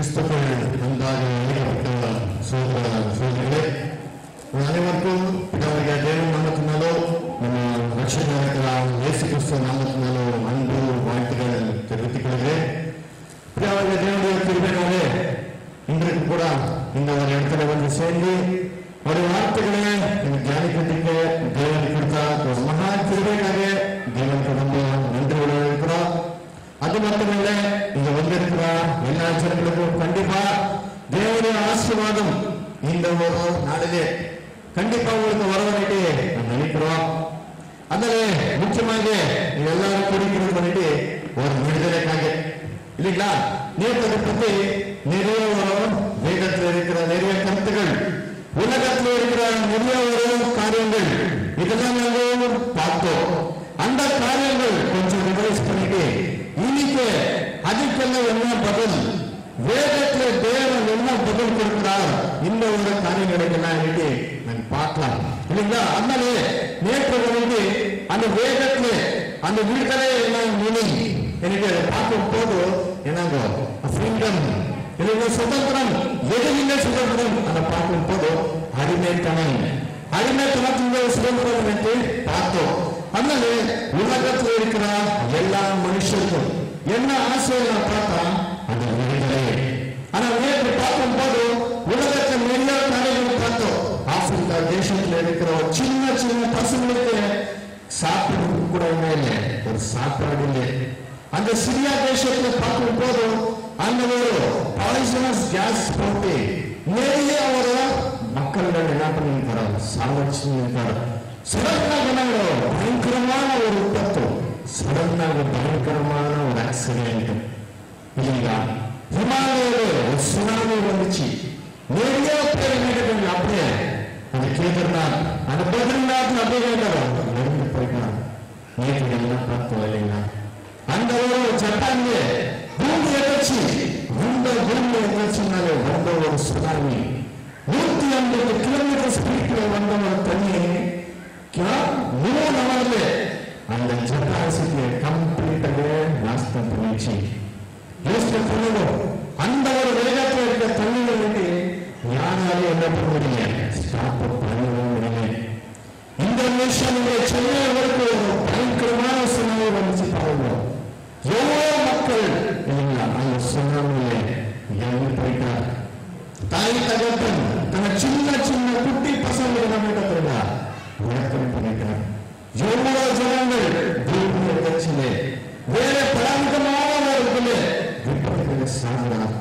கிறிஸ்துக்கள் நன்றாக ஏகப்பட்ட சோதர சோதனைகளே உங்கள் அனைவருக்கும் பிதாவுடைய தேவன் நாமத்தினாலோ நம்ம ரட்சகராக இயேசு கிறிஸ்துவ நாமத்தினாலோ அன்பு வாழ்த்துக்கள் தெரிவித்துக் கொள்கிறேன் பிதாவுடைய தேவனுடைய கிருபையினாலே இன்றைக்கு கூட இந்த ஒரு இடத்துல வந்து சேர்ந்து ஒரு வார்த்தைகளை எனக்கு தியானிக்கிறதுக்கு தேவன் கொடுத்த ஒரு மகா கிருபைக்காக தேவனுக்கு ரொம்ப நன்றி விட இருக்கிறோம் அது மட்டுமில்ல இங்க வந்திருக்கிற எல்லா ஜனங்களுக்கும் கண்டிப்பா தேவனுடைய ஆசீர்வாதம் இந்த ஒரு நாளிலே கண்டிப்பா உங்களுக்கு வரவழைட்டு நான் நினைக்கிறோம் அதனால முக்கியமாக நீங்க எல்லாரும் குடிக்கிறது பண்ணிட்டு ஒரு விடுதலைக்காக இல்லைங்களா நேற்று அதை பத்தி நிறைய ஒரு வேதத்தில் இருக்கிற நிறைய கருத்துகள் உலகத்தில் இருக்கிற நிறைய ஒரு காரியங்கள் இதெல்லாம் நாங்கள் பார்த்தோம் அந்த காரியங்கள் கொஞ்சம் ரிவைஸ் பண்ணிட்டு இன்னைக்கு அதுக்கெல்லாம் என்ன பதில் வேதத்துல தேவன் என்ன பதில் கொடுக்கிறார் இந்த ஒரு காரியங்களுக்கு எல்லாம் இன்னைக்கு நான் பார்க்கலாம் இல்லைங்களா அதனால நேற்று வந்து அந்த வேதத்துல அந்த விடுதலை எல்லாம் மீனிங் எனக்கு அதை பார்க்கும் போது என்னங்க ஃப்ரீடம் இல்லைங்க சுதந்திரம் எதுவில்லை சுதந்திரம் அதை பார்க்கும் போது அடிமைத்தனம் அடிமைத்தனத்தின் சுதந்திரம் என்று பார்த்தோம் அதனால உலகத்தில் இருக்கிற எல்லா மனுஷருக்கும் என்ன ஆசையை பார்த்தா அது விடுதலை ஆனா நேற்று பார்க்கும் போது உலகத்தில் நிறைய காரியங்கள் பார்த்தோம் ஆப்பிரிக்கா தேசத்தில் இருக்கிற ஒரு சின்ன சின்ன பசங்களுக்கு சாப்பிடுறதுக்கு கூட என்ன இல்லை ஒரு சாப்பாடு இல்லை அந்த சிரியா தேசத்துல பார்க்கும் போது அந்த ஒரு பாய்சனஸ் கேஸ் போட்டு நிறைய ஒரு மக்கள்கள் என்ன பண்ணியிருக்கிறார் சாவடிச்சிருக்காரு சடனாக என்ன பயங்கரமான ஒரு விபத்து சடனாக பயங்கரமான ஒரு ஆக்சிடென்ட் இல்லையா ஹிமாலயில ஒரு சுனாமி வந்துச்சு நிறைய பேர் என்ன அப்படியே அந்த கேதார்நாத் அந்த பத்ரிநாத் அப்படியே கேட்டார் இறந்து போயிட்டான் நேற்று எல்லாம் பார்த்தோம் இல்லைங்களா அந்த ஒரு ஜப்பான்ல பூமி எதிர்ச்சி அந்த பூமி எதிர்ச்சினாலே வந்த ஒரு சுனாமி நூத்தி ஐம்பது கிலோமீட்டர் ஸ்பீட்ல வந்த ஒரு தண்ணி மூணு அவர்ல அந்த ஜப்பான் சிட்டியை கம்ப்ளீட்டாக நாஸ்தம் பண்ணிச்சு யோசனை பண்ணுவோம் அந்த ஒரு வேகத்தில் இருக்க தண்ணியை வந்து யாராலும் என்ன பண்ண முடியல ஸ்டாப் பண்ணவும் முடியல இந்த நிமிஷம் இங்க சென்னை வரைக்கும் ஒரு பயங்கரமான சுனாமி வந்துச்சு பாருங்க எவ்வளவு மக்கள் இல்லைங்களா அந்த சுனாமியில இறந்து போயிட்டார் தாய் தகப்பன் தன சின்ன சின்ன குட்டி பசங்க என்ன பண்ணிட்டாருங்க வணக்கம் பண்ணிட்டார் எவ்வளவு ஜனங்கள் பூமி எதிர்ச்சியிலே வேற பலவிதமான ஒரு இதுல விபத்துகளை சாகிறார்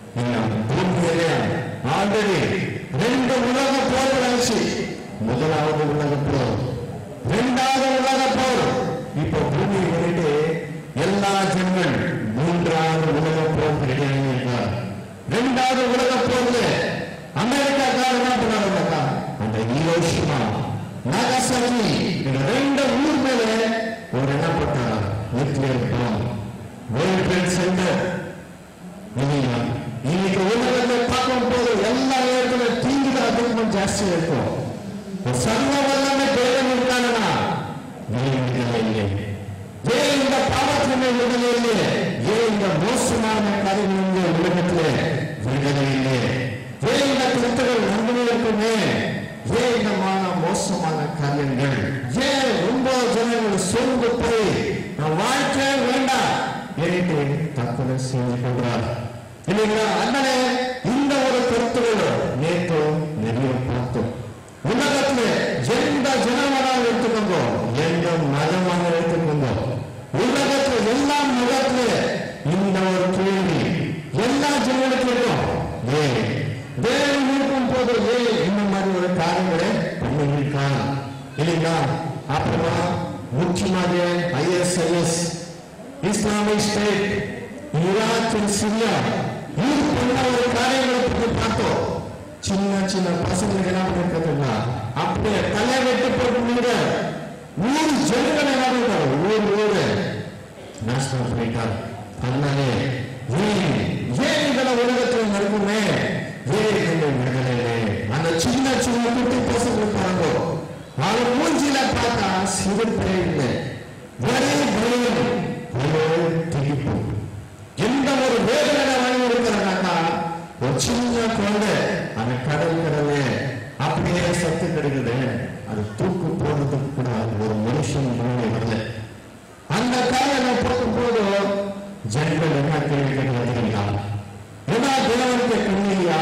பூமியிலே ஆல்ரெடி ரெண்டு உலக போர் ஆச்சு முதலாவது உலக போர் இரண்டாவது உலக போர் இப்ப பூமி வந்துட்டு எல்லா ஜனங்கள் மூன்றாவது உலக போர் ரெடியாக இரண்டாவது உலக போர்ல அமெரிக்காக்காரர் என்ன பண்ணாருனாக்கா அந்த ஹீரோஷிமா நாகசாகி இந்த ரெண்டு ஊர் மேல ஒரு என்ன பண்ணார் nuclear bomb World Trade Center இல்லையா இன்னைக்கு உலகத்தை பார்க்கும் போது எல்லா இடத்துல தீங்கு அதிகமாக ஜாஸ்தியா இருக்கும் ஒரு சர்வ வல்லமை தேவன் இருக்கானா ஏன் விடுதலை இல்லை ஏன் இந்த பாவத்திலே விடுதலை இல்லை ஏன் இந்த மோசமான காரியங்கள் இந்த உலகத்திலே விடுதலை இல்லை ஏன் இந்த கிறிஸ்தவர்கள் நன்மை இருக்குமே ஏன் இந்த மான மோசமான காரியங்கள் ஏன் ரொம்ப ஜனங்கள் சோர்ந்து போய் நான் வாழ்க்கை வேண்டாம் என்று தற்கொலை செய்து கொள்றார் இல்லைங்களா அண்ணனே இந்த ஒரு கருத்துகள் நேற்று நிறைய பார்த்தோம் உலகத்துல எந்த ஜனமனாக எடுத்துக்கோங்க எந்த மதமாக எடுத்துக்கோங்க உலகத்துல எல்லா மதத்துல இந்த ஒரு கேள்வி எல்லா ஜனங்களுக்கும் இருக்கும் ஏ தேவன் இருக்கும் போது ஏ இந்த மாதிரி ஒரு காரியங்களை பண்ணியிருக்கான் இல்லைங்களா அப்புறமா முக்கியமாக ISIS Islamic State Iraq Syria இது பண்ண ஒரு காரியங்களை பற்றி பார்த்தோம் சின்ன சின்ன பசங்களுக்கு என்ன பண்ணிருக்கிறதுனா அப்படியே தலை வெட்டு போட்டு ஊர் ஜனங்கள் என்ன பண்ணிருக்காரு ஊர் ஊரு நாசனம் பண்ணிட்டார் அதனாலே ஏன் ஏன் இதெல்லாம் உலகத்தில் நடக்குமே ஏன் இந்த விடுதலையிலே அந்த சின்ன சின்ன குட்டி பசங்க பாருங்க அவர் மூஞ்சில பார்த்தா சிரிப்பே இல்லை ஒரே பயம் ஒரே திரிப்பு எந்த ஒரு வேதனை வாங்கி இருக்கிறாங்க சின்ன குழந்தை அந்த கடல் கடலே அப்படியே சத்து கிடைக்குது அது தூக்கு போடுறதுக்கு கூட ஒரு மனுஷன் மூளை வரல அந்த காலையில போகும்போது ஜனங்கள் என்ன கேள்வி கேட்கிறீங்களா ஏன்னா தேவனுக்கு கண்ணிலையா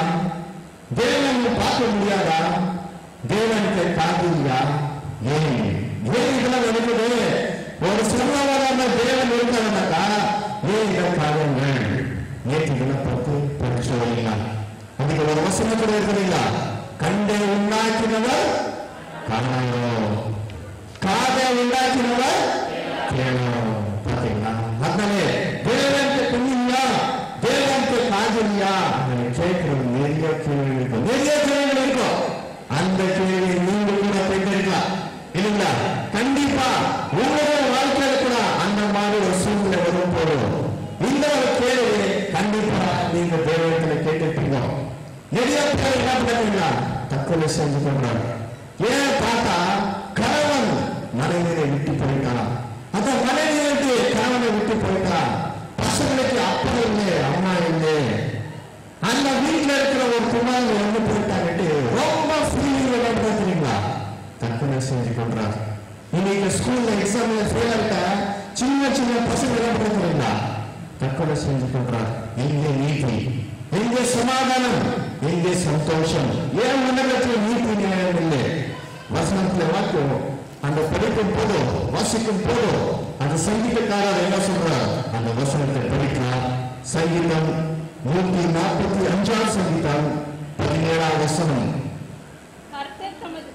தேவனை பார்க்க முடியாதா தேவனுக்கு காது இல்லையா ஏன் ஏன் இதெல்லாம் நடக்குது ஒரு சர்வவரான தேவன் இருக்கிறதுனாக்கா ஏன் இதை காரணங்கள் நேற்று தினம் பார்த்து பரிசு வரீங்களா அதுக்கு ஒரு வசனம் கூட இருக்கிறீங்களா கண்டை உண்டாக்கினவர் காணாயோ காதை உண்டாக்கினவர் கேளோ பாத்தீங்களா அதனாலே தேவனுக்கு கண்ணில்லையா தேவனுக்கு காது இல்லையா கேட்கிறது நிறைய கேள்வி இருக்கும் நிறைய கேள்வி இருக்கும் அந்த கேள்வி நீங்க கூட கேட்டிருக்கலாம் இல்லைங்களா கண்டிப்பா உங்களுடைய வாழ்க்கையில கூட அந்த மாதிரி ஒரு சூழ்நிலை வரும் போதும் இந்த ஒரு கேள்வி கண்டிப்பா நீங்க தேவனத்துல கேட்டிருப்பீங்க நிறைய பேர் என்ன பண்ணுறீங்களா தற்கொலை செஞ்சு கொண்டாங்க ஏன் பார்த்தா கணவன் மனைவியை விட்டு போயிட்டான் அந்த மனைவி விட்டு கணவனை விட்டு போயிட்டான் பசங்களுக்கு அப்பா இல்லை அம்மா இல்லை அந்த வீட்டுல இருக்கிற ஒரு குமார் வந்து போயிட்டாங்கட்டு ரொம்ப ஃபீலிங் எல்லாம் பார்த்துறீங்களா தற்கொலை செஞ்சு கொண்டாங்க இன்னைக்கு ஸ்கூல்ல எக்ஸாம்ல ஃபெயில் ஆகிட்டா சின்ன சின்ன பசங்க எல்லாம் பார்த்துறீங்களா தற்கொலை செஞ்சு கொண்டாங்க எங்கே நீதி எங்கே சமாதானம் எங்கே சந்தோஷம் ஏன் உலகத்தில் நீதி நியாயம் இல்லை வசனத்துல வாக்கியம் அந்த படிக்கும் போது வாசிக்கும் போது அந்த சங்கீதக்காரர் என்ன சொல்றார் அந்த வசனத்தை படிக்கிறார் சங்கீதம் நூத்தி நாற்பத்தி அஞ்சாம் சங்கீதம் பதினேழாம் வசனம் கர்த்தர் தமது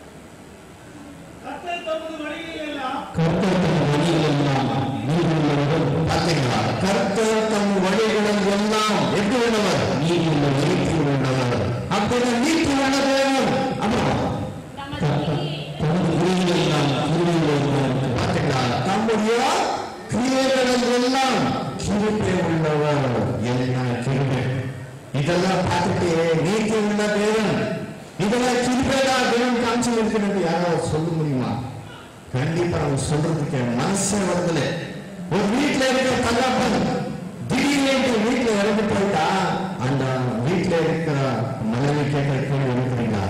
கர்த்தர் தமது வழியிலெல்லாம் கர்த்தர் தம் வழிகளெல்லாம் நீதியுள்ளவர் பார்த்தீங்களா கர்த்தர் தம் வழிகளில் எல்லாம் எப்படி உள்ளவர் நீதியுள்ள நீதி உள்ளவர் அப்படின்னா நீதி உள்ள தேவன் அப்புறம் தமது வழியை தமது கிரியைகளெல்லாம் கிருபையுள்ளவர் பார்த்தீங்களா தம்முடைய கிரியைகளில் எல்லாம் கிருபை உள்ளவர் என்ன கிருபை இதெல்லாம் பார்த்துட்டு நீதி உள்ள தேவன் இதெல்லாம் கிருபைதான் தேவன் காமிச்சு இருக்கிறது யாராவது சொல்ல முடியுமா கண்டிப்பா அவங்க சொல்றதுக்கு மனசே வரதில்லை ஒரு வீட்டுல இருக்கிற தகப்பன் திடீர்னு வீட்டுல இறந்து போயிட்டா அந்த வீட்டுல இருக்கிற மனைவி கேட்கிற கேள்வி இருக்கிறீங்களா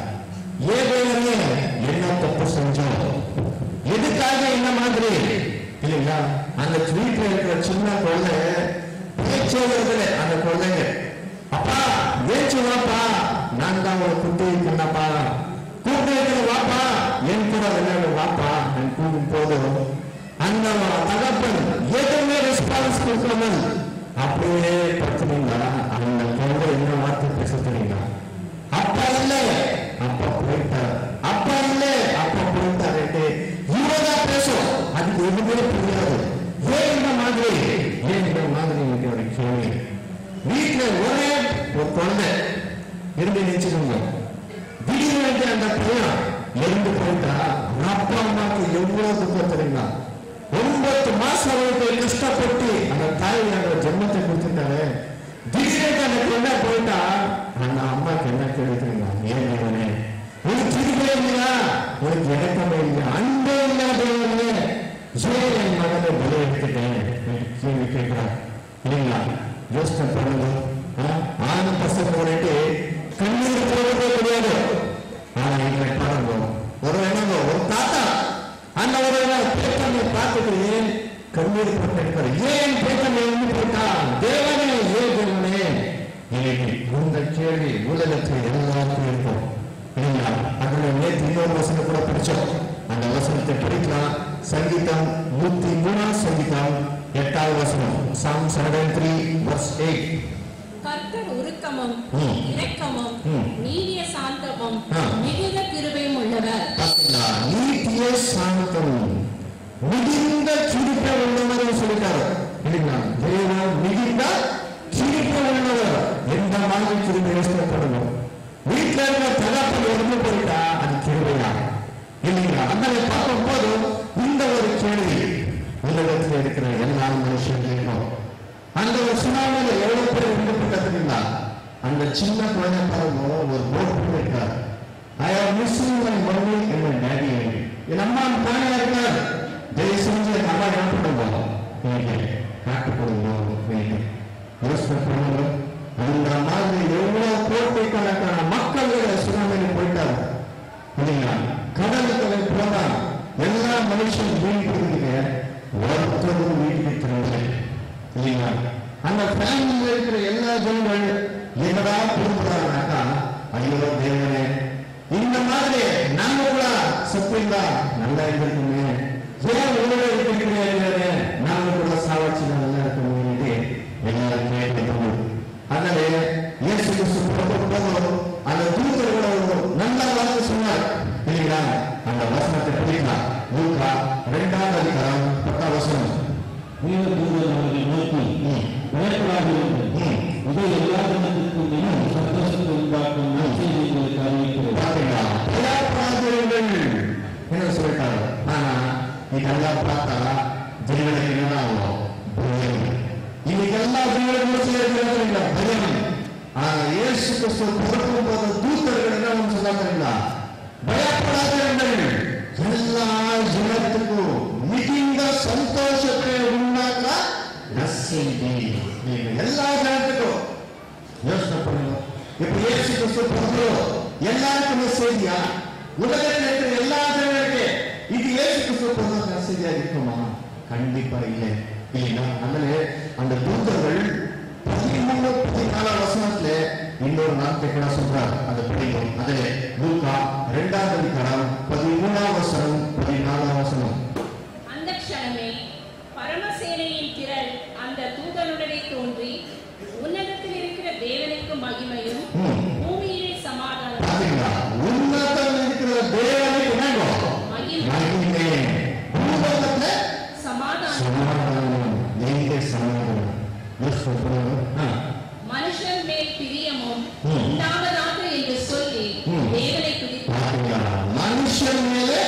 ஏதேனே என்ன தப்பு செஞ்சோம் எதுக்காக இந்த மாதிரி இல்லைங்களா அந்த வீட்டுல இருக்கிற சின்ன குழந்தை பேச்சே வருதுல அந்த குழந்தைங்க அப்பா ஏச்சு வாப்பா நான் தான் ஒரு குட்டி கண்ணப்பா கூப்பிட்டு வாப்பா என் கூட விளையாடு வாப்பா நான் கூப்பிடும் போது அந்த தகப்பன் எதுவுமே ரெஸ்பான்ஸ் கொடுக்காமல் அப்படியே படுத்துனீங்களா அந்த குழந்தை என்ன வார்த்தை பேச தெரியுங்களா அப்பா இல்ல அப்பா போயிட்டார் அப்பா இல்ல அப்பா போயிட்டாரு இவதான் பேசும் அதுக்கு எதுவுமே புரியாது ஏன் இந்த மாதிரி ஏன் இந்த மாதிரி எனக்கு ஒரு கேள்வி வீட்டுல ஒரே ஒரு குழந்தை இருந்து நினைச்சுக்கோங்க திடீர்னு அந்த பையன் இறந்து போயிட்டா அப்பா அம்மாவுக்கு எவ்வளவு துக்கம் தெரியுமா ஒன்பது மாசம் அவருக்கு கஷ்டப்பட்டு அந்த தாய் அந்த ஜென்மத்தை கொடுத்துட்டாரு திடீர்னு அந்த குழந்தை போயிட்டா அந்த அம்மாக்கு என்ன கேள்வி தெரியுமா ஏன் தேவனே உனக்கு திருப்பே இல்லையா உனக்கு இறக்கமே இல்லையா அன்பே இல்லாதவனே ஏன் என் மகனை பலி எடுத்துட்டேன் என்று கேள்வி கேட்கிறார் இல்லைங்களா யோசனை பண்ணுங்க ஆ? ஆண் பசங்க போயிட்டு கண்ணீர் போடுறதே கிடையாது ஆனா இங்க பாருங்க ஒரு என்னங்க ஒரு தாத்தா அந்த ஒரு பேட்டனை பார்த்துட்டு ஏன் கண்ணீர் போட்டிருக்காரு ஏன் பேட்டனை வந்து போட்டா தேவனே ஏன் தேவனே இன்னைக்கு இந்த கேள்வி உலகத்தில் எல்லாருக்கும் இருக்கும் இல்லைங்களா அதுல நேற்று இன்னொரு வசனம் கூட படிச்சோம் அந்த வசனத்தை படிக்கலாம் சங்கீதம் நூத்தி மூணாம் சங்கீதம் எட்டாவது வசனம் psalm seven three verse eight கர்த்தர் உருக்கமும் ம். இரக்கமும் ம். நீடிய சாந்தமும் ஆ. மிகுந்த கிருபையும் உள்ளவர் பார்த்தீங்களா நீட்டிய சாந்தம் மிகுந்த கிருப்பை உள்ளவர் சொல்லிட்டாரு இல்லைங்களா தேவன் மிகுந்த கிருப்பை உள்ளவர் எந்த மாதிரி கிருப்பை யோசனை பண்ணணும் வீட்டுல இருக்கிற தகப்பன் இறந்து போயிட்டா அது கிருபையா இல்லைங்களா அந்த பார்க்கும் போது இந்த ஒரு கேள்வி உலகத்தில் இருக்கிற எல்லா மனுஷங்களுக்கும் அந்த ஒரு சுனாமியில எவ்வளவு பேர் விண்ணப்பட்டதுங்களா அந்த சின்ன குழந்தை பாருங்க ஒரு போட் போயிருக்காரு I are missing my mummy and my daddy என் அம்மா தானே இருக்கார் தயவு செஞ்சு என் அம்மா என்ன பண்ணுவோம் இன்னைக்கு காட்டு கொடுங்க இன்னைக்கு யோசனை பண்ணுங்க அந்த மாதிரி எவ்வளவு போட்டு உலகத்தில் இருக்கிற எல்லா ஜனங்கள் என்னடா புரிஞ்சுக்கிறாங்கனாக்கா ஐயோ தேவனே இந்த மாதிரி நாம கூட செத்துந்தா நல்லா இருந்திருக்குமே ஏன் உங்களோட இருக்கிறீங்களே நாம கூட சாவச்சு நல்லா இருக்குமே எல்லாரும் கேட்கணும் அதனால இயேசு கிறிஸ்து புறப்படும் போது அந்த தூதர்களோட நல்ல வார்த்தை சொன்னார் இல்லைங்களா அந்த வசனத்தை படிக்கலாம் லூக்கா இரண்டாவது அதிகாரம் பத்தாம் வசனம் தேவதூதர் அவர்களை நோக்கி ம். பயப்படாதீர்கள் ம். இதோ எல்லா ஜனத்திற்கும் இன்னும் சந்தோஷத்தை உண்டாக்கும் நற்செய்தி உங்களுக்கு அறிவிக்கிறேன் பாத்தீங்களா பயப்படாதீர்கள் என்ன சொல்லிட்டாங்க ஆனா இதெல்லாம் பார்த்தா ஜனங்களுக்கு என்னதான் ஆகும் பயம் இன்னைக்கு எல்லா ஜனங்களுக்கும் சேர்க்கிறாங்க பயம் ஆனா இயேசு கிறிஸ்து பிறக்கும் போது தூத்தர்கள் என்ன ஒன்று சொன்னாங்க பயப்படாதீர்கள் எல்லா ஜனத்துக்கும் மிகுந்த சந்தோஷத்தை உண்டாக்க நற்செய்தி நீங்க எல்லா ஜனத்துக்கும் யோசனை பண்ணுங்க இப்ப இயேசு கிறிஸ்து பிறந்தோ எல்லாருக்குமே செய்தியா உலகத்தில் இருக்கிற எல்லா ஜனங்களுக்கு இது இயேசு கிறிஸ்து பிறந்த செய்தியா இருக்குமா கண்டிப்பா இல்லை இல்லைன்னா அதனால அந்த தூதர்கள் பதிமூணு பதினாலாம் வசனத்துல இன்னொரு நாள் கேட்கறா சொல்றார் அதை படிக்கும் அதில் லூக்கா இரண்டாவது அதிகாரம் பதிமூணாம் வசனம் பதினாலாம் வசனம் அந்த க்ஷணமே பரமசேனையின் திரள் அந்த தூதனுடனே தோன்றி உன்னதத்தில் இருக்கிற தேவனுக்கு மகிமையும் ம். பூமியிலே சமாதானம் பாத்தீங்களா உன்னதம் இருக்கிற தேவனுக்கு என்னங்கோ மகிமை மகிமை பூலோகத்துல சமாதானம் சமாதானம் நீங்க சமாதானம் யோசிச்சு பாருங்க. ஆ. மனுஷன் மேல் பிரியமும் ம். உண்டாவதாக என்று சொல்லி ம். தேவனை துதித்தார் பாத்தீங்களா? மனுஷன் மேலே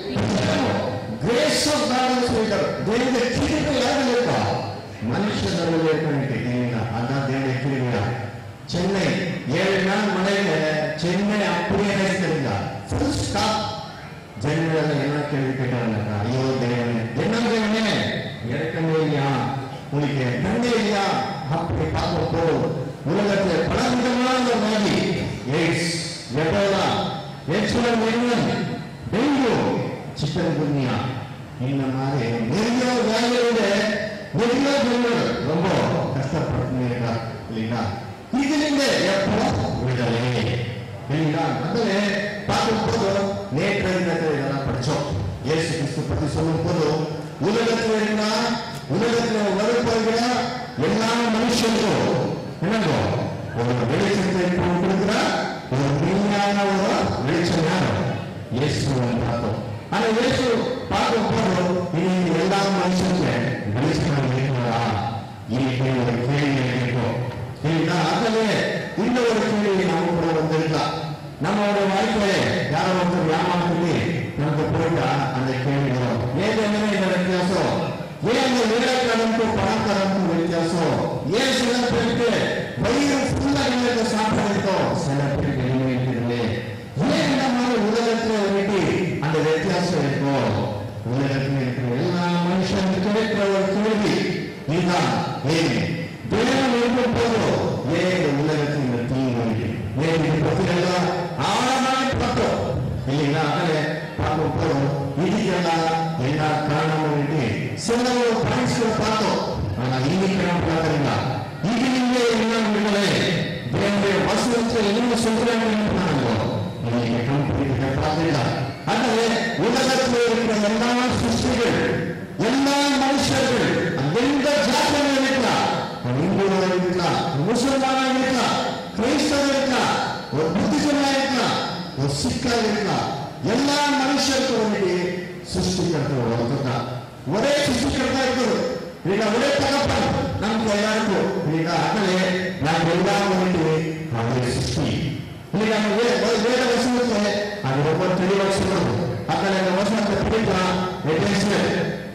கிரேஸ் ஆஃப் காட் சொல்லிட்டார் தேவனுடைய கிருபை யாரும் இருக்கா மனுஷன் நடுவில் இருக்கீங்களா அதான் தேவனுடைய கிருபையா சென்னை ஏழு நாள் மழையில சென்னை அப்படியே தெரிஞ்சா ஃபுல் ஸ்டாப் ஜனங்கள் என்ன கேள்வி கேட்டாங்க ஐயோ தேவனே என்ன தேவனே இறக்கமே இல்லையா உங்களுக்கு நன்மை இல்லையா அப்படி பார்க்க போதும் உலகத்தில் பல விதமான நோய் எய்ட்ஸ் எபோலா எச்எல் எண்ணம் டெங்கு சிக்கன் குன்னியா இந்த மாதிரி நிறைய வேலையோட நிறைய ஜனங்கள் ரொம்ப கஷ்டப்பட்டு இருக்கா இல்லைங்களா இதுல எப்போ விடுதலை இல்லைங்களா அதில் பார்க்கும் போது நேற்று தினத்தில் இதெல்லாம் படிச்சோம் இயேசு கிறிஸ்து பற்றி சொல்லும் போது உலகத்தில் இருந்தா உலகத்தில் வருபவர்கள எல்லா மனுஷனுக்கும் என்னங்கோ ஒரு வெளிச்சத்தை கொடுக்கிறா ஒரு உண்மையான ஒரு வெளிச்சம் யாரும் இயேசு பார்த்தோம் ஆனா இயேசு பார்க்கும் போது இனி எல்லா மனுஷனுக்கு வெளிச்சம் இருக்கிறதா இன்னைக்கு ஒரு கேள்வி கேட்கும் இல்லைங்களா அதிலே இந்த ஒரு கேள்வி நம்ம கூட வந்திருக்கலாம் நம்மளோட வாழ்க்கையில யாரோ ஒருத்தர் ஏமாற்றி நமக்கு போயிட்டா அந்த கேள்வி வரும் ஏன் என்ன இந்த வித்தியாசம் ஏன் அந்த ஏழைக்காரனுக்கும் பணக்காரனுக்கும் வித்தியாசம் ஏன் சில பேருக்கு வயிறு ஃபுல்லா எங்களுக்கு சாப்பாடு இருக்கும் சில பேருக்கு எதுவுமே இருக்கிறது ஏன் இந்த மாதிரி உலகத்துல வந்துட்டு அந்த வித்தியாசம் இருக்கும் உலகத்தில் இருக்கிற எல்லா மனுஷனுக்கு இருக்கிற ஒரு கேள்வி இதுதான் ஏன் தேவன் இருக்கும் போதோ ஏன் இந்த உலகத்தில் இந்த தீங்கு வருது ஏன் இது பத்தி எல்லாம் ஆழமாய் பார்த்தோம் இல்லைங்களா அதனால பார்க்கும் போதும் இதுக்கெல்லாம் எல்லா காரணமும் இருக்கு சில ஒரு பாயிண்ட்ஸ்ல பார்த்தோம் ஆனா இன்னைக்கு நம்ம பார்க்கறீங்களா இது நீங்க என்ன விடுதலை தேவனுடைய வசனத்தை என்ன சொல்றாங்கன்னு பாருங்க இன்னைக்கு கம்ப்ளீட் பார்த்தீங்களா அதனால உலகத்தில் இருக்கிற எல்லா சிருஷ்டிகள் எல்லா மனுஷர்கள் எந்த ஜாத்தியில் இருக்கலாம் இந்துவா இருக்கலாம் முசல்மானா இருக்கலாம் கிறிஸ்தவ இருக்கலாம் ஒரு புத்திசமா இருக்கலாம் ஒரு சிக்கா இருக்கலாம் எல்லா மனுஷருக்கும் வேண்டி சிருஷ்டிக்கிறது ஒருத்தர் தான் ஒரே சிருஷ்டிக்கிறதா இருக்குது இல்லைன்னா ஒரே தகப்பன் நமக்கு எல்லாருக்கும் இல்லைன்னா அதனாலே நாம் எல்லாம் வேண்டி அவருடைய சிருஷ்டி இல்லையா நம்ம வே- வே- வேத வசனத்துல அது ரொம்ப தெளிவாக சொல்லணும் அதனால இந்த வசனத்தை பிடிக்கலாம் எபேசியர்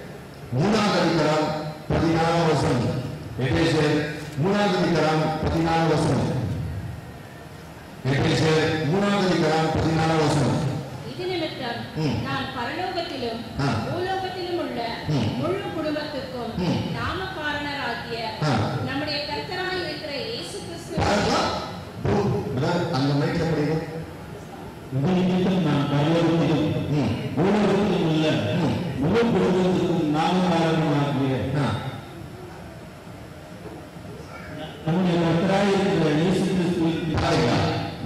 மூணாவது அதிகாரம் பதினாறாம் வசனம் எபேசியர் மூணாவது அதிகாரம் பதினாறாம் வசனம் எபேசியர் மூணாவது அதிகாரம் பதினாறாம் வசனம் இது நிமித்தம் ம். நான் பரலோகத்திலும் ஆ. பூலோகத்திலும் உள்ள ம். முழு குடும்பத்துக்கும் ம். நாமக்காரனராகிய ஆ. நம்முடைய கர்த்தராய் இருக்கிற இயேசு கிறிஸ்து பாருங்க. ஓ, brother, அந்த மைக்ல படிங்க இது நிமித்தம் நான் பரலோகத்திலும் ம். பூலோகத்திலும் உள்ள ம். முழு குடும்பத்திற்கும் நாம காரணமாகிய ஆ. நம்முடைய கர்த்தராய் இருக்கிற இயேசு கிறிஸ்துவின் பாருங்க,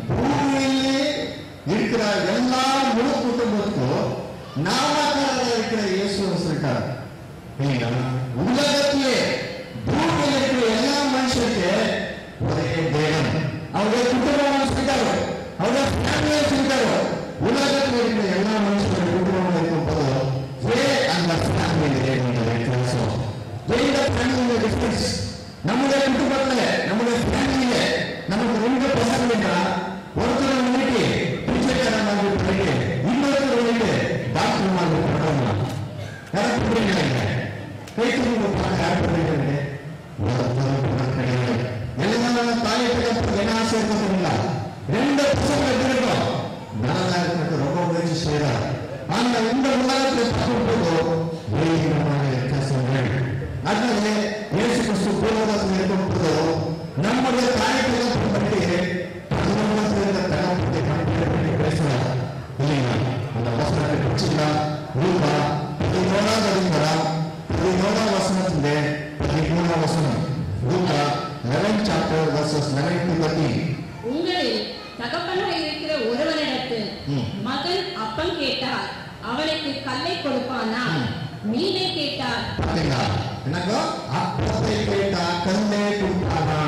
பூமியிலே இருக்கிற எல்லா முழு குடும்பத்துக்கும் நாமக்காரராக இருக்கிற இயேசு இருக்காரு இல்லைங்களா? உலகத்திலே பூமியில் இருக்கிற எல்லா மனுஷருக்கு ஒரே தேவன் அவருடைய குடும்பம் சொல்லிட்டாரு அவருடைய ஃபேமிலியை சொல்லிட்டாரு உலகத்தில் இருக்கிற எல்லா மனுஷருடைய குடும்பம் இருக்கும் போது ஏன் அந்த ஃபேமிலியிலே நீங்கள் வித்தியாசம் ஏன் இந்த ஃபேமிலியில டிஃபரன்ஸ் நம்முடைய குடும்பத்துல நம்முடைய ஃபேமிலியில நமக்கு ரெண்டு பசங்க இருக்கா ஒருத்தர் வந்துட்டு பிச்சைக்காரன் மாதிரி பண்ணிட்டு இன்னொருத்தர் வந்துட்டு டாக்டர் மாதிரி பண்றவங்க யாரும் புரியுங்க கை தூக்கி பார்க்க யார் பண்ணுறீங்க ஒருத்தர் பண்ண கிடையாது எல்லாம் தாயத்துக்கு அப்புறம் என்ன ஆசை இருக்க தெரியுங்களா ரெண்டு பசங்க இருக்கட்டும் நல்லா இருக்கிறது ரொம்ப முயற்சி செய்யறாரு ஆனா இந்த உலகத்தில் பார்க்கும்போது வேகமான வித்தியாசங்கள் அதனால இயேசு கிறிஸ்து பூலோகத்தில் இருக்கும்போது நம்முடைய தாயத்துக்கு பண்ணி பரலோகத்தில் இருந்த தகப்பத்தை கம்பேர் பண்ணி பேசுறார் இல்லைங்களா அந்த வசனத்தை படிச்சுங்களா ரூபா பதினோராவது அதிகாரம் பதினோராம் வசனத்திலே பதிமூணாம் வசனம் ரூபா eleven chapter verses eleven to thirteen உங்களில் தகப்பனாய் இருக்கிற ஒருவனிடத்தில் ம். மகன் அப்பம் கேட்டால் அவனுக்கு கல்லை கொடுப்பானா ம். மீனை கேட்டால் பாத்தீங்களா எனக்கு அப்பத்தை கேட்டா கல்லே கொடுப்பானா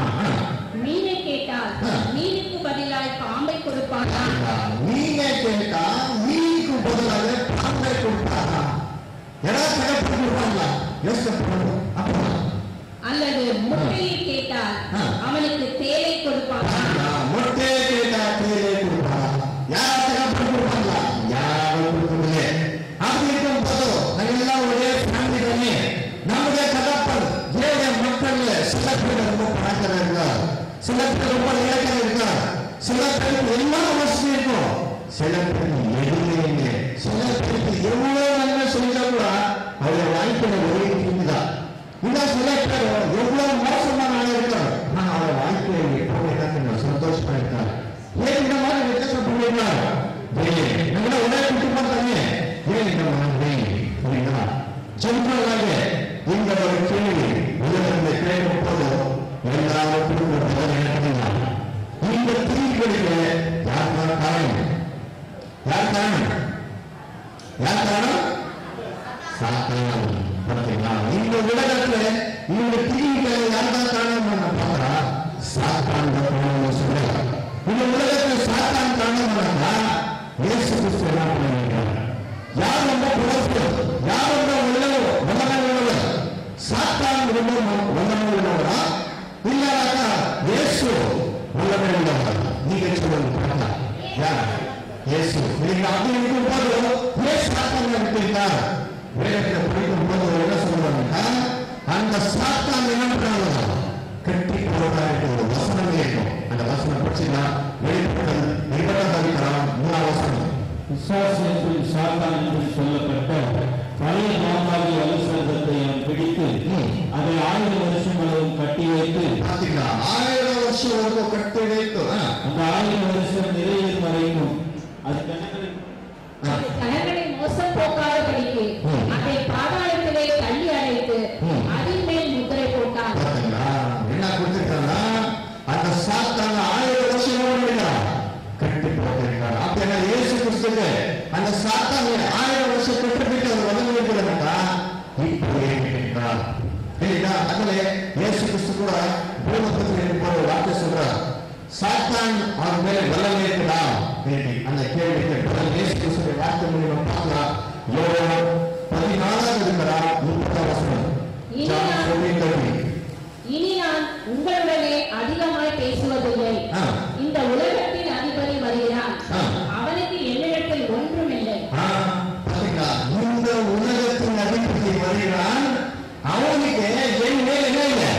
மீனை கேட்டால் ஆ. மீனுக்கு பதிலாய் பாம்பை கொடுப்பானா மீனை கேட்டா மீனுக்கு பதிலாக பாம்பை கொடுப்பானா யாராவது தகப்பன் கொடுப்பாங்களா யோசனை பண்ணுங்க அப்பா அல்லது முட்டையை கேட்டால் ஆ. அவனுக்கு தேலை கொடுப்பானா மொட்டை கேட்டா கீழே கொடுப்பாரா யாராவது தகப்பன் கொடுப்பாங்களா யாரும் கொடுக்கவில்லை அப்படி இருக்கும் போது நாங்க எல்லாம் ஒரே ஃபேமிலி தானே நம்முடைய தகப்பன் ஏழை மக்கள்ல சில பேர் ரொம்ப பணக்காரர் இருக்கார் சில பேர் ரொம்ப ஏழையாக இருக்கார் சில பேருக்கு எல்லா வசதியும் இருக்கும் சில பேருக்கு எதுவுமே இல்லை சில பேருக்கு எவ்வளவு நன்மை செஞ்சா கூட அவருடைய வாழ்க்கையில ஒரே தீங்குதான் இன்னும் சில பேர் எவ்வளவு மோசமான ஆளா இருக்கார் ஆனா அவர் வாழ்க்கையை எப்பவுமே தான் சந்தோஷமா இருக்கார் ஏன் இந்த மாதிரி வித்தியாசம் பண்ணிருக்கார் நம்மள ஒரே குடும்பம் தானே ஏன் இந்த மாதிரி புரியுங்களா ஜென்ரலாக இந்த ஒரு கேள்வி உலகத்தில் கேட்கும் போது எல்லாரும் குடும்பத்தில் நினைக்கிறீங்க இந்த தீர்வுகளுக்கு யார் தான் காரணம் யார் காரணம் யார் காரணம் சாத்தான் பார்த்தீங்களா இந்த உலகத்துல இந்த தீவிகளை யார்தான் காரணம் பண்ண பார்த்தா சாத்தான் தான் காரணம்னு சொல்றாங்க இந்த உலகத்துல சாத்தான் காரணம் பண்ணா இயேசு கிறிஸ்து என்ன பண்ணிருக்காங்க யார் ரொம்ப புலர்ப்பு யார் ரொம்ப உள்ளவர் வல்லமை உள்ளவர் சாத்தான் ரொம்ப வல்லமை உள்ளவரா இல்லாதா இயேசு வல்லமை உள்ளவர் நீங்க சொல்லுங்க பார்க்கலாம். யார் இயேசு நீங்க அப்படி இருக்கும் போது ஏன் சாத்தான் இருக்கிறார் வேதத்தில் படிக்கும் போது என்ன சொல்றாங்கன்னா அந்த சாத்தான் என்ன பண்றாங்க கட்டி போடுறதா ஒரு வசனம் இருக்கும் அந்த வசனம் படிச்சுன்னா வெளிப்பட்டது இருபதாம் அதிகாரம் மூணாம் வசனம் விசுவாசத்தில் சாத்தான் என்று சொல்லப்பட்ட பழைய மாமாவி அலுவலகத்தை அவன் பிடித்து ம். அதை ஆயிரம் வருஷம் அளவும் கட்டி வைத்து பாத்தீங்களா ஆயிரம் வருஷம் வரைக்கும் கட்டி வைத்து ஆ, அந்த ஆயிரம் வருஷம் நிறைவேறும் வரைக்கும் அது கணக்கில் ஆ, அது கணவனை மோசம் போக்காதபடிக்கு ம். அதை பாதாளத்திலே தள்ளி அடைத்து ம். அதின் மேல் முத்திரை போட்டான் பாத்தீங்களா என்ன கொடுத்திருக்காங்கன்னா அந்த சாத்தான ஆயிரம் வருஷம் ஓடிக்கிறான் கட்டி போட்டிருக்காரு அப்படின்னா இயேசு கிறிஸ்துக்கு அந்த சாத்தான ஆயிரம் வருஷம் கட்டுப்பிட்டு அவர் வளர்ந்து இருக்கிறாங்கடா இப்போ ஏறிட்டார் இல்லையா அதுல இயேசு கிறிஸ்து கூட பூமத்தில் இருக்கும் ஒரு வார்த்தை சொல்றார் சாத்தான் அவர் மேல வல்லமை இருக்குதா கேள்வி. அந்த கேள்விக்கு பதில் இயேசு கிறிஸ்துடைய வார்த்தை மூலியமா பார்க்கலாம் யோவான் பதினாலாவது இருக்கிறா முப்பதாம் வசனம் John 14:30. இனி நான் உங்களுடனே அதிகமாய் பேசுவதில்லை ஆ. இந்த உலகத்தின் அதிபதி வருகிறான் ஆ. அவனுக்கு என்னிடத்தில் ஒன்றுமில்லை ஆ, பாத்தீங்களா? இந்த உலகத்தின் அதிபதி வருகிறான் அவனுக்கு என் மேல் என்ன இல்லை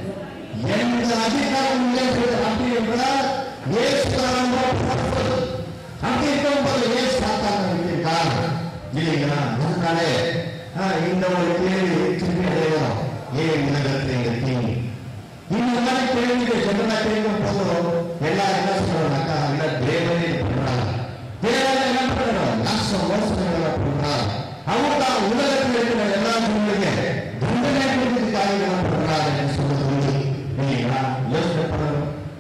எந்த அதிகாரம் இல்லை என்று அப்படி என்றால் இயேசு தான் பொறுப்பு. அப்படி இருக்கும்போது ஏன் சாத்தான் இருக்கார் இல்லைங்களா அதனாலே ஆ, இந்த ஒரு கேள்வி திரும்பி அடைகிறோம் ஏன் உலகத்தில் இந்த தீங்கு இந்த மாதிரி கேள்விகள் ஜெனரலா கேட்கும் போது எல்லாரும் என்ன சொல்றாங்கக்கா இல்ல தேவனே இது பண்றாங்க தேவனே என்ன பண்றாங்க நாசம் மோசங்களை பண்றாங்க அவங்க தான் உலகத்தில் இருக்கிற எல்லா சூழ்நிலையும் தண்டனை கொடுத்து காரியங்கள் பண்றாங்க என்று சொல்றது உண்டு. இல்லைங்களா யோசிச்சு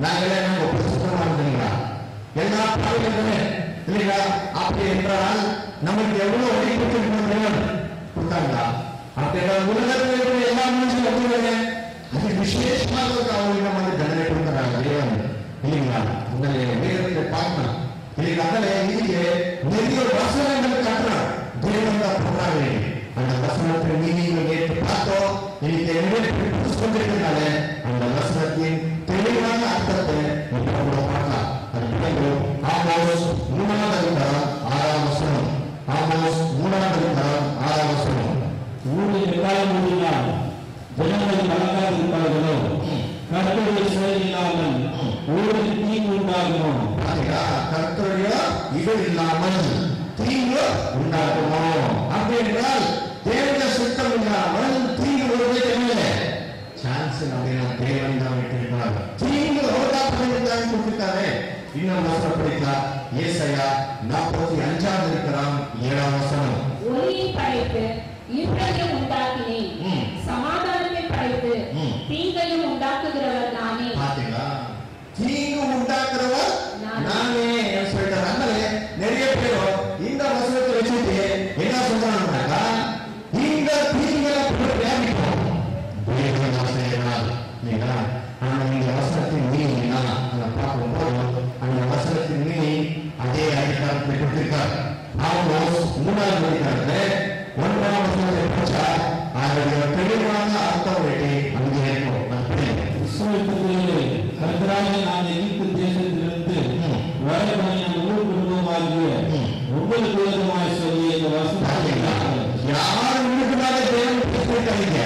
நாங்களே நாங்க பிரசுத்தமா இருந்தீங்களா எல்லா பாவிகளுமே இல்லைங்களா அப்படி என்றால் நமக்கு எவ்வளவு வழி கொடுத்திருக்கிறோம் கொடுத்தாங்களா அப்படி என்றால் உலகத்தில் இருக்கிற எல்லா மனுஷனும் எப்படி அது விசேஷமாக ஒரு அவங்களுக்கு நம்ம வந்து தண்டனை கொடுக்குறாங்க தேவன் இல்லைங்களா உங்களை வேதத்தை பார்க்கணும் இல்லைங்களா அதில் இதுக்கு நிறைய வசனங்கள் காட்டுறான் தேவன் தான் பண்றாங்க அந்த வசனத்தை நீங்க நேற்று பார்த்தோம் இன்னைக்கு என்ன கொண்டிருக்கிறதுனால அந்த வசனத்தின் தெளிவான அர்த்தத்தை இப்போ கூட பார்க்கலாம் அது பிறகு ஆமோஸ் மூணாவது அதிகாரம் ஆறாம் வசனம் ஆமோஸ் மூணாவது அதிகாரம் ஆறாம் வசனம் ஊரில் எக்காலம் ஊதினால் ஜனங்கள் கலங்காதிருப்பார்களோ கர்த்தருடைய செயல் இல்லாமல் ஊரில் தீங்கு உண்டாகுமோ பாத்தீங்களா கர்த்தருடைய இது இல்லாமல் தீங்கு உண்டாகுமோ அப்படி என்றால் தேவனுடைய சுத்தம் இல்லாமல் தீங்கு வருவதே தெரியல சான்ஸ் அப்படின்னா தேவன் தான் விட்டிருக்கிறார் தீங்கு அவர்தான் பண்ணிருக்காங்க கொடுத்துருக்காரு இன்னும் வசனம் படிக்கலாம் ஏசையா நாற்பத்தி அஞ்சாவது இருக்கிறான் ஏழாம் வசனம் ஒளியை படைத்து இருளையும் உண்டாக்கினேன் ம். சமாதானத்தை படைத்து ம். தீங்கையும் உண்டாக்குகிறவர் நானே பாத்தீங்களா தீங்கு உண்டாக்குறவர் நானே. நானே என்று சொல்லிட்டார் அதனால நிறைய பேர் இந்த வசனத்தை வச்சுட்டு என்ன சொல்றாங்கன்னாக்கா இந்த தீங்களை வியாபிக்கும் தேவன் ஆசையினால் இல்லைங்களா ஆனா இந்த வசனத்தின் மீனிங்னா அதை பார்க்கும்போது அந்த வசனத்தின் மீனிங் அதே அதிகாரத்தை கொடுத்திருக்கார் அவங்க மூணாவது அதிகாரத்துல ஒன்றாம் வசனத்தை படிச்சா அதோடைய தெளிவான அர்த்தம் வெட்டி அங்கே இருக்கும் அது புரியும். இஸ்ரவேலுக்குள்ளே கர்த்தராகிய நான் எகிப்து தேசத்திலிருந்து ம். வரப்பண்ணிய முழு குடும்பமாகிய ம். உங்களுக்கு விரோதமாய் சொல்லிய இந்த பாத்தீங்களா? வசனத்தை யார் முழுக்கமாக தேவன் பேசிட்டாங்க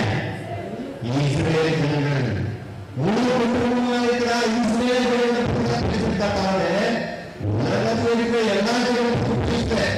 இஸ்ரேல் ஜனங்கள் முழு குடும்பமாக இருக்கிறார் இஸ்ரேல் ஜனங்கள் பேசிட்டாங்க உலகத்தில் இருக்கிற எல்லா ஜனங்களும் பேசுகிறேன்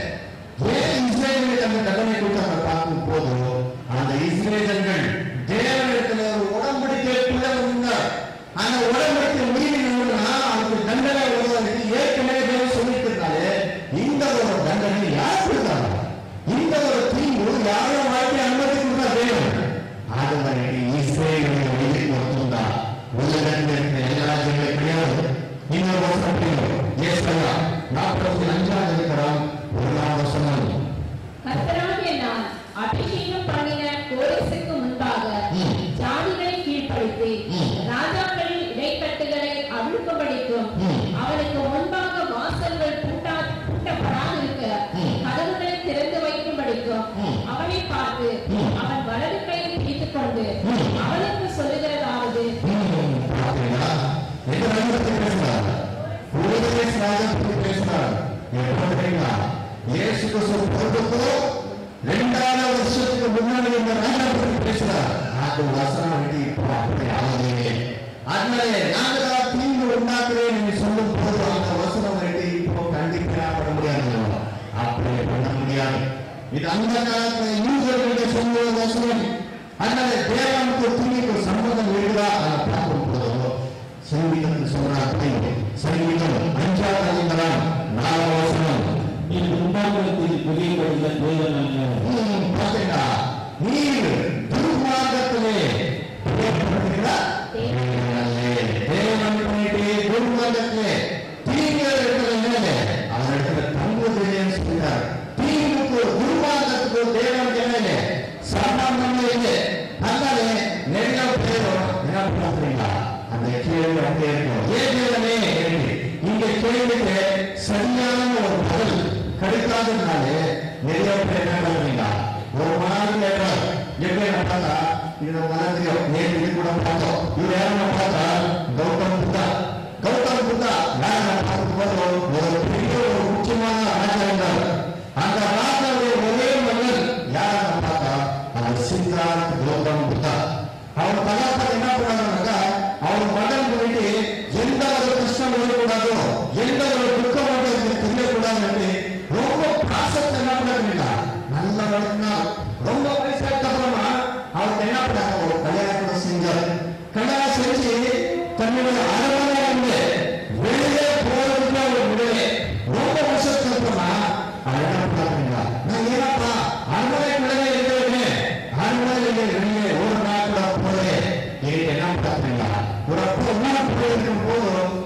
ஏன் இஸ்ரேலுக்கு அந்த தண்டனை கொடுத்தாங்க பார்க்கும் போது அந்த இஸ்ரேல் ஜனங்கள் தேவனிடத்தில் ஒரு உடன்படிக்கைக்குள்ள வந்தார் அந்த உடன்படிக்கை மீறினா அதுக்கு தண்டனை வருவதற்கு ஏற்கனவே தேவன் சொல்லியிருந்தாலே இந்த ஒரு தண்டனை யார் கொடுத்தாங்க இந்த ஒரு தீங்கு யாரும் வாழ்க்கை அனுமதி கொடுத்தா தேவன் அது வரைக்கும் இஸ்ரேலுடைய வழியில் மட்டும்தான் உலகத்தில் இருக்கிற எல்லா ஜனங்களும் கிடையாது இன்னொரு வருஷம் புரியும் ஏசாயா நாற்பத்தி அஞ்சாவது இருக்கிறான் ஒன்றாம் வசனம் கர்த்தராகிய நான் அபிஷேகம் பண்ணின கோரேசுக்கு முன்பாக ம். ஜாதிகளை கீழ்ப்படுத்தி ம். ராஜாக்களின் இடைக்கட்டுகளை அவிழ்க்கும்படிக்கும் ம். அவனுக்கு முன்பாக வாசல்கள் பூட்டா பூட்டப்படாதிருக்க ம். கதவுகளை திறந்து வைக்கும்படிக்கும் ம். அவனை பார்த்து ம். அவன் வலது கையை பிடித்துக் கொண்டு ம். அவனுக்கு சொல்லுகிறதாவது ம், பார்த்தீங்களா? எந்த ராஜ்யத்தை பேசுறார்? உலகேஷ் ராஜ்யத்தை பேசுறார். எப்ப தெரியுமா? இயேசு கிறிஸ்து பிறந்தப்போ ரெண்டாயிரம் வருஷத்துக்கு முன்னாடி இந்த ராஜ்யத்தை பேசுறார். அது வசனம் வந்து இப்போ அப்படி ஆகலையே. அதனால நாங்க தான் தீங்கு உண்டாக்குறேன் என்று சொல்லும் போது அந்த வசனம் வந்து இப்போ கண்டிப்பாக முடியாது அப்படி பண்ண முடியாது இது அந்த காலத்துல யூசர்களுடைய சொல்லுற வசனம் அதனால தேவனுக்கு தீமைக்கு சம்மதம் இருக்குதா அதை பார்க்கும் போதோ சங்கீதத்தில் சொல்றாங்க சங்கீதம் அஞ்சாவது அதிகாரம் நாலாம் வசனம் என் உண்டாக்குவதில் பிரியப்படுகிற தேவன் அல்ல ம், பார்த்தீங்களா நீர் துர்மார்க்கத்திலே பிரியப்படுகிறா? தேவனல்லே. தேவன் பண்ணிட்டு துர்மார்க்கத்திலே தீங்கு இருக்கிறது அவர் இடத்துல தங்குவதில்லைன்னு சொல்கிறார் தீங்குக்கு துர்மார்க்கத்துக்கு தேவன் தேவையில்லை சாதாரணமே இல்லை அதனால நிறைய பேரும் என்ன பண்ணுறீங்களா அந்த கேள்வி அங்கே இருக்கும் ஏன் தேவனே என்று. இங்க கேள்விக்கு சரியான ஒரு பதில் கிடைக்காததுனாலே நிறைய பேர் என்ன பண்ணுறீங்களா ஒரு மாதிரி கேட்டார் எப்படி என்ன பார்த்தா இது மனதில் நேற்று இது கூட பார்த்தோம் இவர் யாருன்னு பார்த்தா கௌதம் புத்தா கௌதம் புத்தா யாரை பார்க்கும்போது ஒரு பெரிய ஒரு முக்கியமான ராஜா இருந்தார் அந்த ராஜாவுடைய ஒரே மகன் யாரை பார்த்தா அவர் சித்தார்த் கௌதம் புத்தா அவர் தகப்பன் என்ன பண்ணாருனாக்கா அவர் மகன் போயிட்டு எந்த ஒரு கஷ்டம் வரக்கூடாதோ எந்த ஒரு துக்கம் அவருக்கு தெரியக்கூடாது என்று ரொம்ப பாசத்தை என்ன பண்ணாருங்களா நல்ல வளர்த்தா ரொம்ப வயசாயிட்ட அப்புறமா அவருக்கு என்ன பண்ணாங்க ஒரு கல்யாணம் கூட செஞ்சார் கல்யாணம் செஞ்சு தன்னுடைய அரண்மனை வந்து வெளியே போறதுக்கு அவர் முடியல ரொம்ப வருஷத்துக்கு அப்புறமா அவர் என்ன பண்ணாருங்களா நான் ஏனப்பா அரண்மனைக்குள்ளே இருக்கிறேன் அரண்மனையில் வெளியே ஒரு நாள் கூட போறேன் என்ன பண்ணாருங்களா ஒரு அப்போ ஊருக்கு போயிருக்கும் போது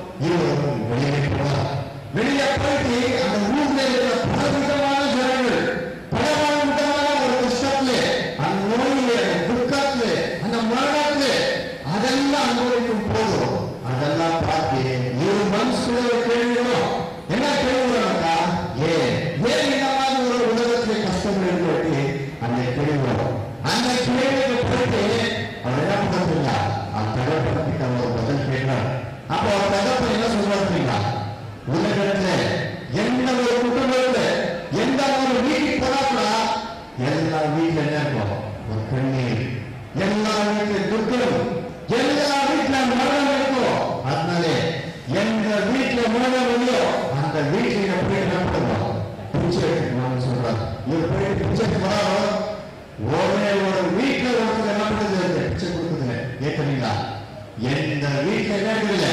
இப்படி அந்த ஊர்ல இருக்கிற பலவிதமான ஜனங்கள் பலவிதமான ஒரு கஷ்டத்திலே அந்த நோயிலே அந்த துக்கத்திலே அந்த மரணத்திலே அதெல்லாம் அனுபவிக்கும் போதும் அதெல்லாம் பார்த்து இரு மனசுல ஒரு கேள்வி வரும் என்ன கேள்வி வரும்க்கா ஏன் ஏன் இந்த மாதிரி ஒரு உலகத்திலே கஷ்டம் இருக்கு அந்த கேள்வி வரும் அந்த கேள்விக்கு போயிட்டு அவர் என்ன பண்றீங்க அந்த தகப்பனத்துக்கு அவர் ஒரு பதில் கேட்கிறார் அப்போ அவர் தகப்பன் என்ன சொல்றாருங்களா உலகத்துல எந்த ஒரு குடும்பத்துல எந்த ஒரு வீட்டுக்கு போனா கூட எல்லா வீட்டுல என்ன இருக்கும் ஒரு கண்ணீர் எல்லா வீட்டுல துக்கம் எல்லா வீட்டுல மரணம் இருக்கும் அதனாலே எந்த வீட்டுல மரணம் இல்லையோ அந்த வீட்டுல எப்படி என்ன பண்ணுவோம் பிச்சை எடுக்கணும்னு சொல்றாரு இவர் போய் பிச்சைக்கு வராரோ ஒரே ஒரு வீட்டுல ஒருத்தர் என்ன பண்ணுது பிச்சை கொடுக்குதுங்க ஏற்றுறீங்களா எந்த வீட்டுல என்ன இருக்குதுல்ல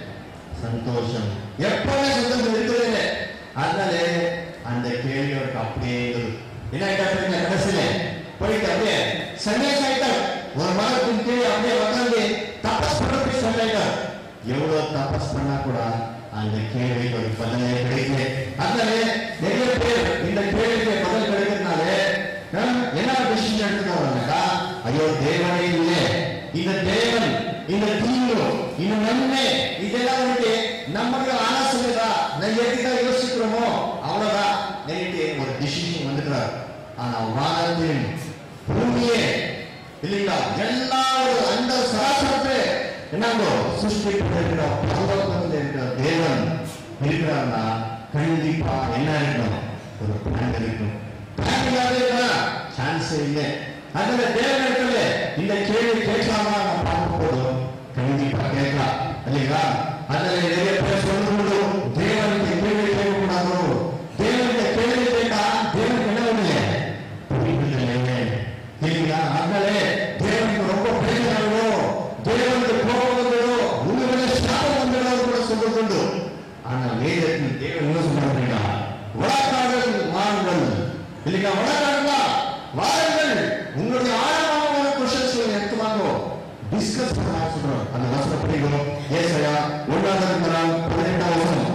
சந்தோஷம் எப்பவுமே சந்தோஷம் இருக்கிறது இல்லை அதனால அந்த கேள்வி அவருக்கு அப்படியே இருக்குது. என்ன ஆயிட்டாருங்க கடைசியில போயிட்டு அப்படியே சன்னியாசி ஆயிட்டார் ஒரு மரத்தின் கீழே அப்படியே உட்காந்து தபஸ் பண்றதுக்கு சொல்லிட்டார் எவ்வளவு தபஸ் பண்ணா கூட அந்த கேள்விக்கு ஒரு பதிலே கிடைக்கல அதனால நிறைய பேர் இந்த கேள்விக்கு பதில் கிடைக்கிறதுனால அஹ், என்ன டிசிஷன் எடுத்துக்கிறாங்கக்கா ஐயோ தேவனே இல்லை இந்த தேவன் இந்த தீங்கு இந்த நன்மை இதெல்லாம் வந்துட்டு நமக்கு ஆலோசனைதா நான் எதுக்காக யோசிக்கிறோமோ அவ்வளவுதான் நினைட்டு ஒரு டிசிஷன் வந்துக்கிறார் ஆனா வானத்தின் பூமியே இல்லைங்களா எல்லா ஒரு அந்த சராசரத்தை என்னங்கோ சிருஷ்டிப்பிருக்கிற பரலோகத்தில் இருக்கிற தேவன் இருக்கிறார்னா கண்டிப்பா என்ன இருக்கணும் ஒரு பிளான் இருக்கணும் பிளான் இல்லாத இருக்கா சான்ஸே இல்லை அதனால தேவன் இடத்துல இந்த கேள்வி கேட்கலாமா நான் பார்க்க போதும் கண்டிப்பா கேட்கலாம் இல்லைங்களா அதனால நிறைய பேர் சொல்லும்போது தேவன் இந்த கேள்வி கேட்கக்கூடாதோ தேவன் இந்த கேள்வி கேட்டா தேவனுக்கு என்ன ஒண்ணு பிடிக்கவில்லை இல்லைங்களா அதனாலே தேவனுக்கு ரொம்ப பிடிக்கிறார்களோ தேவனுக்கு கோபம் வந்துடோ உங்க மேல சாபம் வந்துடோ கூட சொல்லுதுண்டு ஆனா வேதத்தில் தேவன் என்ன சொல்றாங்க வழக்காடல் வாருங்கள் இல்லைங்களா வழக்காடுங்களா வாருங்கள் உங்களுடைய ஆழமான கொஸ்டின்ஸ் எடுத்து வாங்க டிஸ்கஸ் பண்ண சொல்றோம் அந்த வசனம் படிக்கணும் ஏசையா ஒன்றாவது அதிகாரம் பதினெட்டாம் வசனம்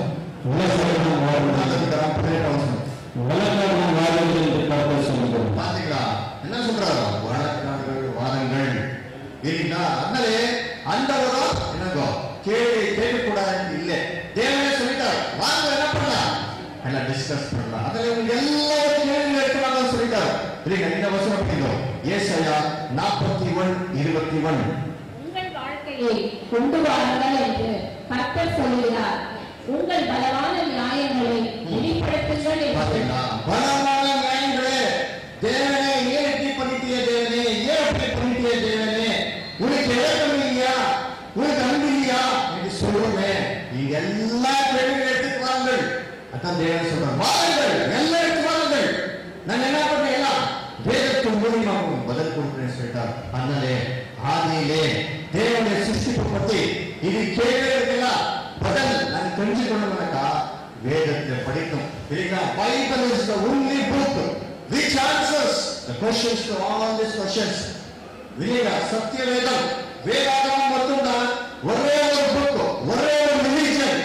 உலகம் வாழும் ஒன்றாவது அதிகாரம் பதினெட்டாம் வசனம் உலகம் வாழும் என்று கர்த்தர் சொல்லுகிறார் பாத்தீங்களா என்ன சொல்றாரு வழக்காடுகள் வாதங்கள் இல்லைங்களா அதனாலே அந்த ஒரு என்னங்கோ கேள்வி கேட்கக்கூடாது இல்ல தேவனே சொல்லிட்டார் வாங்க என்ன பண்ணலாம் எல்லாம் டிஸ்கஸ் பண்ணலாம் அதுல உங்க எல்லா கேள்வி எடுக்கலாம்னு சொல்லிட்டார் இல்லைங்க இந்த வசனம் படிக்கிறோம் ஏசாயா நாற்பத்தி ஒன் இருபத்தி ஒன் உங்கள் வாழ்க்கையை கொண்டு வாருங்கள் என்று கர்த்தர் சொல்கிறார் உங்கள் பலவான நியாயங்களை வெளிப்படுத்துங்கள் என்று பாத்தீங்களா பலமான நியாயங்களே தேவனே ஏன் இப்படி பண்ணிட்டிய தேவனே ஏன் இப்படி பண்ணிட்டிய தேவனே உனக்கு இறக்கம் இல்லையா உனக்கு அன்பு இல்லையா என்று சொல்லுவேன் நீங்க எல்லா கேள்வியும் எடுத்துட்டு வாருங்கள் அதான் தேவன் சொல்றார் வாருங்கள் எல்லாம் எடுத்து வாருங்கள் நான் என்ன பண்றேன் எல்லாம் வேதத்தின் மூலியமாக பதில் கொடுக்கிறேன் சொல்லிட்டார் அதனாலே ஆதியிலே தேவனுடைய சிருஷ்டிப்பு பத்தி இது கேட்கறதுக்கெல்லாம் பதில் நான் தெரிஞ்சுக்கணும்னாக்கா வேதத்தை படிக்கும் இல்லைங்களா Bible is the only book which answers the questions to all these questions இல்லைங்களா சத்திய வேதம் வேதாகமம் மட்டும்தான் ஒரே ஒரு புக் ஒரே ஒரு ரிலிஜன்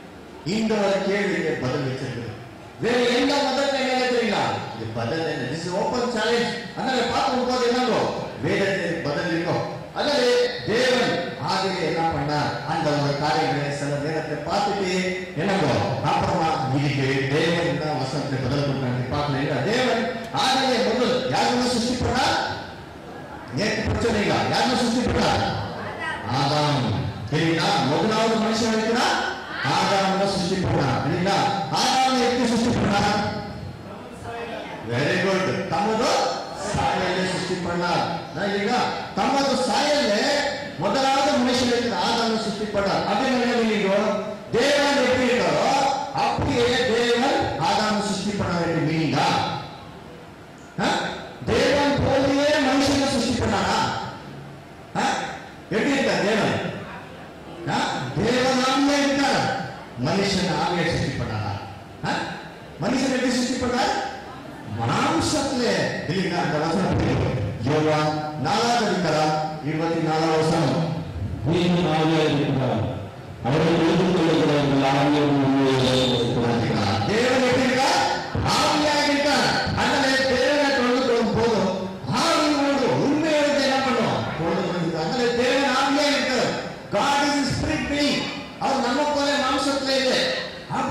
இந்த ஒரு கேள்விக்கு பதில் வச்சிருக்குது வேற எந்த மதத்தை என்ன தெரியுங்களா இது பதில் என்ன திஸ் ஓப்பன் சேலஞ்ச் அதனால பார்க்கும் போது என்னங்கோ வேதத்தில் பதில் இருக்கும் அதனால தேவன் ஆகவே என்ன பண்ணார் அந்த ஒரு காரியங்களை சில நேரத்தை பார்த்துட்டு என்னங்கோ அப்புறமா இதுக்கு தேவன் தான் வசனத்தை பதில் கொடுத்தாங்க பார்க்கல இல்ல தேவன் ஆகவே முதல் யாருமே சிருஷ்டி பண்ணார் நேற்று பிரச்சனைங்களா யாருமே சிருஷ்டி பண்ணார் ஆதாம் சரிங்களா முதலாவது மனுஷன் இருக்கிறா ஆதாம் தான் சிருஷ்டி பண்ணார் சரிங்களா ஆதாம் எப்படி சிருஷ்டி பண்ணார் வெரி குட் தமது சாயலை சிருஷ்டி பண்ணார் நான் இல்லைங்களா தமது சாயல்ல முதலாவது மனுஷன் இருக்கிற ஆதாம் சிருஷ்டி பண்ணார் அப்படின்னு என்ன நீங்க தேவன் எப்படி இருக்காரோ அப்படியே தேவன் ஆதாம் சிருஷ்டி பண்ண வேண்டிய மீனிங்கா தேவன் போலியே மனுஷனை சிருஷ்டி பண்ணாரா ஆ? எப்படி இருக்கார் தேவன் ஆ? தேவன் ஆவியா இருக்கார் மனுஷன் ஆவியை சிருஷ்டி பண்ணாரா ஆ? மனுஷன் எப்படி சிருஷ்டி பண்ணார் மாம்சத்திலே இல்லைங்களா அந்த வசனம் யோகா நாலாவது அதிகாரம் இருபத்தி நாலாவது வசனம் வீண் ஆவியா இருக்கிறார் அவர்கள் எழுந்து கொள்ளுகிறவர்கள் ஆவியம் உண்மையை பார்த்தீங்களா?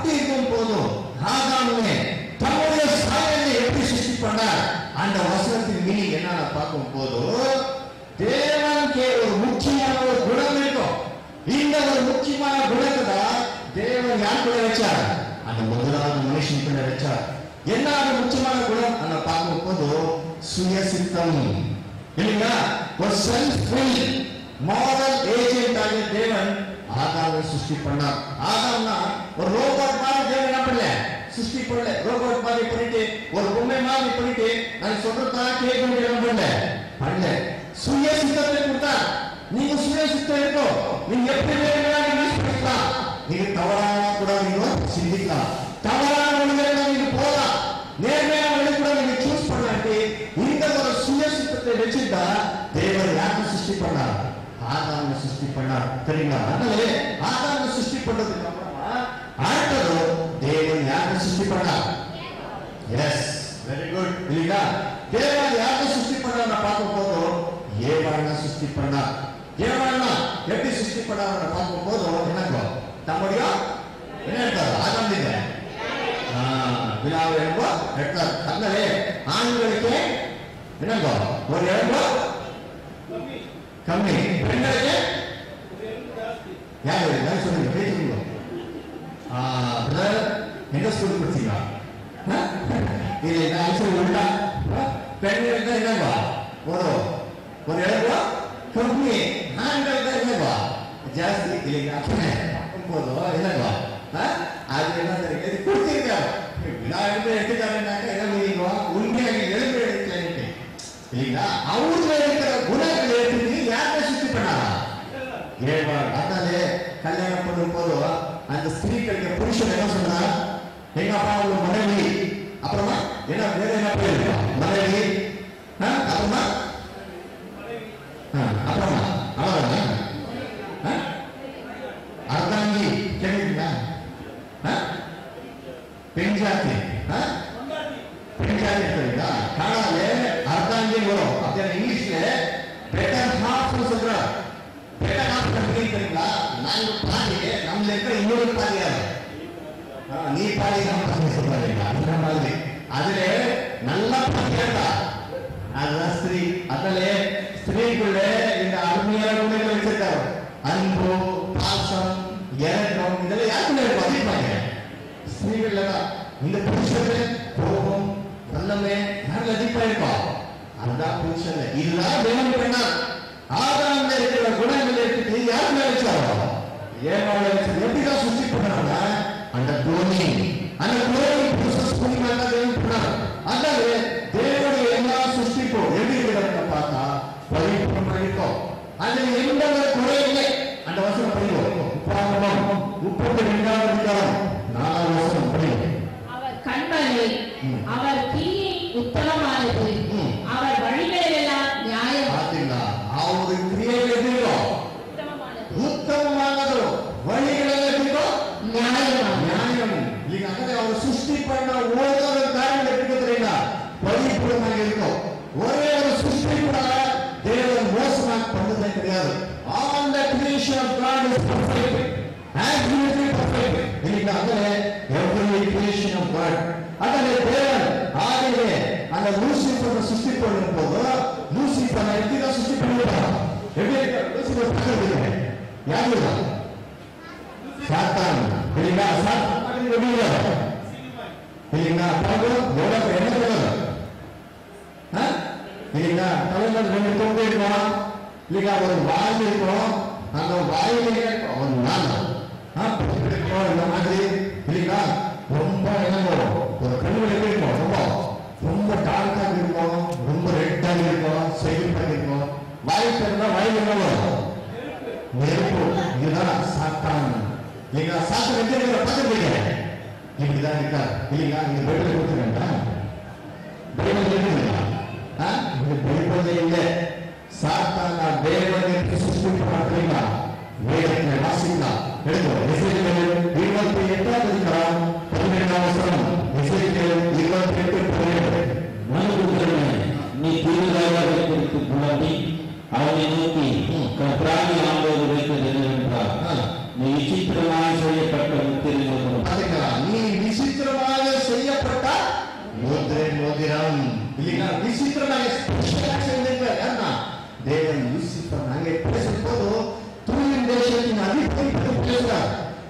அப்படி இருக்கும் போதும் ஆதாமே தன்னுடைய சாயலை எப்படி சிருஷ்டி பண்ணார் அந்த வசனத்தின் மீனிங் என்னன்னு பார்க்கும் போது தேவனுக்கு ஒரு முக்கியமான ஒரு குணம் இருக்கும் இந்த ஒரு முக்கியமான குணத்தை தான் தேவன் யார் கூட வச்சார் அந்த முதலாவது மனுஷன் கூட வச்சார் என்ன அந்த முக்கியமான குணம் அந்த பார்க்கும் போது சுயசித்தம் இல்லைங்களா ஒரு செல்ஃப் ஃபில் மாரல் ஏஜென்ட் ஆகிய தேவன் ஆதாமை சிருஷ்டி பண்ணார் ஆதாம்னா ஒரு ரோபோட் மாதிரி தேவன் என்ன பண்ணல சிருஷ்டி பண்ணல ரோபோட் மாதிரி பண்ணிட்டு ஒரு பொம்மை மாதிரி பண்ணிட்டு நான் சொல்றதா கேட்க முடியாம பண்ணல பண்ணல சுய சித்தத்தை கொடுத்தார் நீங்க சுய சித்தம் இருக்கும் நீங்க எப்படி வேணும்னாலும் யூஸ் பண்ணிக்கலாம் நீங்க தவறான கூட நீங்க சிந்திக்கலாம் தவறான வழிகளை நீங்க போகலாம் நேர்மையான வழி கூட நீங்க சூஸ் பண்ணாட்டி இந்த ஒரு சுய சித்தத்தை வச்சுட்டா தேவன் யாருக்கு சிருஷ்டி பண்ணார் ஆதாம சிருஷ்டி பண்ணார் தெரியுங்களா அதனால ஆதாம சிருஷ்டி பண்ணதுக்கு அப்புறமா அடுத்தது தேவன் யாருக்கு சிருஷ்டி பண்ணார் எஸ் வெரி குட் இல்லைங்களா தேவன் யாருக்கு சிருஷ்டி பண்ணார் பார்க்கும் போதும் ஏவாளன சிருஷ்டி பண்ணார் ஏவாளனா எப்படி சிருஷ்டி பண்ணார் பார்க்கும் போதும் என்னங்க தம்முடைய என்ன இருக்காரு ஆதாம் நீங்க விழாவை எழுப்போ எடுத்தார் அதனாலே ஆண்களுக்கு என்னங்க ஒரு எழுப்போ கம்மி கம்மி பெண்களுக்கு யார் யார் சொல்லுங்க பேசுங்க பிரதர் எந்த ஸ்கூல் படிச்சீங்க ஆ? இது நான் சொல்லி உண்டா பெண்களுக்கு தான் என்னவா ஒரு ஒரு எழுபா கம்மி ஆண்களுக்கு தான் என்னவா ஜாஸ்தி இல்லைங்க போதும் என்னவா ஆ? அது என்ன தெரியுது கொடுத்திருக்காரு நான் எடுத்து எடுத்துக்காருனாக்க என்ன நீங்க உண்மையாக எழுந்து எடுக்கல இல்லைங்களா அவருல இருக்கிற குணங்கள் எடுத்து யாரை சுத்தி பண்ணாரா ஏழ்வாள் அதனாலே கல்யாணம் பண்ணும் போது அந்த ஸ்திரீகளுக்கு புருஷன் என்ன சொன்னா எங்க அப்பா அவங்க மனைவி அப்புறமா என்ன வேற என்ன பேர் மனைவி ஆ, அப்புறமா ஆ, அப்புறமா அவ்வளவுதான் ஆ? அர்த்தாங்கி கேட்டீங்களா ஆ? பெண் ஜாதி ஆ? பொண்டாட்டி பெண் ஜாதி தெரியுங்களா காணாலே அர்த்தாங்கி வரும் அப்படியே இங்கிலீஷ்ல பெட்டர் ஹாஃப் சொல்றார் பெட்டர் ஹாஃப் தெரியுங்களா நாங்க பாதி நம்மள இருக்கிற இன்னொரு பாதி யாரு ஆ, நீ பாதி நம்ம பாதி சொல்றாங்க அந்த மாதிரி அதுல நல்ல பாதி கேட்டா அதுதான் ஸ்திரீ அதுல ஸ்திரீக்குள்ள இந்த அருமையான குணங்கள் வச்சிருக்காரு அன்பு பாசம் இறக்கம் இதெல்லாம் யாருக்குள்ள இருக்கும் அதிகமாக ஸ்திரீகள்ல தான் இந்த புருஷன் கோபம் வல்லமை யாருல அதிகமா இருக்கும் அதுதான் புருஷன் இதுதான் வேணும் பெண்ணா ஆதாரம் இருக்கிற குணங்கள் எடுத்துட்டு யார் மேல வச்சாரோ ஏமாள வச்சு எப்படிதான் சுத்தி பண்ணாங்க அந்த குளோனி அந்த குளோனி புருஷன் சுத்தி மேல தேவன் பண்ணார் அதாவது தேவனுடைய எல்லா சுஷ்டிக்கும் எப்படி இருக்கிறத பார்த்தா பரிபூர்ணமா இருக்கும் அதில் எந்த ஒரு குறை இல்லை அந்த வசனம் படிக்கும் உப்பாகமம் முப்பத்தி ரெண்டாவது அதிகாரம் நாலாவது வசனம் படிக்கும் அவர் கண்மலை ம். அவர் கிரியை உத்தமமானது ம். அவர் வழிகளெல்லாம் நியாயம் பார்த்தீங்களா அவரு கிரியைகள் எப்படி இருக்கும் உத்தமமானது உத்தமமானது வழிகள் எப்படி இருக்கும் நியாயமானது நியாயம் இல்லைங்க அங்கே அவர் சிருஷ்டி பண்ண ஒவ்வொரு காரியம் எப்படி தெரியுங்களா பரிபூர்ணமாக இருக்கும் ஒரே ஒரு சிருஷ்டி கூட தேவன் மோசமாக பண்ணதே கிடையாது all the creation of God is perfect absolutely perfect இல்லைங்களா அங்கே எவ்ரி கிரியேஷன் ஆஃப் காட் அங்கே தேவன் ஆகவே அந்த லூசிஃபரை சிருஷ்டி பண்ணும் போது லூசிஃபரை எப்படி தான் சிருஷ்டி பண்ணிருக்காங்க எப்படி இருக்க லூசிஃபர் பார்க்கறது யாரு இருக்கா? சாத்தான் இல்லைங்களா சாத்தான் வெளியில இல்லைங்களா பாருங்க எவ்வளவு என்ன சொல்லுங்க ஆ? இல்லைங்களா தலைவர் ரெண்டு தொண்டு இருக்கும் இல்லைங்களா ஒரு வாய் இருக்கும் அந்த வாயிலே ஒரு நாள் ஆ, பக்கத்துல இருக்கும் இந்த மாதிரி இல்லைங்களா ரொம்ப என்னமோ ஒரு கண்ணுல எப்படி இருக்கும் ரொம்ப ரொம்ப டார்க்காக இருக்கும் ரொம்ப ரெட்டாக இருக்கும் செழிப்பாக இருக்கும் வாய் திறந்தா வாயில் என்ன வரும் நெருப்பு இதுதான் சாத்தான் நீங்க சாத்தான் எங்க இருக்கிற பார்த்துருக்கீங்க இப்படிதான் இருக்கா இல்லைங்களா நீங்க பைபிள் கொடுத்துருக்கா பைபிள் இருக்குங்களா ஆ இது பைபிளே இல்லை சாத்தான் தேவனுக்கு சிருஷ்டி பண்ணுறீங்களா வேதத்தை வாசிக்கலாம் எடுக்கும் எசேக்கியேல் இருபத்தி எட்டாவது அதிகாரம் பதினெட்டாம் வசனம் எசேக்கியேல் இருபத்தி எட்டு பதினெட்டு மனுபுத்திரனே, நீ தீவிரவாத குறித்து புலம்பி அவனை நோக்கி கற்றாணி ஆம்போது வைத்தது என்னவென்றால் ஆ. நீ விசித்திரமாய் செய்யப்பட்ட முத்திரை நோக்கம் பாத்தீங்களா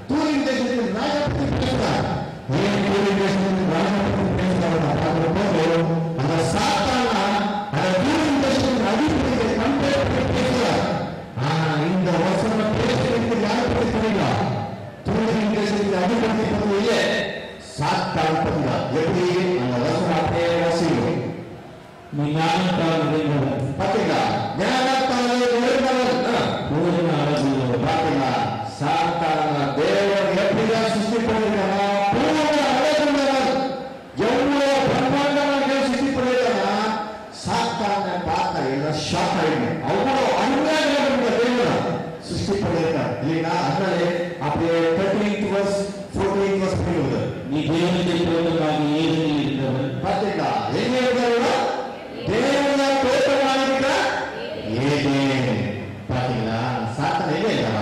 தூரின் தேசத்தின் ராஜா பற்றி பேசுறார் ஏன் தூரின் தேசத்தின் ராஜா பற்றி பேசுறாரு பார்க்கிறப்போ அந்த சாத்தானா அந்த தூரின் தேசத்தின் அதிபதியை கம்பேர் பண்ணி பேசுறார் ஆனா இந்த வசனம் பேசுறதுக்கு யார் பற்றி தெரியுமா தூரின் தேசத்தின் அதிபதி பற்றி இல்லை சாத்தான் பற்றி தான் எப்படி அந்த வசனம் அப்படியே வாசிக்கும் நீ ஞானத்தால் நிறைந்தவன் பாத்தீங்களா ஞானத்தாலே நிறைந்தவன் ஆ. பூரண அழகுள்ளவன் பாத்தீங்களா சாத்தான தேவன் எப்படிதான் சிருஷ்டி பண்ணிருக்கானா பூர்ண அழகுள்ளவன் எவ்வளவு பிரம்மாண்டமாக சிருஷ்டி பண்ணிருக்கானா சாத்தான பார்த்தா எல்லாம் ஷாக் ஆயிடுங்க அவ்வளவு அருமையாக இந்த தேவன் சிருஷ்டி பண்ணிருக்கார் இல்லைங்களா அதனாலே அப்படியே தேர்ட்டீன் வர்ஸ் ஃபோர்டீன் வர்ஸ் பண்ணுவது நீ தேவனுக்கு தோட்டமாக ஏதில் இருந்தவன் பாத்தீங்களா எங்க இருக்கிறவங்க தேவன தோட்டமாக இருக்கிற ஏதேன் பாத்தீங்களா சாத்தன் எங்க இருக்கிறா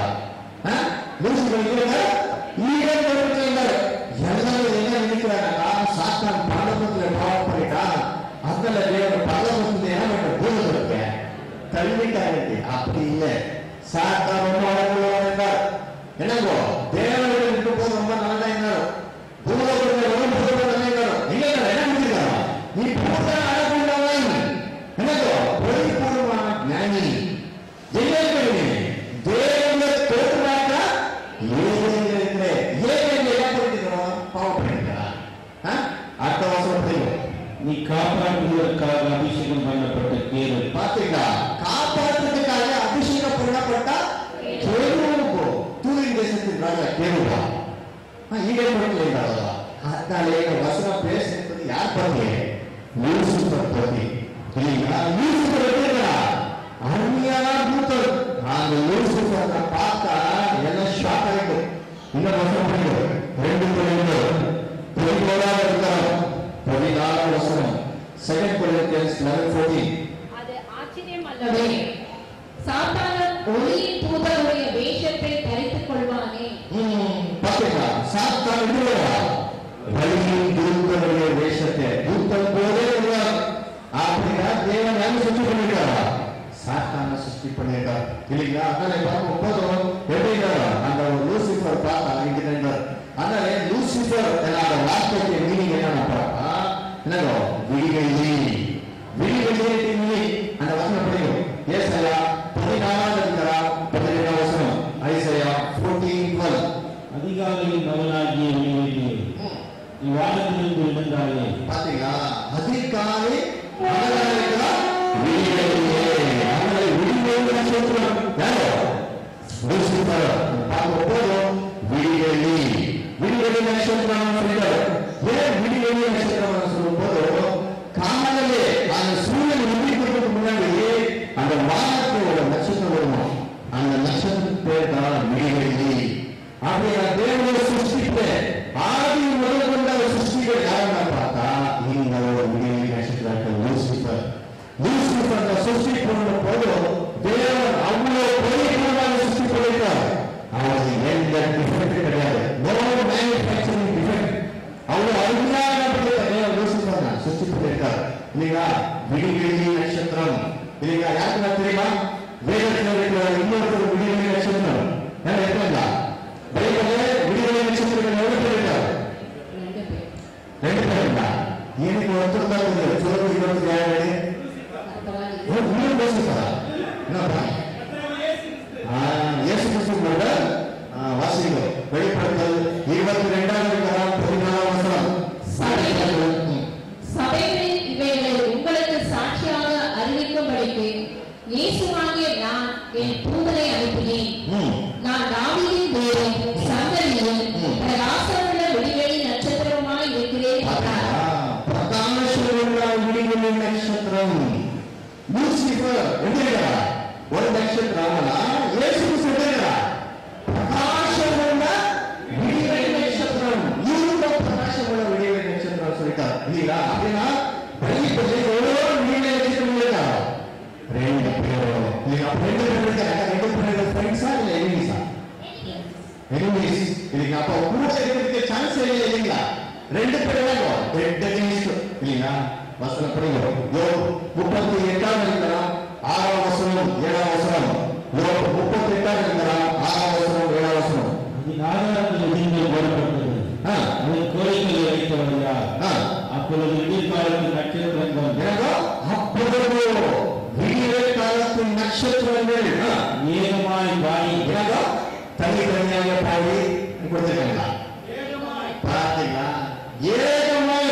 லூசிபர் எங்க இருக்காரு ஈடன் தோட்டத்தில் இருந்தாரு எல்லாரும் என்ன நினைக்கிறாங்கன்னா சாத்தான் பாடத்துல பாவம் பண்ணிட்டான் அதனால தேவன் பரலோகத்துல என்ன பண்ண பூமியில் இருக்க தள்ளிட்டாரு அப்படி இல்லை சாத்தான் ரொம்ப அழகுள்ளவன் என்றார் என்னங்கோ தேவனுடைய இருக்கும் போது ரொம்ப நல்லா இருந்தார் பூலோகத்தில் ரொம்ப பூலோகத்தில் இருந்தார் நீங்க என்ன முடிஞ்சுக்கிறோம் நீ பூத அழகுள்ளவன் என்னங்கோ பரிபூர்ணமான ஞானி எங்க இருக்கிறீங்க தேவனுடைய தோற்றமாக ஏதேனும் இருக்கிற ஏதேனும் என்ன பண்ணிக்கிறோம் பாவம் பண்ணிக்கிறா அடுத்த வருஷம் தெரியும் நீ காப்பாற்றுவதற்காக அபிஷேகம் பண்ணப்பட்ட கேரள் பாத்தீங்களா காப்பாற்றுறதுக்காக அபிஷேகம் பண்ணப்பட்ட கேருபோ தூரின் தேசத்தின் ராஜா கேருபா ஈடே படத்தில் அதனாலே இந்த வசனம் பேசுறது யார் பத்தி லூசிபர் பத்தி இல்லைங்களா லூசிபர் எப்படிங்களா அருமையான தூத்தர் அந்த லூசிபர் நான் பார்த்தா எல்லாம் ஷாக் ஆயிடும் இந்த வசனம் படிக்கும் ரெண்டு பதினொன்று பதினோராவது இருக்கிறோம் பதினாலாம் வசனம் செகண்ட் கொரிந்தியன்ஸ் லெவன் ஃபோர்டீன் அது ஆச்சரியம் அல்லவே சாத்தானன் ஒளியின் தூதருடைய வேஷத்தை தரித்துக் கொள்வானே பாத்தீங்களா சாத்தான் விடுவா வழியின் தூத்தனுடைய வேஷத்தை தூத்தன் போலே வருவார் அப்படின்னா தேவன் யாரும் சுற்றி பண்ணிருக்காரா சாத்தான சுற்றி பண்ணிருக்கார் இல்லைங்களா அதனால பார்க்கும் போதும் எப்படின்னா அந்த லூசிபர் பார்த்தா இருக்கிறார் அதனால லூசிபர் என்ற வார்த்தைக்கு மீனிங் என்ன பார்த்தா என்னதோ விடிவெள்ளி விடிவெள்ளி மீனிங் அந்த வசனம் படிக்கும் ஏசையா பதினாறாவது இருக்கிறா பதினேழாம் வசனம் ஐசையா ஃபோர்டீன் டுவெல் அதிகாலையில் மகனாகிய வெளியே நீ வானத்திலிருந்து விழுந்தாயே பாத்தீங்களா அதிகாலை மகனாயிருக்கிறா விடிவெள்ளியே அவங்களை விடிவெள்ளி சொல்றோம் யாரோ லூசிபர் பார்க்கும் போதும் விடிவெள்ளி விடிவெள்ளி நட்சத்திரம் சொல்லிட்டார் ஏன் விடிவெள்ளி நட்சத்திரம் சொல்லும் போது காலையிலே அந்த சூரியன் உதிக்கிறதுக்கு முன்னாடி அந்த வானத்தில் ஒரு நட்சத்திரம் வருமா அந்த நட்சத்திரம் பேர் தான் விடிவெள்ளி அப்படியே தேவனுடைய சிருஷ்டிப்பு ஆதி முதல் கொண்ட ஒரு சிருஷ்டிகள் யாருன்னு பார்த்தா இந்த ஒரு விடிவெள்ளி நட்சத்திரம் லூசிபர் லூசிபர் அந்த சிருஷ்டி பண்ணும் போது தேவன் அவ்வளவு பரிபூர்ணமாக சிருஷ்டி பண்ணிருக்கார் அவருக்கு எந்த டிஃபெக்ட் கிடையாது நோ மேனுஃபேக்சரிங் டிஃபெக்ட் அவ்வளவு அருமையாக தேவன் லூசிபர் தான் சிருஷ்டி பண்ணிருக்கார் இல்லைங்களா விடிவெள்ளி நட்சத்திரம் இல்லைங்களா யாருக்குன்னா தெரியுமா வேதத்தில் இருக்கிற இன்னொருத்தர் விடிவெள்ளி நட்சத்திரம் யார் இருக்காங்களா பைபிள்ல விடுதலை நட்சத்திரங்கள் எவ்வளவு பேர் இருக்காங்க ரெண்டு பேர் ரெண்டு பேர் இருக்கா எனக்கு ஒருத்தர் தான் தெரியும் சொல்லுங்க இருபத்தி ஏழு பரவாயில்லை இன்னும் பேசுறா என்னப்பா ஆ, இயேசு கிறிஸ்து கூட வாசிக்கும் வெளிப்படுத்தல் இருபத்தி ரெண்டாவது அதிகாரம் பதினாலாம் வசனம் சபைகள் சபைகளில் இவைகளை உங்களுக்கு சாட்சியாக அறிவிக்கும்படிக்கு இயேசுவாகிய நான் என் தூதரை அனுப்பினேன் ம். நான் தாவீதின் தேவன் சந்ததியும் பிரகாசமுள்ள விடிவெளி நட்சத்திரமாய் இருக்கிறேன் என்றார் பிரகாசமுள்ள விடிவெளி நட்சத்திரம் லூசிபர் எதிர்க்கிறா ஒரு நட்சத்திரம் இயேசு கிறிஸ்து எதிர்க்கிறா பிரகாசமுள்ள விடிவெளி நட்சத்திரம் இருந்த பிரகாசமுள்ள விடிவெளி நட்சத்திரம் சொல்லிட்டார் இல்லையா அப்படின்னா பள்ளிப்பள்ளி எவ்வளோ விடிவெளி நட்சத்திரம் இருக்கா ரெண்டு பேரும் இல்லையா ரெண்டு பேர் இருக்காங்க ரெண்டு பேர் ஃப்ரெண்ட்ஸா இல்ல எனிமீஸா எனிமீஸ் இல்லைங்களா அப்போ கூட இருக்கிறதுக்கு சான்ஸ் இல்லை இல்லைங்களா ரெண்டு பேரும் ரெண்டு எனிமீஸ் இல்லைங்களா வசனம் படிங்க யோ முப்பத்தி எட்டாம் இருக்கிறான் ஆறாம் வசனம் ஏழாம் வசனம் யோ முப்பத்தி எட்டாம் இருக்கிறான் ஆறாம் வசனம் ஏழாம் வசனம் அதன் ஆதாரங்கள் விதிகள் போடப்பட்டது ஆ. அதன் கோரிக்கையை வைத்தவர் யார் ஆ. அப்பொழுது விடியற்காலத்து நட்சத்திரங்கள் எனக்கோ அப்பொழுது விடிய காலத்தின் நட்சத்திரங்கள் ஆ, ஏகமாய் பாடி எனக்கோ தனித்தனியாக பாடி கொடுத்துருக்காங்களா பார்த்தீங்களா ஏகமாய்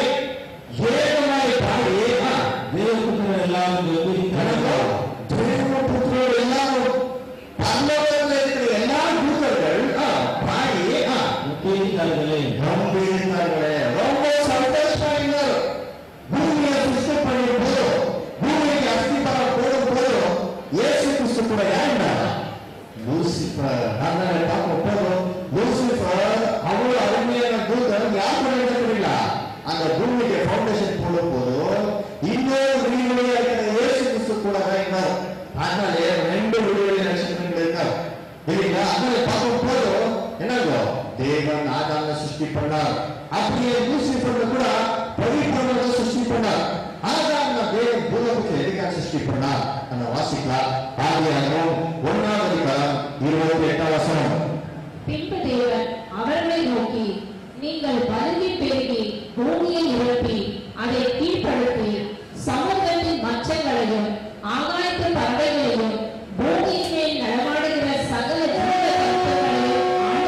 ஏகமாய் பாடி ஆ, தேவபுத்திரர் எல்லாரும் எனக்கோ தேவபுத்திரர் எல்லாரும் பரலோகத்தில் இருக்கிற எல்லா தூதர்கள் ஆ, பாடி ஆ, ஒப்பித்தார்களே ரொம்ப இருந்தார்களே ரொம்ப சந்தோஷமா இருந்தார் பூமியை சுத்தம் பண்ணிடும் போது பூமிக்கு அஸ்திபாரம் போடும் போது இயேசு கிறிஸ்து கூட யார் இருந்தாரா? லூசிபர் அதனால பார்க்க போதும் லூசிபர் அவ்வளவு அருமையான தூதர் யார் கூட இருக்கிறீங்களா அந்த பூமிக்கு ஃபவுண்டேஷன் போடும் போது இன்னொரு விடுதலையா இருக்கிற இயேசு கிறிஸ்து கூட தான் இருந்தார் அதனால ரெண்டு விடுதலை நட்சத்திரங்கள் இருக்கார் இல்லைங்களா அதனால பார்க்கும் போது என்னங்கோ தேவன் ஆதாம சிருஷ்டி பண்ணார் அப்படியே லூசிபர் கூட பரிபூர்ணத்தை சிருஷ்டி பண்ணார் ஆதாம தேவன் பூலோகத்தை எதுக்காக சிருஷ்டி பண்ணார் அந்த வாசிக்கலாம் ஆதியாகமம் ஒன்னாவது அதிகாரம் இருபத்தி எட்டாம் வசனம் பின்பு தேவன் அவர்களை நோக்கி நீங்கள் பருகி பெருகி பூமியை நிரப்பி அதை கீழ்ப்படுத்தி சமுத்திரத்தின் மச்சங்களையும் ஆகாயத்து பறவைகளையும் பூமியின் மேல் நடமாடுகிற சகல ஜீவ ஜந்துக்களையும்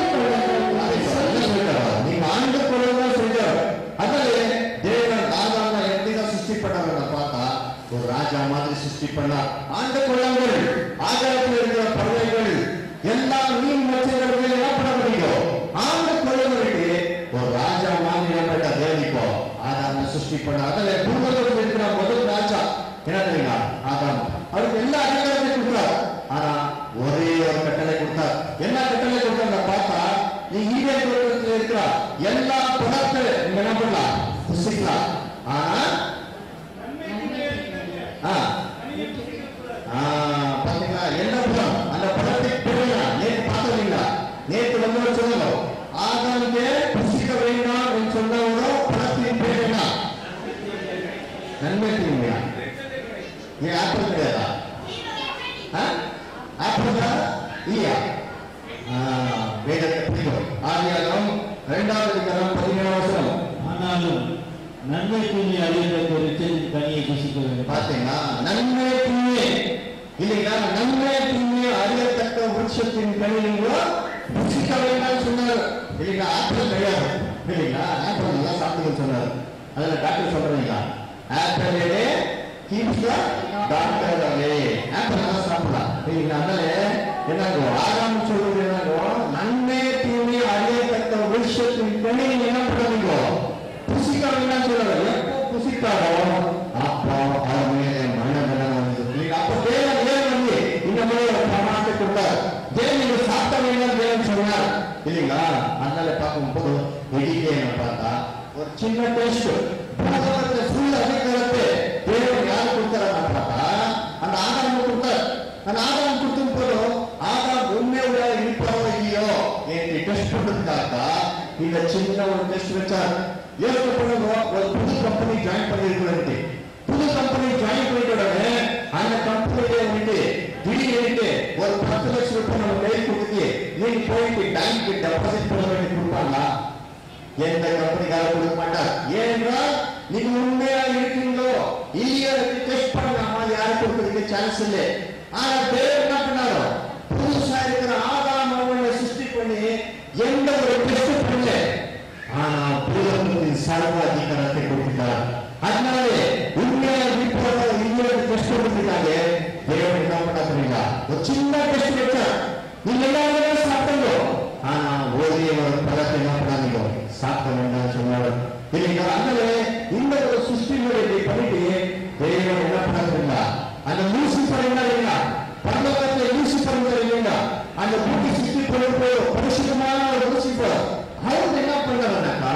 ஆண்டு கொள்ளுங்கள் என்று சொல்லி நீங்க ஆண்டு கொள்ளதான் செஞ்சார் அதனால தேவன் ஆதாம எப்படிதான் சிருஷ்டி பண்ணாங்க பார்த்தா ஒரு ராஜா மாதிரி சிருஷ்டி பண்ணார் ஆண்டு கொள்ளுங்கள் ஆகாயத்தில் இருக்கிற பறவைகள் எல்லா மீன் மச்சங்கள் மேல என்ன பண்ண முடியும் ஆண்டு கொள்ளுங்களுக்கு ஒரு ராஜா மாதிரி நம்மகிட்ட தேவிக்கோ ஆதாம சிருஷ்டி பண்ண அதுல பூமியில் இருக்கிற முதல் ராஜா என்ன தெரியுமா ஆதாம் அவருக்கு எல்லா அதிகாரத்தையும் கொடுத்தார் ஆனா ஒரே ஒரு கட்டளை கொடுத்தார் என்ன கட்டளை கொடுத்தாங்க பார்த்தா நீ ஈவே தோட்டத்தில் இருக்கிற எல்லா படத்தை நீங்க என்ன பண்ணலாம் புசிக்கலாம் ஆனா ஆ, ஆ, பாத்தீங்களா என்ன படம் அந்த படத்தை பிள்ளையா நேற்று பார்த்தீங்களா நேற்று வந்து சொல்லுங்க ஆதாமுக்கு புசிக்க வேண்டாம் என்று சொன்னவரோ படத்தின் பேர் என்ன நன்மை தீமையா நீ ஆப்பிள் கிடையாதா ஆ? ஆப்பிள் தான் இல்லையா ஆ, வேதத்தை பிடிக்கும் ஆதியாகமம் இரண்டாவது அதிகாரம் பதினேழு வருஷம் ஆனாலும் நன்மை தீமை அறிந்த ஒரு எச்சரிக்கை கனியை புசிக்க வேண்டும் பாத்தீங்கன்னா நன்மை தீமை இல்லைங்களா நன்மை தீமை அறியத்தக்க விருட்சத்தின் கனிகளோ புசிக்க வேண்டாம் சொன்னார் இல்லைங்களா ஆப்பிள் கிடையாது இல்லைங்களா ஆப்பிள் நல்லா சாப்பிடுங்க சொன்னார் அதுல டாக்டர் சொல்றீங்களா apple keeps doctor away apple நல்லா சாப்பிடலாம் இல்லைங்களா அதனால என்னங்கோ ஆறாம் சொல்றது என்னங்கோ நன்மை தீமை அறியத்தக்க விருட்சத்தின் கனி என்ன பண்ணுவீங்க புசிக்க வேண்டாம் சொல்றாரு எப்போ புசித்தாரோ அப்போ அவர் மேலே மரணதண்டனை வந்தது இல்லைங்களா? அப்போ தேவன் ஏன் வந்து இந்த மாதிரி ஒரு பிரமாணத்தை கொடுத்தார் தேவன் நீங்க சாப்பிட வேண்டாம் தேவன் சொன்னார் இல்லைங்களா அதனால பார்க்கும்போது வெளியே என்ன பார்த்தா ஒரு சின்ன டேஸ்ட் பூலோகத்தை ஃபுல் அதிகாரத்தை தேவன் யார் கொடுத்தாரா பார்த்தா அந்த ஆதாரம் கொடுத்தார் அந்த ஆதாரம் கொடுத்தும் போதும் ஆதாம் உண்மையோட இருப்பாரோ இல்லையோ என்று டெஸ்ட் பண்றதுக்காக இந்த சின்ன ஒரு டெஸ்ட் வச்சார் யோசனை பண்ணுங்க ஒரு புது கம்பெனி ஜாயின் பண்ணிருக்கிறது புது கம்பெனி ஜாயின் பண்ணிட்ட உடனே அந்த கம்பெனியில வந்துட்டு திடீர்னு ஒரு பத்து லட்சம் ரூபாய் நம்ம கையில் கொடுத்து நீங்க போயிட்டு பேங்க் டெபாசிட் பண்ண வேண்டி கொடுப்பாங்களா எந்த கம்பெனிக்கார கொடுக்க மாட்டார் ஏனென்றால் நீங்க உண்மையா இருக்கீங்களோ இல்லையோ டெஸ்ட் பண்ணாமா யாரும் கொடுக்கறதுக்கு சான்ஸ் இல்லை ஆனா தேவன் என்ன பண்ணாரோ புதுசா இருக்கிற ஆதாம் அவனை சிருஷ்டி பண்ணி எந்த ஒரு டெஸ்ட் பண்ணல ஆனா பூலகத்தின் சர்வ அதிகாரத்தை கொடுத்துட்டார் அதனாலே உண்மையா இருப்போட இல்லையோ டெஸ்ட் கொடுத்துட்டாங்க தேவன் என்ன பண்ணா தெரியுங்களா ஒரு சின்ன டெஸ்ட் வச்சார் நீங்க எல்லாருமே சாப்பிடுங்க ஆனா ஒரே ஒரு பழத்தை என்ன பண்ணாதீங்க சாப்பிட வேண்டாம் சொன்னார் இல்லைங்களா அதனால இந்த ஒரு சிருஷ்டி முறையை பண்ணிட்டு தேவன் என்ன பண்ணாதுங்களா அந்த லூசிபர் என்ன இல்லைங்களா பரலோகத்தில் லூசிபர் இல்லைங்களா அந்த பூமி சிருஷ்டி பண்ணும்போது பரிசுத்தமான ஒரு லூசிபர் அவர் என்ன பண்ணாருனாக்கா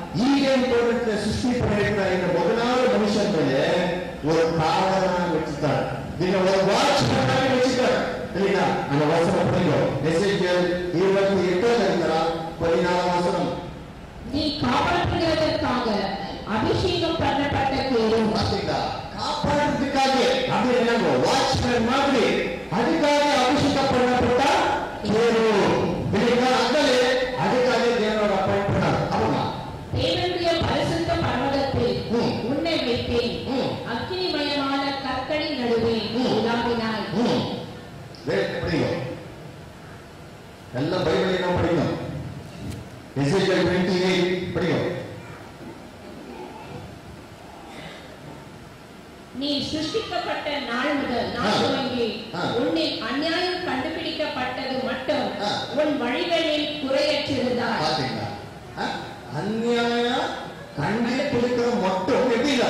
ஈகன் தோட்டத்தை சிருஷ்டி பண்ணிருக்கிற இந்த முதலாவது மனுஷன் மேலே ஒரு காவலாக வச்சுட்டார் நீங்க ஒரு வாட்ச்மேனாக வச்சுட்டார் இல்லைங்களா அந்த வசனம் படிக்கும் எசேக்கியேல் இருபத்தி எட்டாவது அதிகாரம் பதினாலாம் வசனம் நீ காப்பாற்றுகிறதற்காக அபிஷேகம் பண்ணப்பட்ட கேரு பாத்தீங்களா காப்பாடுறதுக்காக அப்படி என்னங்க வாட்ச்மேன் மாதிரி அதுக்காக அபிஷேகம் பண்ணப்பட்ட ஒரு இல்லைங்களா அதனால எசேக்கியல் 28 படிக்கும் நீ சிருஷ்டிக்கப்பட்ட நாள் முதல் ஆ. நான் துவங்கி ஆ. உன்னில் அநியாயம் கண்டுபிடிக்கப்பட்டது மட்டும் ஆ. உன் வழிகளில் குறையற்றிருந்தார் பாத்தீங்களா ஆ? அநியாய கண்டுபிடிக்கிற மட்டும் எப்படிங்களா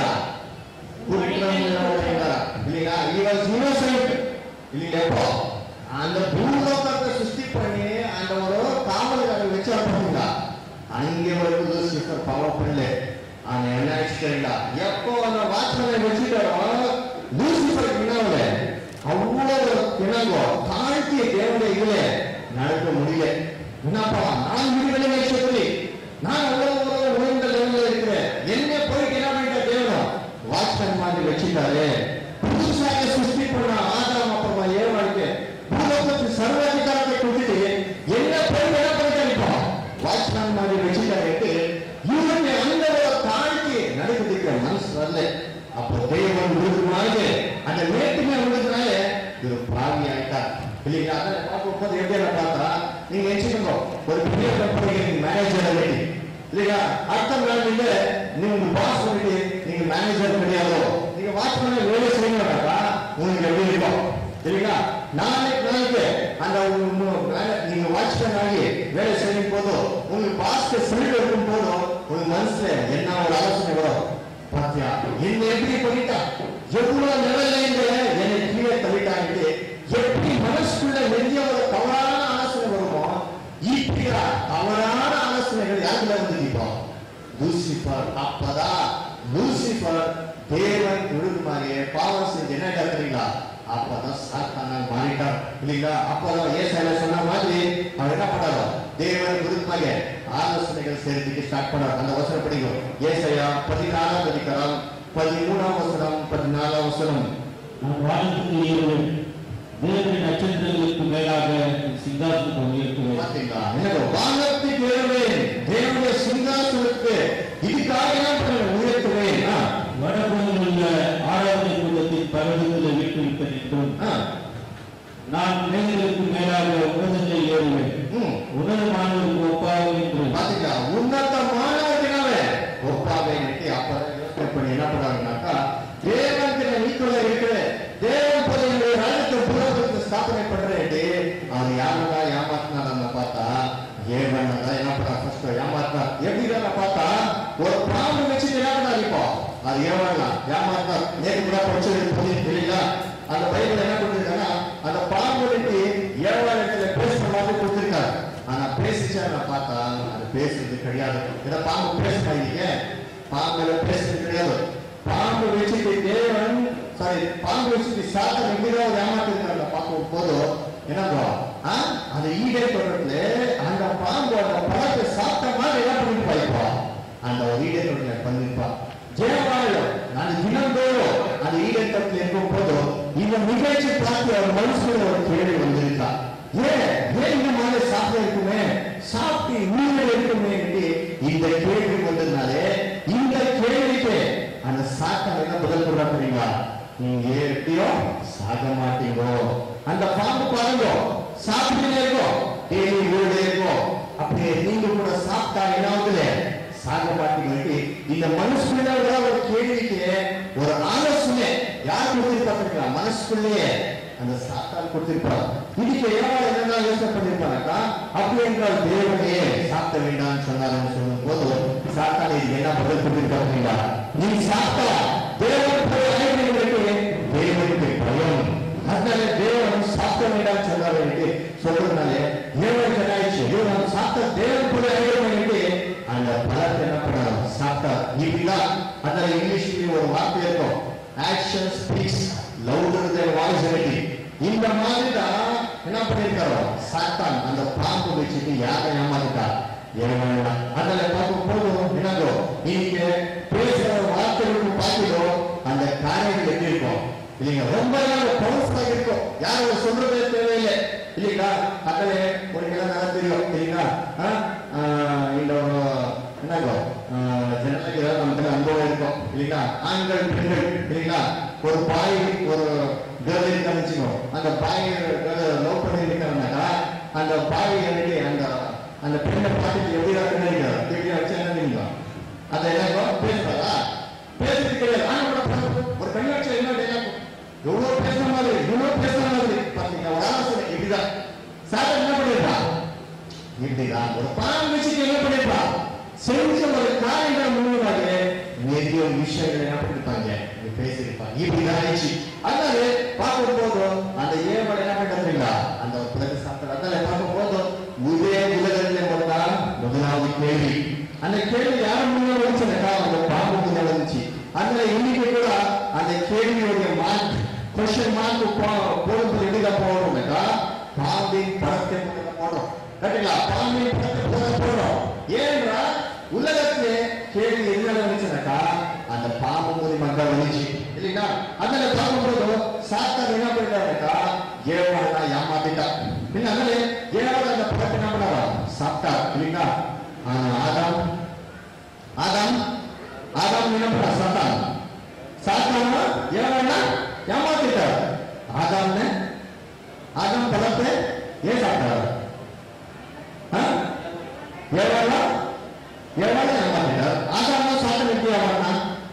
குற்றம் இல்லைங்களா இல்லைங்களா he was innocent இல்லைங்களா இப்போ அந்த பூலோகத்தை சிருஷ்டி பண்ணி அந்த ஒரு காவல்காரர் வச்சா பாத்தீங்களா அங்கே வரைக்கும் லூசிஃபர் பவர் பண்ணல அவன் என்ன ஆச்சுட்டா எப்போ அந்த வாட்ச்மேனை வச்சுட்டாரோ லூசிஃபர் பின்னால அவ்வளவு பிணங்கோ தாழ்த்திய தேவனுடைய இதுல நடக்க முடியல என்னப்பா நான் விடுதலை சொல்லி நான் அவ்வளவு ஒரு உயர்ந்த லெவலில் இருக்கிறேன் என்ன போயிட்டு என்ன பண்ணிட்ட தேவனும் வாட்ச்மேன் மாதிரி வச்சுட்டாரு புதுசாக சிருஷ்டி பண்ண ஆதாரம் அப்புறமா ஏவாளுக்கு பூலோகத்துக்கு சர்வாதிகாரத்தை கொடுத்துட்டு என்ன போய் என்ன பண்ணிட்டாரு இப்போ வாட்ச்மேன் மாதிரி வச்சுட்டாரு இவனுக்கு அந்த ஒரு தாழ்த்தி நடக்குதுக்கு மனசு வரல அப்போ தெய்வம் விழுதுனால அந்த மேட்டுமே விழுதுனால இது பாவி ஆயிட்டா இல்லைங்களா அதை பார்க்கும் போது எப்படி என்ன பார்த்தா நீங்க நினைச்சுக்கோங்க ஒரு பெரிய கம்பெனிக்கு நீங்க மேனேஜர் வேண்டி இல்லையா அடுத்த நாள் நீங்க நீங்க உங்க பாஸ் பண்ணிட்டு நீங்க மேனேஜர் கிடையாதோ நீங்க வாட்ச்மேன் வேலை செய்யணும்னாக்கா உங்களுக்கு எப்படி இருக்கும் இல்லைங்களா நாளைக்கு நாளைக்கு அந்த உங்க- உங்க வேலை- நீங்க வாட்ச்மேன் ஆகி வேலை செய்யும் போதோ உங்க பாஸ்க்கு சொல்லி இருக்கும் போதோ உங்க மனசுல என்ன ஒரு ஆலோசனை வரும் பாத்தியா என்ன எப்படி பண்ணிட்டா எவ்வளவு லெவல்ல இருந்து என்னை கீழே தள்ளிட்டாங்க எப்படி மனசுக்குள்ள நெறிய ஒரு தவறான ஆலோசனை வருமோ இப்படியா தவறான ஆலோசனைகள் யாருக்குள்ள வந்து இப்போ லூசிபர் அப்பதான் லூசிபர் தேவன் விழுதுமாறிய பாவம் செஞ்சு என்ன தெரியுங்களா அப்பதான் சாத்தானா மாறிட்டார் இல்லைங்களா அப்பதான் ஏசாயில சொன்ன மாதிரி அவர் என்ன பண்ணாரோ தேவன் விருதுமாக ஆலோசனைகள் செய்யறதுக்கு ஸ்டார்ட் பண்ணார் அந்த வசனம் படிக்கும் ஏசாயா பதினாலாம் அதிகாரம் பதிமூணாம் வசனம் பதினாலாம் வசனம் நான் வானத்துக்கு ஏறுவேன் தேவனின் நட்சத்திரங்களுக்கு மேலாக என் சிங்காசனத்தை உயர்த்துவேன் பாத்தீங்களா எனக்கு வானத்துக்கு ஏறுவேன் தேவனுடைய சிங்காசனத்துக்கு இதுக்காக என்ன பண்ணுவேன் உயர்த்துவேன் ஆ, வடபுறத்தில் உள்ள ஆராதனை கூட்டத்தின் பர்வதங்களை விட்டுவிட்டேன் என்றும் ஆ, நான் மேல்களுக்கு மேலாக உன்னதங்களை ஏறுவேன் ம். உன்னதமானவருக்கு ஒப்பாகும் என்று பாத்தீங்களா உன்னதமானவர்களால ஒப்பாக இன்னைக்கு அப்ப யோசனை பண்ணி என்ன பண்ணாருனாக்கா தேவன் நீக்குள்ள இருக்கிற தேவன் போல என்னுடைய ராஜ்யத்தை பூலோகத்தை ஸ்தாபனை பண்றேன்ட்டு அவன் யாருடா ஏமாத்தினான்னு பார்த்தா ஏவன் தான் என்ன பண்ணா ஃபர்ஸ்ட் ஏமாத்தினா எப்படின்னு பார்த்தா ஒரு பாம்பு வச்சு என்ன பண்ணாரு இப்போ அது ஏமாறலாம் ஏமாத்தினா நேற்று கூட படிச்சது புரியுது இல்லைங்களா அந்த பைபிள் என்ன கொடுத்திருக்காங்கன்னா அந்த பாம்பு வந்துட்டு ஏவாளத்துல பேசுற மாதிரி கொடுத்திருக்காரு ஆனா பேசிச்சா நான் பார்த்தா அது பேசுறது கிடையாது ஏன்னா பாம்பு பேசுமா இன்னைக்கு பாம்புல பேசுறது கிடையாது பாம்பு வச்சுட்டு தேவன் சாரி பாம்பு வச்சுட்டு சாத்தன் எப்படிதான் ஏமாத்திருக்காங்க பார்க்கும் போது என்ன bro? ஆ அந்த ஈடே தொடர்ல அந்த பாம்பு அந்த பழத்தை சாப்பிட்ட மாதிரி என்ன பண்ணிட்டு இப்போ அந்த ஒரு ஈடே தொடர்ல பண்ணிருப்பா ஜெயவாழம் அந்த தினந்தோறும் அந்த ஈடேற்றத்தில் இருக்கும் போதும் இந்த நிகழ்ச்சி பார்த்து அவர் மனசுல ஒரு கேள்வி வந்திருக்கா ஏன் ஏன் இந்த மாதிரி சாப்பிட இருக்குமே சாப்பிட்டு உயிரில் இருக்குமே என்று இந்த கேள்வி வந்ததுனாலே இந்த கேள்விக்கு அந்த சாத்தான் என்ன பதில் சொல்றா தெரியுங்களா நீங்க எப்படியோ சாக மாட்டீங்கோ அந்த பாம்பு பாருங்க சாப்பிட்டுட்டே இருக்கோம் டெய்லி வீடு இருக்கும் அப்படியே நீங்க கூட சாப்பிட்டா என்ன ஆகுதுல சாக மாட்டீங்க இந்த மனசுக்குள்ள உள்ள ஒரு கேள்விக்கு ஒரு ஆலோசனை யார் கொடுத்திருப்பா மனசுக்குள்ளேயே அந்த சாத்தான் கொடுத்திருப்பார் இதுக்கு ஏவாள் என்னென்ன யோசனை பண்ணிருப்பாங்கக்கா அப்படி என்றால் தேவனே சாப்பிட வேண்டாம்னு சொன்னாருன்னு சொல்லும் போது சாத்தான் இது என்ன பதில் கொடுத்திருப்பாங்க நீ சாப்பிட்டா தேவன் போய் அழைக்கிறவர்களுக்கு தேவனுக்கு பயம் அதனால தேவன் சாப்பிட வேண்டாம்னு சொன்னாரு என்று சொல்றதுனால தேவன் சொன்னாச்சு தேவன் சாப்பிட்ட தேவன் போய் அழைக்கிறவங்க என்று அந்த பலத்தை என்ன பண்ணாரு சாப்பிட்டா இப்படிதான் அதனால இங்கிலீஷ்ல ஒரு வார்த்தை இருக்கும் action speaks louder than voice ready இந்த மாதிரி தான் என்ன பண்ணிருக்காரோ சாத்தான் அந்த பாம்பு வச்சுட்டு யாரை ஏமாத்திட்டா ஏமாண்டா அதனால பார்க்கும் போது என்னங்கோ நீங்க பேசுற வார்த்தைகளுக்கு பார்க்கிறோ அந்த காரியங்கள் எப்படி இருக்கும் இல்லைங்க ரொம்ப பவர்ஃபுல்லா இருக்கும் யாரும் சொல்றதே தேவையில்லை இல்லைங்களா அதுல உங்களுக்கு எல்லாம் நல்லா தெரியும் இல்லைங்களா ஆ? ஆ, இந்த என்னங்கோ ஜனநாயக ஏதாவது நமக்கு அனுபவம் இருக்கும் இல்லைங்களா ஆண்கள் பெண்கள் இல்லைங்களா ஒரு பாய் ஒரு கேர்ள் இருக்கான்னு வச்சுக்கோ அந்த பாய் லவ் பண்ணி இருக்காங்கனாக்கா அந்த பாய் எனக்கு அந்த அந்த பெண்ணை பார்த்துட்டு எப்படி நினைக்கிறார் கேட்க வச்சு என்ன நினைக்கலாம் அந்த என்ன பேசுறாரா பேசுறது கிடையாது ஆனா கூட பாருங்க, ஒரு பெண்ணை வச்சு என்ன டைலாக் எவ்வளவு பேசுற மாதிரி இவ்வளவு பேசுற மாதிரி பாத்தீங்க ஒரு ஆலோசனை இப்படிதான் சார் என்ன பண்ணிருக்கா இப்படிதான் ஒரு பால் வச்சுட்டு என்ன பண்ணிருப்பா செஞ்ச ஒரு காரியங்களை முன்னுவாங்க நிறைய விஷயங்கள் என்ன பண்ணிருப்பாங்க இங்க பேசியிருப்பாங்க இப்படிதான் ஆயிடுச்சு அதனால பார்க்கும் போதும் அந்த ஏவல் என்ன பண்றீங்களா அந்த பிறகு சாப்பிட அதனால பார்க்கும் போதும் இதே உலகத்தில் வந்தா முதலாவது கேள்வி அந்த கேள்வி யார் முன்னாடி வந்துச்சுனாக்கா அந்த பாம்பு முன்னாடி வந்துச்சு அதனால இன்னைக்கு கூட அந்த கேள்வியுடைய மார்க் கொஸ்டின் மார்க் போடும்போது எதுல போடணும்னாக்கா பாம்பின் படத்தை முதல்ல போடும் கரெக்டுங்களா பாம்பின் படத்தை முதல்ல போடும் ஏன்னா உலகத்திலே கேள்வி எதுல வந்துச்சுனாக்கா அந்த பாம்பு மூலியமாக வந்துச்சு இல்லைங்களா அதனால பார்க்கும்போது சாத்தான் என்ன பண்ணிட்டாருக்கா ஏவாளா ஏமாத்திட்டான் நீங்க அதனால ஏவாள அந்த படத்தை என்ன பண்ணாரா சாப்பிட்டா இல்லைங்களா ஆனா ஆதாம் ஆதாம் ஆதாம் என்ன பண்ணா சாத்தான் சாத்தான ஏவாளா ஏமாத்திட்டார் ஆதாம்னு ஆதாம் பழத்தை ஏன் சாப்பிட்டார் ஏவாளா ஏவாளா ஏமாத்திட்டார் ஆதாம் சாத்தன் எப்படி ஏமாத்தினா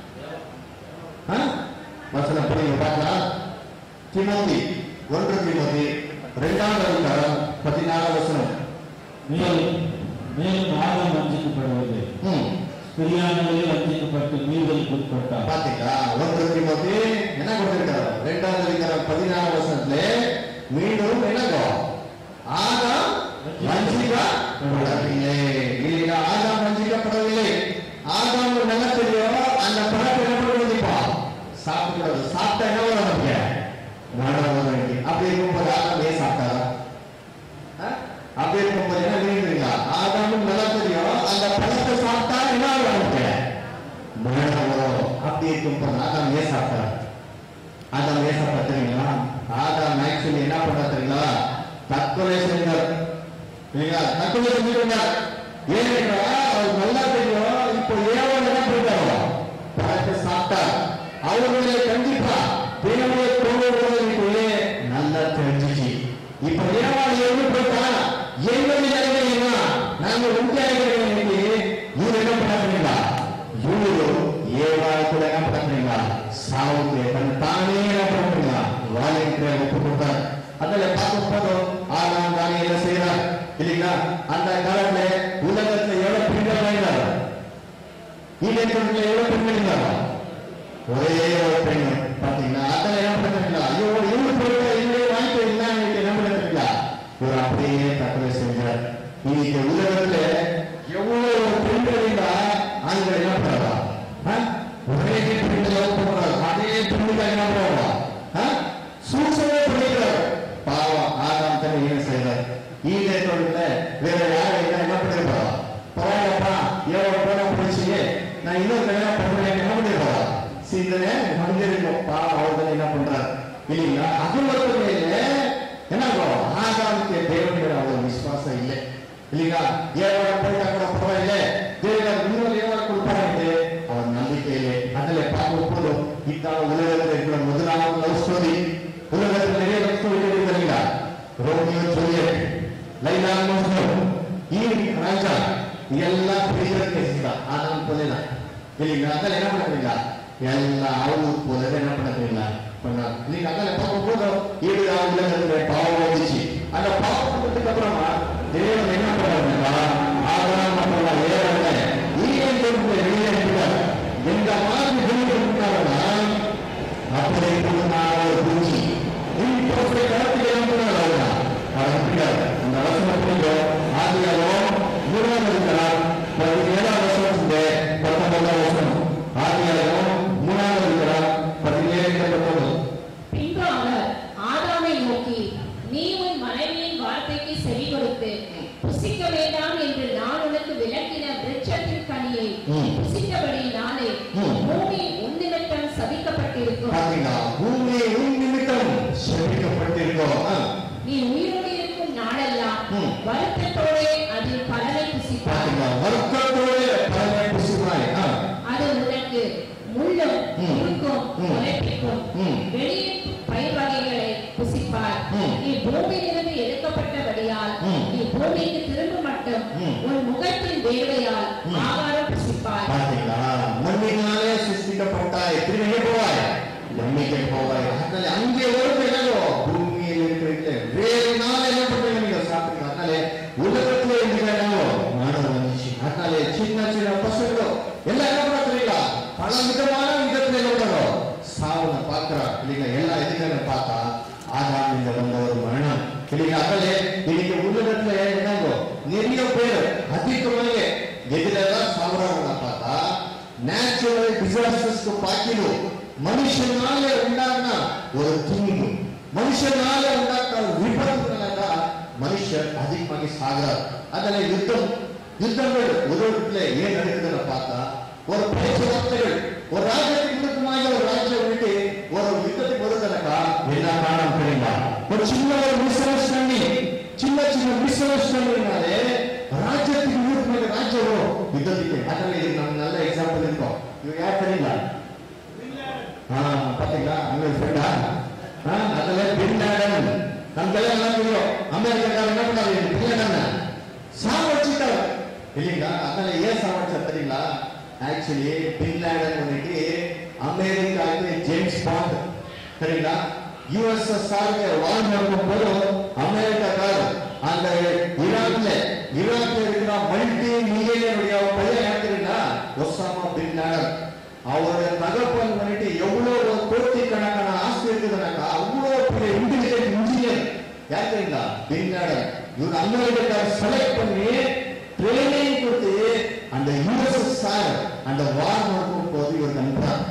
வசனம் புரியுங்க பார்க்கலாம் திமோதி ஒன்று திமோதி இரண்டாம் அதிகாரம் பதினாறு வசனம் மேலும் மேலும் ஆதாம் வஞ்சிக்கப்படுவது ம் பிரியாணிகளே வஞ்சிக்கப்பட்டு மீறுதலுக்கு உட்பட்டார் பாத்தீங்களா ஒன்று திமோதி என்ன கொடுத்திருக்காரு இரண்டாம் அதிகாரம் பதினாறு வசனத்துல மீண்டும் என்னங்கோ ஆதாம் வஞ்சிக்கப்படவில்லை இல்லையா ஆதாம் வஞ்சிக்கப்படவில்லை ஆதாம் நிலத்திலேயோ அந்த பழத்தை என்ன பண்ணுவதுப்பா சாப்பிடக்கூடாது சாப்பிட்டா என்ன வரும் நமக்கு மரணம் வரும் இன்னைக்கு. அப்படி இருக்கும்போது ஆதாம் ஏன் சாப்பிட்டாரா ஆ? அப்படி இருக்கும்போது என்ன நினைக்கிறீங்களா ஆதாமும் நல்லா தெரியும் அந்த பழத்தை சாப்பிட்டா என்ன ஆகும் நமக்கு மரணம் வரும் அப்படி இருக்கும்போது ஆதாம் ஏன் சாப்பிட்டார் ஆதாம் ஏன் சாப்பிட்டா தெரியுங்களா ஆதாம் ஆக்சுவலி என்ன பண்ணா தெரியுங்களா தற்கொலை செஞ்சார் இல்லைங்களா தற்கொலை செஞ்சிருந்தார் ஏனென்றா அவர் நல்லா தெரியும் இப்போ ஏவன் என்ன பண்ணிட்டாரோ பழத்தை சாப்பிட்டார் அவர்களே கண்டிப்பா தேவையை கொள்வதற்குள்ளே நல்லா தெரிஞ்சிச்சு இப்ப ஏவாள் எங்க போயிட்டா எங்களுடைய என்ன நாங்க உண்டியாகிறோம் இன்னைக்கு இவர் என்ன பண்ணாங்களா இவரு ஏவாள் கூட என்ன பண்ணாங்களா சாவுக்கு தன் தானே என்ன பண்ணாங்களா வாழைக்கு ஒப்பு கொடுத்தார் அதுல பார்க்கும் போதும் ஆறாம் தானே என்ன செய்யறார் இல்லைங்களா அந்த காலத்துல உலகத்துல எவ்வளவு பெண்கள் வாங்கினார் ஈழத்துல எவ்வளவு பெண்கள் இருந்தாரா ஒரே ஒரு பெண் பாத்தீங்கன்னா அதில் என்ன பண்ணுறீங்களா ஐயோ இவரு பொருள் என்னுடைய வாய்ப்பு இல்லை இன்னைக்கு என்ன பண்ணுறீங்களா இவர் அப்படியே தற்கொலை செஞ்சார் இன்னைக்கு உலகத்துல எவ்வளவு பெண்கள் இருந்தா ஆண்கள் என்ன பண்றா ஒரே பெண்கள் போறாரு அதே பெண்கள் என்ன போறா சூசமே பண்ணிக்கிறார் பாவம் ஆதாம் தன்னை என்ன செய்யறார் ஈழே தொழில வேற யாரும் இல்லை என்ன பண்ணிருப்பா பரவாயில்லப்பா எவ்வளவு போன போச்சு நான் இன்னொரு கல்யாணம் பண்றேன் என்ன பண்ணிருப்பா சிந்தனை மனிதர்கள் பாவம் அவர்கள் என்ன பண்றார் இல்லைங்களா அது மட்டும் இல்லை என்ன ஆதாமுக்கு தேவன் மேல அவ்வளவு விசுவாசம் இல்லை இல்லைங்களா ஏழை போயிட்டா கூட பரவாயில்லை தேவன் இன்னொரு ஏழை கொடுப்பாரு அவன் நம்பிக்கை இல்லை அதில் பார்க்கும் போது இதான் உலகத்தில் இருக்கிற முதலாவது லவ் ஸ்டோரி உலகத்தில் நிறைய லவ் ஸ்டோரி இருக்கிறீங்களா ரோமியோ ஜூலியட் லைலா மஜ்னு ஈவி ராஜா இதெல்லாம் பெரிய கேஸ் தான் ஆதாம் போலதான் இல்லைங்களா அதில் என்ன பண்ணுறீங்களா எல்லாம் அவங்க போல என்ன பண்ணுறீங்களா பண்ணாங்க இல்லைங்க அதில் பார்க்கும் போது ஈடு உலகத்துல பாவம் வந்துச்சு அந்த பாவம் வந்ததுக்கு அப்புறமா தேவன் என்ன பண்றாருன்னா ஆதாம் அப்புறம் ஏறாங்க ஈரன் கொடுத்து வெளியே இருக்கிறார் எந்த மாதிரி வெளியே இருக்கிறாருன்னா அப்படி இருக்கிறதுனால ஒரு பூச்சி இப்போ கடத்தில் என்ன பண்ணாரு அவர் இருக்கிறார் அந்த அவசரம் புரியும் ஆதியாகவும் மூணாவது இருக்கிறார் பதினேழாம் வருஷம் பத்தொன்பதாம் வருஷம் ஆதியாகவும் மூணாவது இருக்கிறார் பதினேழு பத்தொன்பது பின்பு அவர் ஆதாமை நோக்கி நீ உன் மனைவியின் வார்த்தைக்கு செவி கொடுத்து புசிக்க வேண்டாம் என்று நான் உனக்கு விளக்கின விருட்சத்தின் கனியை ம். புசித்தபடியினாலே ம். பூமி உன் நிமித்தம் சபிக்கப்பட்டிருக்கும் பாத்தீங்களா பூமி உன் நிமித்தம் செபிக்கப்பட்டிருக்கோம் ஆ. நீ உயிரோடு இருக்கும் நாளெல்லாம் ம். வருத்தத்தோடே அதில் பலனை புசிப்பாய் பாத்தீங்களா வர்க்கத்தோடு பலனை புசிப்பாய் ஆ. அது உனக்கு முள்ளும் ம். இருக்கும் ம். முளைப்பிக்கும் ம். வெளியே பயிர் வகைகளை புசிப்பாய் புசிப்பாய் ம். நீ பூமியிலிருந்து எடுக்கப்பட்டபடியால் ம். நீ பூமிக்கு திரும்ப மட்டும் ம். உன் முகத்தின் வேர்வையால் ம். ஆகாரம் புசிப்பாய் பார்த்தீங்களா மண்ணினாலே சிருஷ்டிக்கப்பட்டாய் திரும்பி எங்கே போவாய் நம்பிக்கை போவாய் அதனால அங்கே ஒரு என்னவோ பூமியில் இருக்கிற வேறுனால என்ன பண்றீங்க நீங்க சாப்பிடுங்க அதனால உலகத்துல இருந்து என்னவோ மரணம் வந்துச்சு அதனால சின்ன சின்ன பசங்களோ எல்லாம் என்ன பண்றீங்களா பல விதமான விதத்துல என்ன பண்ணுறோம் சாவனை பார்க்கிறா இல்லைங்க எல்லா எதுக்காக பார்த்தா ஆதாம் இந்த வந்த ஒரு மரணம் இல்லைங்க அதனால இன்னைக்கு உலகத்துல என்னவோ நிறைய பேர் அதிகமாக எதுலதான் சாவறாங்க பார்த்தா நேச்சுரல் டிசாஸ்டர்ஸ்க்கு பார்க்கணும் மனுஷனால உண்டான ஒரு தீங்கு மனுஷனால உண்டான விபத்துனால மனுஷர் அதிகமாக சாகிறார் அதனால யுத்தம் யுத்தங்கள் உலகத்துல ஏன் நடக்குதுன்னு பார்த்தா ஒரு பேச்சுவார்த்தைகள் ஒரு ராஜ்யத்துக்கு யுத்தமாக ஒரு ராஜ்யம் விட்டு ஒரு யுத்தத்துக்கு வருதுனாக்கா என்ன காரணம் தெரியுமா ஒரு சின்ன ஒரு மிஸ்அண்டர்ஸ்டாண்டிங் சின்ன சின்ன மிஸ்அண்டர்ஸ்டாண்டிங்னாலே ராஜ்யத்துக்கு யுத்தமாக ராஜ்யம் யுத்தத்துக்கு அதனால இது நம்ம நல்ல எக்ஸாம்பிள் இருக்கும் இவங்க யார் தெரியுங்களா ஆ, பாத்தீங்களா உங்க ஃப்ரெண்டா அதுல பின் லேடன் நமக்கெல்லாம் எல்லாம் தெரியும் அமெரிக்காக்காரன் என்ன பண்ணாரு பின் லேடன் சாவடிச்சுட்டாரு இல்லைங்களா அதனால ஏன் சாவடிச்சார் தெரியுங்களா ஆக்சுவலி பின் லேடன் வந்துட்டு அமெரிக்காவுக்கு ஜேம்ஸ் பாண்ட் சரிங்களா யுஎஸ்எஸ்ஆருக்கு வாழ்ந்து போது அமெரிக்காக்கார் அந்த ஈராக்ல ஈராக்ல இருக்கிற மல்டி மில்லியனுடைய பையன் யார் தெரியுங்களா ஒசாமா பின் லேடன் அவருடைய தகப்பன் வந்துட்டு எவ்வளவு ஒரு கோடி கணக்கான ஆஸ்தி இருக்குதுனாக்கா அவ்வளவு பெரிய இன்டெலிஜென்ட் இன்ஜினியர் யார் தெரியுங்களா பின் லேடன் இவர் அமெரிக்காவை செலக்ட் பண்ணி ட்ரைனிங் கொடுத்து அந்த யூஎஸ்எஸ்ஆர் அந்த வார் நடக்கும் போது இவர் அனுப்புறார்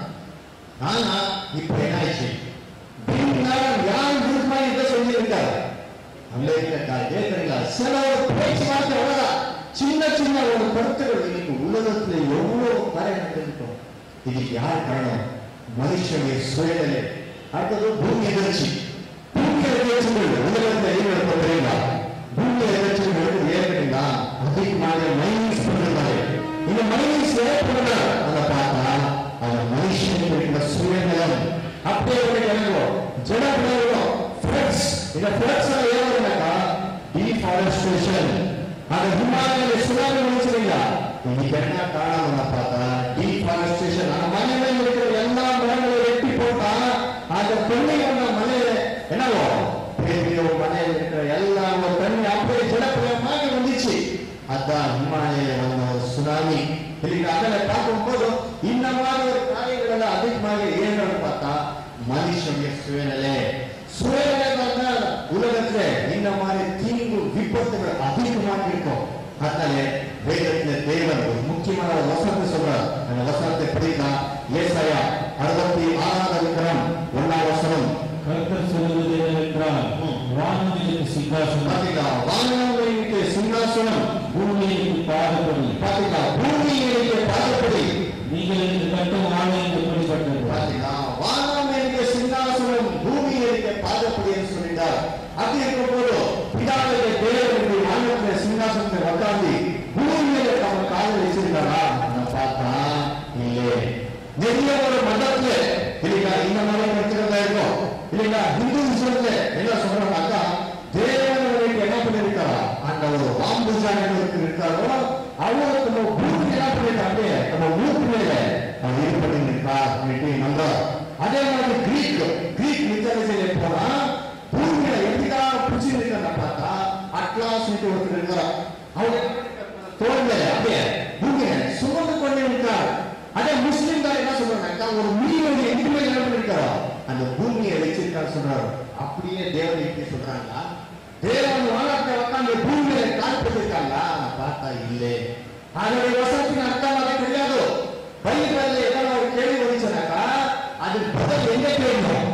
ஆனா இப்ப என்ன ஆயிடுச்சு பின் லேடன் யார் விருப்பமா இதை சொல்லியிருக்காரு அமெரிக்கா கேட்கறீங்களா சில ஒரு பேச்சுவார்த்தை அவ்வளவுதான் சின்ன சின்ன ஒரு கருத்துகள் இன்னைக்கு உலகத்துல எவ்வளவு வரை நடந்திருக்கும் இதுக்கு யார் காரணம் மனுஷனுடைய சுயநிலை அடுத்தது பூமி எதிர்ச்சி பூமி எதிர்ச்சிகள் உலகத்துல ஈடுபடுத்த தெரியுங்களா பூமி எதிர்ச்சிகள் ஏற்பட்டீங்களா அதிகமாக மைனஸ் பண்றாரு இந்த மைனஸ் ஏற்படுற அதை பார்த்தா அந்த மனுஷனுக்கு இருக்கிற சுயநலம் அப்படியே ஒரு கிழங்கோ ஜனப்பிரயோகம் ஃபிளட்ஸ் இந்த ஃபிளட்ஸ் ஏற்படுனாக்கா டீஃபாரஸ்டேஷன் அந்த ஹிமாலயில சுனாமி வந்துச்சுங்களா இன்னைக்கு என்ன காரணம் பார்த்தா டீஃபாரஸ்டேஷன் அந்த மலையில இருக்கிற எல்லா மரங்களையும் வெட்டி போட்டா அந்த பெண்ணை வந்த மலையில என்னவோ பெரிய பெரிய ஒரு மலையில இருக்கிற எல்லா ஒரு தண்ணி அப்படியே ஜலப்பிரயமாக வந்துச்சு அதான் ஹிமாலயில வந்த ஒரு சுனாமி இல்லைங்க அதில் பார்க்கும்போது இந்த மாதிரி ஒரு காரியங்கள் எல்லாம் அதிகமாக ஏன்னு பார்த்தா மனுஷனுடைய சுயநிலை சுயநிலை தான் உலகத்துல இந்த மாதிரி தீங்கு விபத்துகள் அதிகமாக இருக்கும் அதனால வேதத்துல தேவன் ஒரு முக்கியமான ஒரு வசனத்தை சொல்றார் அந்த வசனத்தை படிக்கலாம் ஏசாயா அறுபத்தி ஆறாவது அதிகாரம் ஒன்னாம் வசனம் கர்த்தர் சொல்வது என்னவென்றால் வானங்களுக்கு சிங்காசனம் பாத்தீங்களா வானங்களுக்கு சிங்காசனம் பூமிக்கு பாதப்படி பாத்தீங்களா பூமியிலே பாதப்படி நீங்கள் இன்று கட்டும் ஆலயம் எப்படிப்பட்டது பாத்தீங்களா வானம் என்கிற சிங்காசனம் பூமி என்கிற பாதப்படி என்று சொல்லிட்டார் அது இருக்கும்போது பிதாவுடைய தேவனுடைய வானத்துல சிங்காசனத்தை உட்கார்ந்து பூமியில நம்ம காதல் வச்சிருக்காரா நான் பார்த்தா இல்லையே நிறைய ஒரு மதத்துல இல்லைங்களா இந்த மதம் இருக்கிறதா இருக்கும் இல்லைங்களா ஹிந்துவிசத்துல என்ன சொல்றாங்க தேவன் உங்களுக்கு என்ன பண்ணிருக்காரா அந்த ஒரு ராம்புஜானங்களுக்கு இருக்காரோ அவருக்கு நம்ம பூமி என்ன பண்ணிருக்காங்க நம்ம மூக்கு மேல அவர் ஈடுபட்டு நிற்கிறார் அப்படின்ட்டு நம்புறார் அதே மாதிரி கிரீக் கிரீக் மித்தாலஜியில போனா பூமியில எப்படிதான் பிடிச்சி இருக்கிறத பார்த்தா அட்லாஸ் ஒருத்தர் இருக்கிறார் அவர் தோல்ல அப்படியே பூமியில சுமந்து கொண்டு இருக்கிறார் அதே முஸ்லிம் தான் என்ன சொல்றாங்க ஒரு மீனோட எதுவுமே என்ன பண்ணிருக்காரோ அந்த பூமியை வச்சிருக்காரு சொல்றாரு அப்படியே தேவன் எப்படி சொல்றாங்களா தேவன் வானத்தை உட்காந்து பூமியில கால்பட்டிருக்காங்களா பார்த்தா இல்லை அதனுடைய வசனத்தின் அர்த்தம் அது கிடையாது பைபிள்ல ஏதாவது ஒரு கேள்வி வந்துச்சுனாக்கா அது பதில் எங்க கேட்கணும்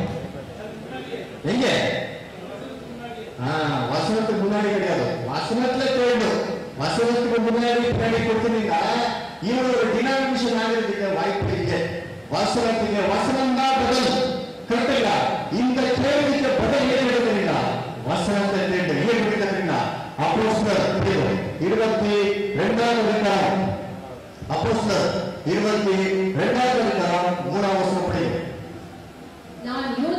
எங்க ஆ, வசனத்துக்கு முன்னாடி கிடையாது வசனத்துல கேள்வி வசனத்துக்கு முன்னாடி பின்னாடி கொடுத்துருந்தீங்க இவன் ஒரு டினாமினேஷன் ஆகிறதுக்கு வாய்ப்பு இல்லை வசனத்துக்கு வசனம் தான் பதில் கரெக்டுங்களா இந்த கேள்விக்கு பதில் ஏன் எடுக்கிறீங்களா வசனத்தை கேட்டு ஏன் எடுக்கிறீங்களா அப்போஸ்தலர் இருபத்தி ரெண்டாவது அதிகாரம் அப்போஸ்தலர் இருபத்தி ரெண்டாவது அதிகாரம் மூணாவது வசனம் படிங்க நான் யூதன்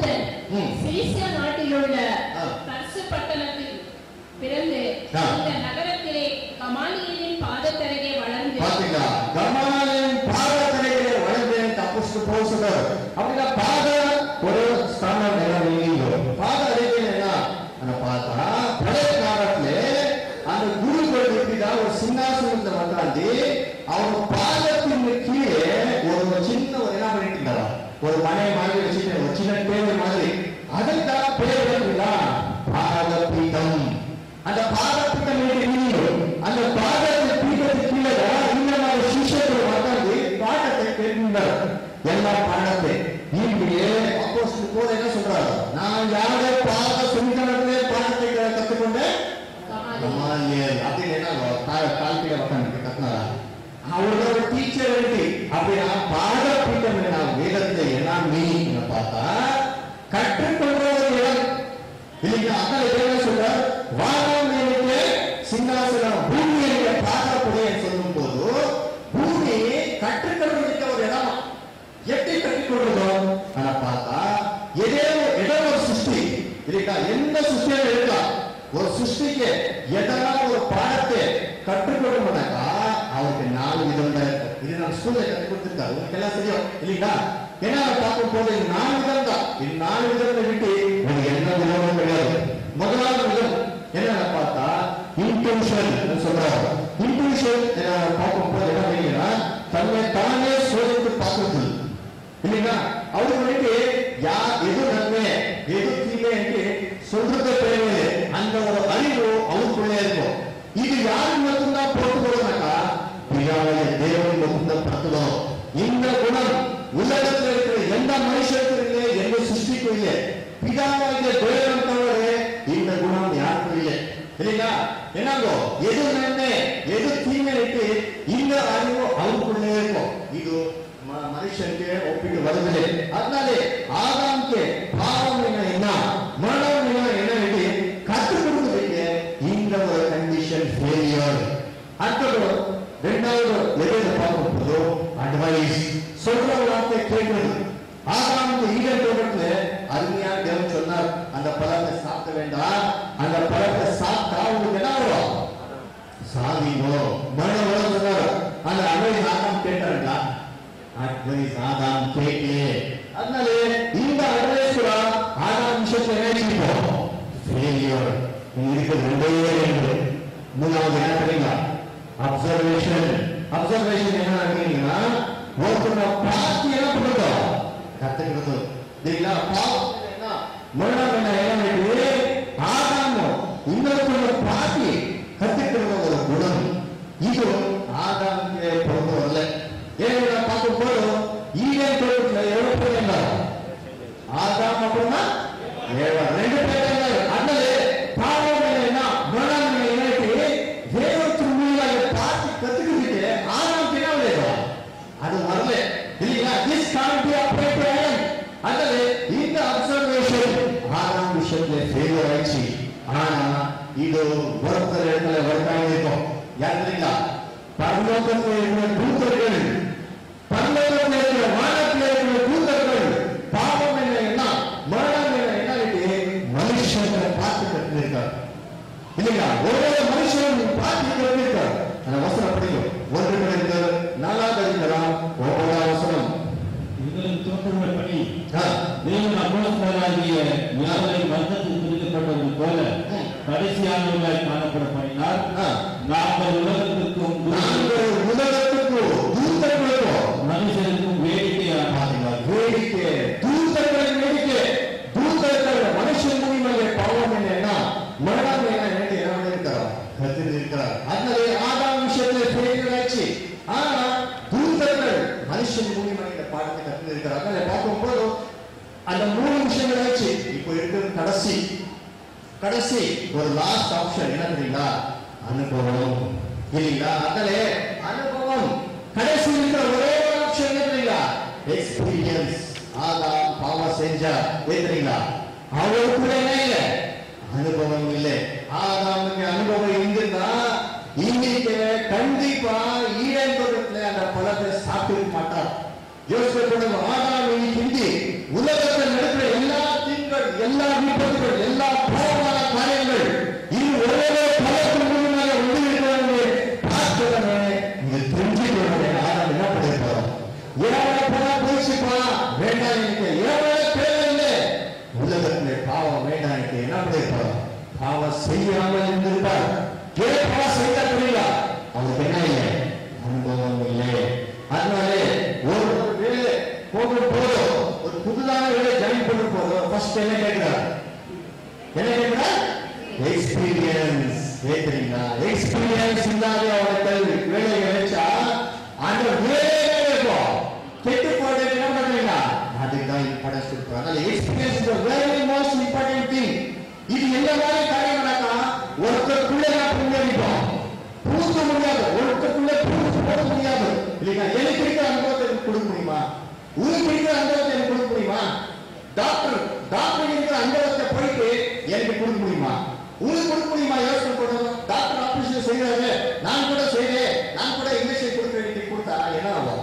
ம். சிலிசியா நாட்டில் உள்ள ஆ. தர்சு பட்டணத்தில் பிறந்து ஆ. இந்த நகரத்திலே கமாலியலின் பாதத்தருகே வளர்ந்து பாத்தீங்களா கமாலின் பாதத்தரையிலே வளர்ந்தேன் தப்புச்சு போக சொல்றாரு அப்படின்னா பாத ஒரு ஸ்தானம் நிலவில்லையோ பாத அடைகள் என்ன அதை பார்த்தா பழைய காலத்துல அந்த குருக்கள் எப்படிதான் ஒரு சிங்காசனத்துல உட்காந்து அவங்க பாதத்தின் கீழே ஒரு சின்ன ஒரு என்ன பண்ணிட்டு இருந்தாரா ஒரு மனை மாதிரி வச்சுட்டு ஒரு சின்ன டேபிள் மாதிரி அதுதான் பேர் இருக்குதா பாத பீடம் அந்த பாதப்பீட்டம் என்று அந்த பாதத்தை பீடத்துக்கு கீழே இந்த மாதிரி சிஷ்யர்கள் உட்கார்ந்து பாடத்தை கேட்கின்றனர் எல்லா பாடத்தை இப்படியே அப்போஸ்தலர் போல என்ன சொல்றாரு நான் யார பாத சுந்தரத்திலே பாடத்தை கத்துக்கொண்டேன் கமாலியேல். கமாலியேல் அப்படின்னு என்ன கால் கால் கீழே உட்காந்து கத்துனாரா அவரோட ஒரு டீச்சர் இருக்கு அப்படின்னா பாடப்பீட்டம் என்ன வேதத்தை என்ன மீனிங் பார்த்தா கற்றுக்கொள்ற ஒரு இடம் இல்லைங்களா அதான் என்ன சொல்ற வானம் எனக்கு சிங்காசனம் பூமி என்ற பார்க்கக்கூடிய சொல்லும் போது பூமி கற்றுக்கொள்வதற்கு ஒரு இடம் எப்படி கற்றுக்கொள்றதோ ஆனா பார்த்தா ஏதோ ஏதோ ஒரு சிருஷ்டி இல்லைங்களா எந்த சிருஷ்டியும் இருக்கா ஒரு சிருஷ்டிக்கு எதனா ஒரு பாடத்தை கற்றுக்கொள்ளணும்னாக்கா அவருக்கு நாலு விதம் தான் இருக்கு இது நம்ம ஸ்கூல்ல கற்றுக் கொடுத்துருக்காரு உங்களுக்கு எல்லாம் தெரியும் இல்லைங்களா ஏன்னா பார்க்கும் போது இது நாலு விதம் தான் இது நாலு விதத்தை விட்டு ஒரு எந்த விதமும் கிடையாது முதலாவது விதம் என்னன்னு பார்த்தா இன்டென்ஷன் சொல்றாங்க இன்டென்ஷன் பார்க்கும் போது என்ன பண்ணீங்கன்னா தன்னை தானே சோதித்து பார்க்கிறது இல்லைங்களா அவர் வந்துட்டு யார் எது நன்மை எது தீமை என்று சொல்றது தேவையில்லை அந்த ஒரு அறிவு அவருக்குள்ளே இருக்கும் இது யாரு மட்டும்தான் போட்டுக்கொள்ளுனாக்கா பிதாவுடைய தேவன் மட்டும்தான் படுத்தணும் இந்த குணம் உலகத்தில் இருக்கிற எந்த மனுஷனுக்கும் இல்லை எந்த சிருஷ்டிக்கும் இல்லை பிதாவாகிய தேவன் தவிர இந்த குணம் யாருக்கும் இல்லை இல்லைங்களா என்னங்கோ எது நன்மை எது தீமை இருக்கு இந்த அறிவு அவருக்குள்ளே இருக்கும் இது ம- மனுஷனுக்கு ஒப்பிட்டு வருவதில்லை அதனாலே ஆதாம்க்கு பாவம் என்ன என்ன மரணம் என்ன என்ன என்று கற்றுக் கொடுப்பதற்கு இந்த ஒரு கண்டிஷன் ஃபெயிலியர் அடுத்தது இரண்டாவது எதிர பார்க்கும் போது அட்வைஸ் சொல்ற வார்த்தை கேட்கிறது ஆதாமுக்கு ஈடன் தோட்டத்துல அருமையா தேவன் சொன்னார் அந்த பழத்தை சாப்பிட வேண்டாம் அந்த பழத்தை சாப்பிட்டா உங்களுக்கு என்ன வரும் சாதிங்கோ மன வளம் சொன்னார் அந்த அட்வைஸ் ஆதாம் கேட்டாருடா அட்வைஸ் ஆதாம் கேட்கலே அதனால இந்த அட்வைஸ் கூட ஆதாம் விஷயத்துல என்ன செய்வோம் ஃபெயிலியர் இருக்கிறது ரெண்டே ரெண்டு மூணாவது என்ன தெரியுங்களா அப்சர்வேஷன் அப்சர்வேஷன் என்ன நினைக்கிறீங்கன்னா ஒருத்தனை பார்த்து என்ன பண்ணுறதோ கத்துக்கிறது இல்லைங்களா பாவம் என்ன மரணம் என்ன என்ன வேண்டியது ஆதாமம் இன்னொருத்தனை பார்த்து கத்துக்கிறது ஒரு குணம் இது ஆதாமுக்கு பிறந்து வரல ஏன்னா பார்க்கும் போது ஈடன் தோட்டத்தில் எவ்வளவு பேர் இருந்தார் ஆதாம் அப்படின்னா ஏவல் ரெண்டு பேர் இருந்தார் அதனால பாவம் என்ன மரணம் என்ன தேவத்தின் மூலியாக பார்த்து கத்துக்கிட்டு ஆதாம் என்ன விளையாடும் அது வரல இல்லைங்களா திஸ் கான் பி அப்ரேட் அதனால இந்த அப்சர்வேஷன் ஆறாம் விஷயத்துல ஃபெயிலியர் ஆயிடுச்சு ஆனா இது ஒருத்தர் இடத்துல ஒருத்தாங்க இருக்கும் யார் தெரியுங்களா பரலோகத்தில் இருக்கிற தூதர்கள் பரலோகத்தில் இருக்கிற வானத்தில் இருக்கிற தூதர்கள் பாவம் என்ன என்ன மரணம் என்ன என்ன இருக்கு மனுஷனை பார்த்து கட்டிருக்கார் இல்லைங்களா ஒவ்வொரு மனுஷனும் பார்த்து கட்டிருக்கார் அந்த வசனம் படிக்கும் ஒன்று இருக்கிற நாலாவது இருக்கிறான் ஒவ்வொரு வசனம் இவரின் தோற்றப்படி ஆ. தேவன் அப்போஸ்தலராகிய யாவரை வர்க்கத்தில் பிரிக்கப்பட்டது போல கடைசியானவர்களாய் காணப்பட பண்ணினார் ஆ. நாங்கள் உலகத்திற்கும் நாங்கள் உலகத்துக்கு தூதர்களுக்கும் மனுஷருக்கும் வேடிக்கையான பாத்தீங்களா வேடிக்கை தூதர்கள் வேடிக்கை தூதர்கள் மனுஷன் மூலியமாக பாவம் என்னன்னா மரணம் என்ன என்று என்ன இருக்கிறார் கருத்து இருக்கிறார் அதனால ஆதாம் விஷயத்துல ஃபெயிலியர் ஆச்சு ஆனா தூதர்கள் மனுஷன் மூலியமாக இந்த பாடத்தை கற்று இருக்கிறார் அதனால பார்க்கும்போது அந்த மூணு விஷயங்கள் ஆச்சு இப்போ இருக்கிறது கடைசி கடைசி ஒரு லாஸ்ட் ஆப்ஷன் என்ன தெரியுங்களா அனுபவம் இல்லைங்களா அதனால அனுபவம் கடைசி இருக்கிற ஒரே ஒரு ஆப்ஷன் என்ன தெரியுங்களா எக்ஸ்பீரியன்ஸ் ஆதாம் பாவம் செஞ்சா தெரியுங்களா அவருக்குள்ள என்ன இல்லை அனுபவம் இல்லை ஆதாமுக்கு அனுபவம் இருந்திருந்தா இன்னைக்கு கண்டிப்பா ஈடன் தோட்டத்துல அந்த பழத்தை சாப்பிட்டு மாட்டார் யோசிக்க பண்ணுங்க ஆதாம் இன்னைக்கு இந்தி உலகத்தில் நடக்கிற எல்லா திங்கள் எல்லா விபத்துகள் எல்லா பாவமான காரியங்கள் இது ஒரே பலத்தின் மூலமாக உண்டு பார்க்கிறவனே நீங்க தெரிஞ்சுக்கிறவனே ஆதாம் என்ன பண்ணிருப்பான் ஏழை போனா போயிடுச்சு போலாம் வேண்டாம் எனக்கு ஏழை தேவையில்லை உலகத்திலே பாவம் வேண்டாம் எனக்கு என்ன பண்ணிருப்பான் பாவம் செய்யாமல் இருந்திருப்பார் ஏன் பாவம் செய்ய புரியல அவருக்கு என்ன இல்லை அனுபவம் இல்லை அதனாலே ஒரு ஒரு வேலை போகும் போதும் ஒரு புதுதான வேலை ஜாயின் பண்ணும் போதும் ஃபர்ஸ்ட் என்ன கேட்கிறார் என்ன கேட்கிறார் எக்ஸ்பீரியன்ஸ் கேட்கிறீங்களா எக்ஸ்பீரியன்ஸ் இல்லாத அவர்கள் வேலையை வச்சா அந்த வேலையே இருக்கும் கெட்டு போறது என்ன பண்றீங்களா அதுதான் இம்பார்ட்டன்ஸ் கொடுக்குறாங்க அதனால experience is very most important thing இது எந்த மாதிரி காரியம் நடக்கா ஒருத்தருக்குள்ள நான் முன்னேறிப்போம் பூச முடியாது ஒருத்தருக்குள்ள பூச போட முடியாது இல்லைங்களா எனக்கு இருக்கிற அனுபவத்தை எனக்கு கொடுக்க முடியுமா உங்களுக்கு இருக்கிற அனுபவத்தை எனக்கு கொடுக்க முடியுமா டாக்டர் டாக்டர் இருக்கிற அனுபவத்தை போயிட்டு எனக்கு கொடுக்க முடியுமா உங்களுக்கு கொடுக்க முடியுமா யோசனை பண்ணணும் டாக்டர் ஆபரேஷன் செய்யறாரு நான் கூட செய்றேன் நான் கூட இன்ஜெக்ஷன் கொடுக்க வேண்டிய கொடுத்தா என்ன ஆகும்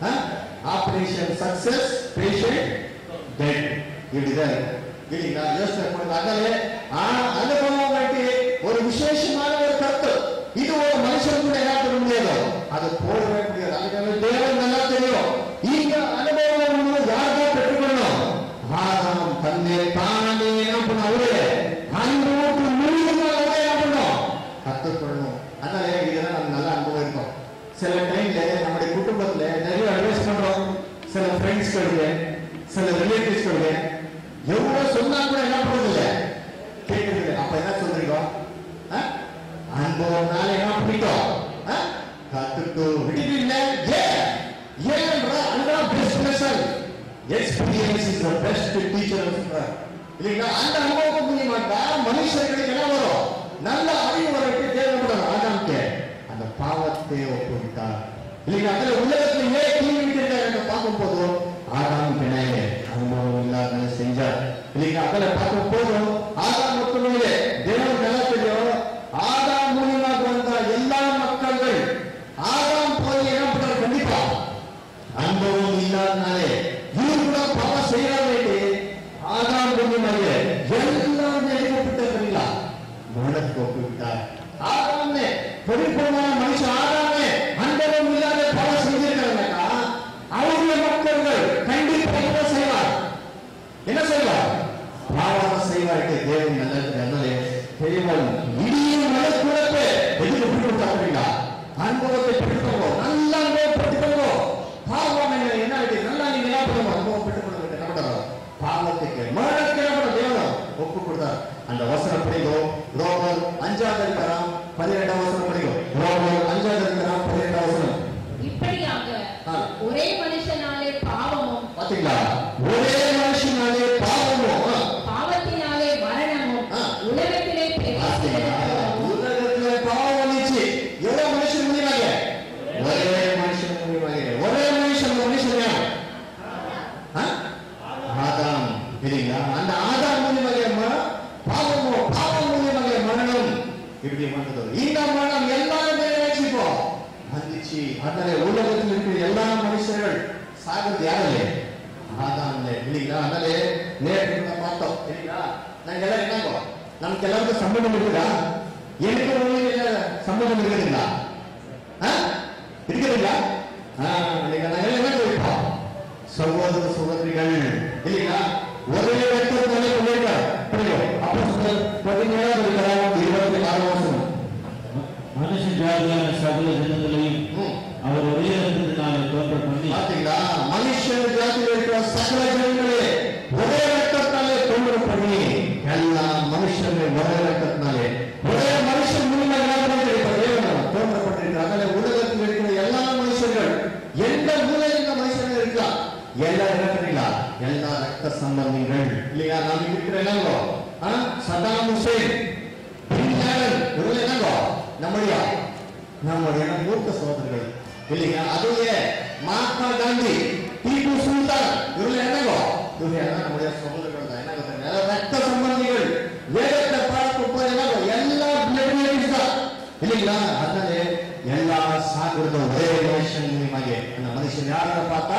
ஆபரேஷன் சக்சஸ் பேஷண்ட் டெட் இப்படிதான் இருக்கு. இல்லைங்களா யோசனை பண்ணுங்க அதனால ஆ, அனுபவம் வந்துட்டு ஒரு விசேஷமான ஒரு கருத்து இது ஒரு மனுஷன் கூட என்ன பண்ண முடியாது அது போடவே முடியாது அதுக்காக தேவன் நல்லா தெரியும் இந்த அனுபவம் வந்து யார்தான் பெற்றுக்கொள்ளணும் ஆதாம் தன்னை தானே என்ன பண்ண அவரே அனுபவத்து முழுவதும் அவரே என்ன பண்ணும் கற்றுக்கொள்ளணும் அதனால இதெல்லாம் நம்ம நல்ல அனுபவம் இருக்கும் சில டைம்ல நம்முடைய குடும்பத்துல நிறைய அட்வைஸ் பண்றோம் சில ஃப்ரெண்ட்ஸ் கழுது சில ரிலேட்டிவ்ஸ் கழுது எவ்வளவு சொன்னா கூட என்ன பண்றது இல்ல கேட்கறது இல்ல அப்ப என்ன சொல்றீங்க ஆ? அனுபவம்னால என்ன பண்ணிட்டோம் ஆ? கத்துட்டு விடுதில்ல ஏன் ஏன் அதுதான் best lesson experience is the best teacher இல்லைங்களா அந்த அனுபவத்தை மூலியமாட்டா மனுஷர்களுக்கு என்ன வரும் நல்ல அறிவு வரட்டு தேவைப்படும் ஆதாம்க்கு அந்த பாவத்தை ஒப்புவிட்டார் இல்லைங்களா அதுல உலகத்துல ஏன் தீங்கு விட்டிருக்காரு என்று பார்க்கும் போது ஆதாம் பிணைய அனுபவம் இல்லாத செஞ்சார் இல்லைங்களா அதுல பார்க்கும் போதும் ஆதாம் மட்டுமே தேவன் நல்லா தெரியும் ஆதாம் மூலியமாக வந்த எல்லா மக்கள்கள் ஆதாம் போய் என்ன பண்றாரு கண்டிப்பா அனுபவம் இல்லாதனாலே இவரு கூட பாவம் செய்ய வேண்டி ஆதாம் மூலியமாக எல்லாம் எடுக்கப்பட்டீங்களா மரணத்துக்கு ஒப்புவிட்டார் ஆதாமே பரிபூர்ணமான மனுஷன் ஆதாமே அனுபவம் இல்லாத பாவம் செஞ்சிருக்காங்கக்கா அவருடைய மக்கள்கள் கண்டிப்பா என்ன செய்வார் என்ன செய்வார் பாவம் செய்வாருக்கு தேவன் நல்லது நல்லது பெரியவன் இடியும் மனக்குழப்பே எதுக்கு பிடிக்க கொடுத்தாங்க அனுபவத்தை பெற்றுக்கோங்க நல்ல அனுபவம் பெற்றுக்கோங்க பாவம் என்ன என்ன இருக்கு நல்லா நீங்க என்ன பண்ணுவோம் அனுபவம் பெற்றுக்கொள்ள என்ன பண்ணுறோம் பாவத்துக்கு மரணத்துக்கு என்ன பண்ண தேவன் ஒப்பு கொடுத்தார் அந்த வசனம் படிக்கும் ரோமர் அஞ்சாவது அதிகாரம் பதினெட்டாம் வசனம் படிக்கும் ரோமர் அஞ்சாவது அதிகாரம் பதினெட்டாம் வசனம் இப்படியாக ஆ. ஒரே மனுஷனாலே பாவமும் பாத்தீங்களா ஒரே மனுஷனாலே பாவமும் ஆ, பாவத்தினாலே மரணமும் ஆ. உலகத்திலே பாத்தீங்களா? பிரவேசித்திருக்கிறதும் உலகத்துல பாவம் வந்துச்சு எவ்வளவு மனுஷன் முடிவாங்க ஒரே மனுஷன் முடிவாங்க ஒரே மனுஷன் மனுஷன் யார்? ஆ? ஆதாம் இல்லைங்களா அந்த ஆதாம் மூலியமாக பாவமோ பாவம் மூலியமாக மரணம் இப்படி வந்தது இந்த மரணம் எல்லாருமே நினைச்சுப்போம் வந்துச்சு அதனால உலகத்தில் இருக்கிற எல்லா மனுஷர்கள் சாகிறது யாரு ஆதாம் இல்லைங்களா அதனால நேற்று நம்ம பார்த்தோம் இல்லைங்களா நாங்க எல்லாரும் என்னங்கோ நமக்கு எல்லாருக்கும் சம்பந்தம் இருக்குதா எனக்கு உங்களுக்கு சம்பந்தம் இருக்குதுங்களா ஆ? இருக்குதுங்களா ஆ, நீங்க நாங்க எல்லாம் என்ன போயிருப்போம் சகோதர சகோதரிகள் இல்லைங்களா ஒரே ரத்தத்தினாலே கொண்டிருக்கார் புரியும் அப்போ சொல்றது பதினேழாவது அதிகாரம் இருபத்தி நாலு வருஷம் மனுஷ ஜாதியான சகல ஜனங்களையும் ம். அவர் ஒரே ரத்தத்தினாலே தோன்ற பண்ணி பாத்தீங்களா மனுஷன் ஜாதியில் இருக்கிற சகல ஜனங்களே ஒரே ரத்தத்தாலே தோன்று பண்ணி எல்லா மனுஷர்கள் ஒரே ரத்தத்தினாலே ஒரே மனுஷன் மூலியமா தோன்றப்பட்டிருக்கிறார் அதனால உலகத்தில் இருக்கிற எல்லா மனுஷர்கள் எந்த மூலையில் இந்த மனுஷர்கள் இருக்கலாம் எல்லா இடத்துலீங்களா எல்லா ரத்த சம்பந்திகள் இல்லையா நாம் இருக்கிற என்னங்கோ ஆ? சதாம் ஹுசேன் பின் லேடன் இவங்க என்னங்கோ நம்முடைய நம்முடைய மூத்த சோதரர்கள் இல்லைங்க அதுவே மகாத்மா காந்தி டிபு சுல்தான் இவங்க என்னங்கோ இவங்க எல்லாம் நம்முடைய சகோதரர்கள் தான் என்ன பாருங்க, ரத்த சம்பந்திகள் வேதத்தை பார்க்கும் போது என்னங்கோ எல்லா பிளட் ரிலேட்டிவ்ஸ் தான் இல்லைங்களா அதனால எல்லா சாகுறத ஒரே மனுஷன் மூலியமாக அந்த மனுஷன் யாரை பார்த்தா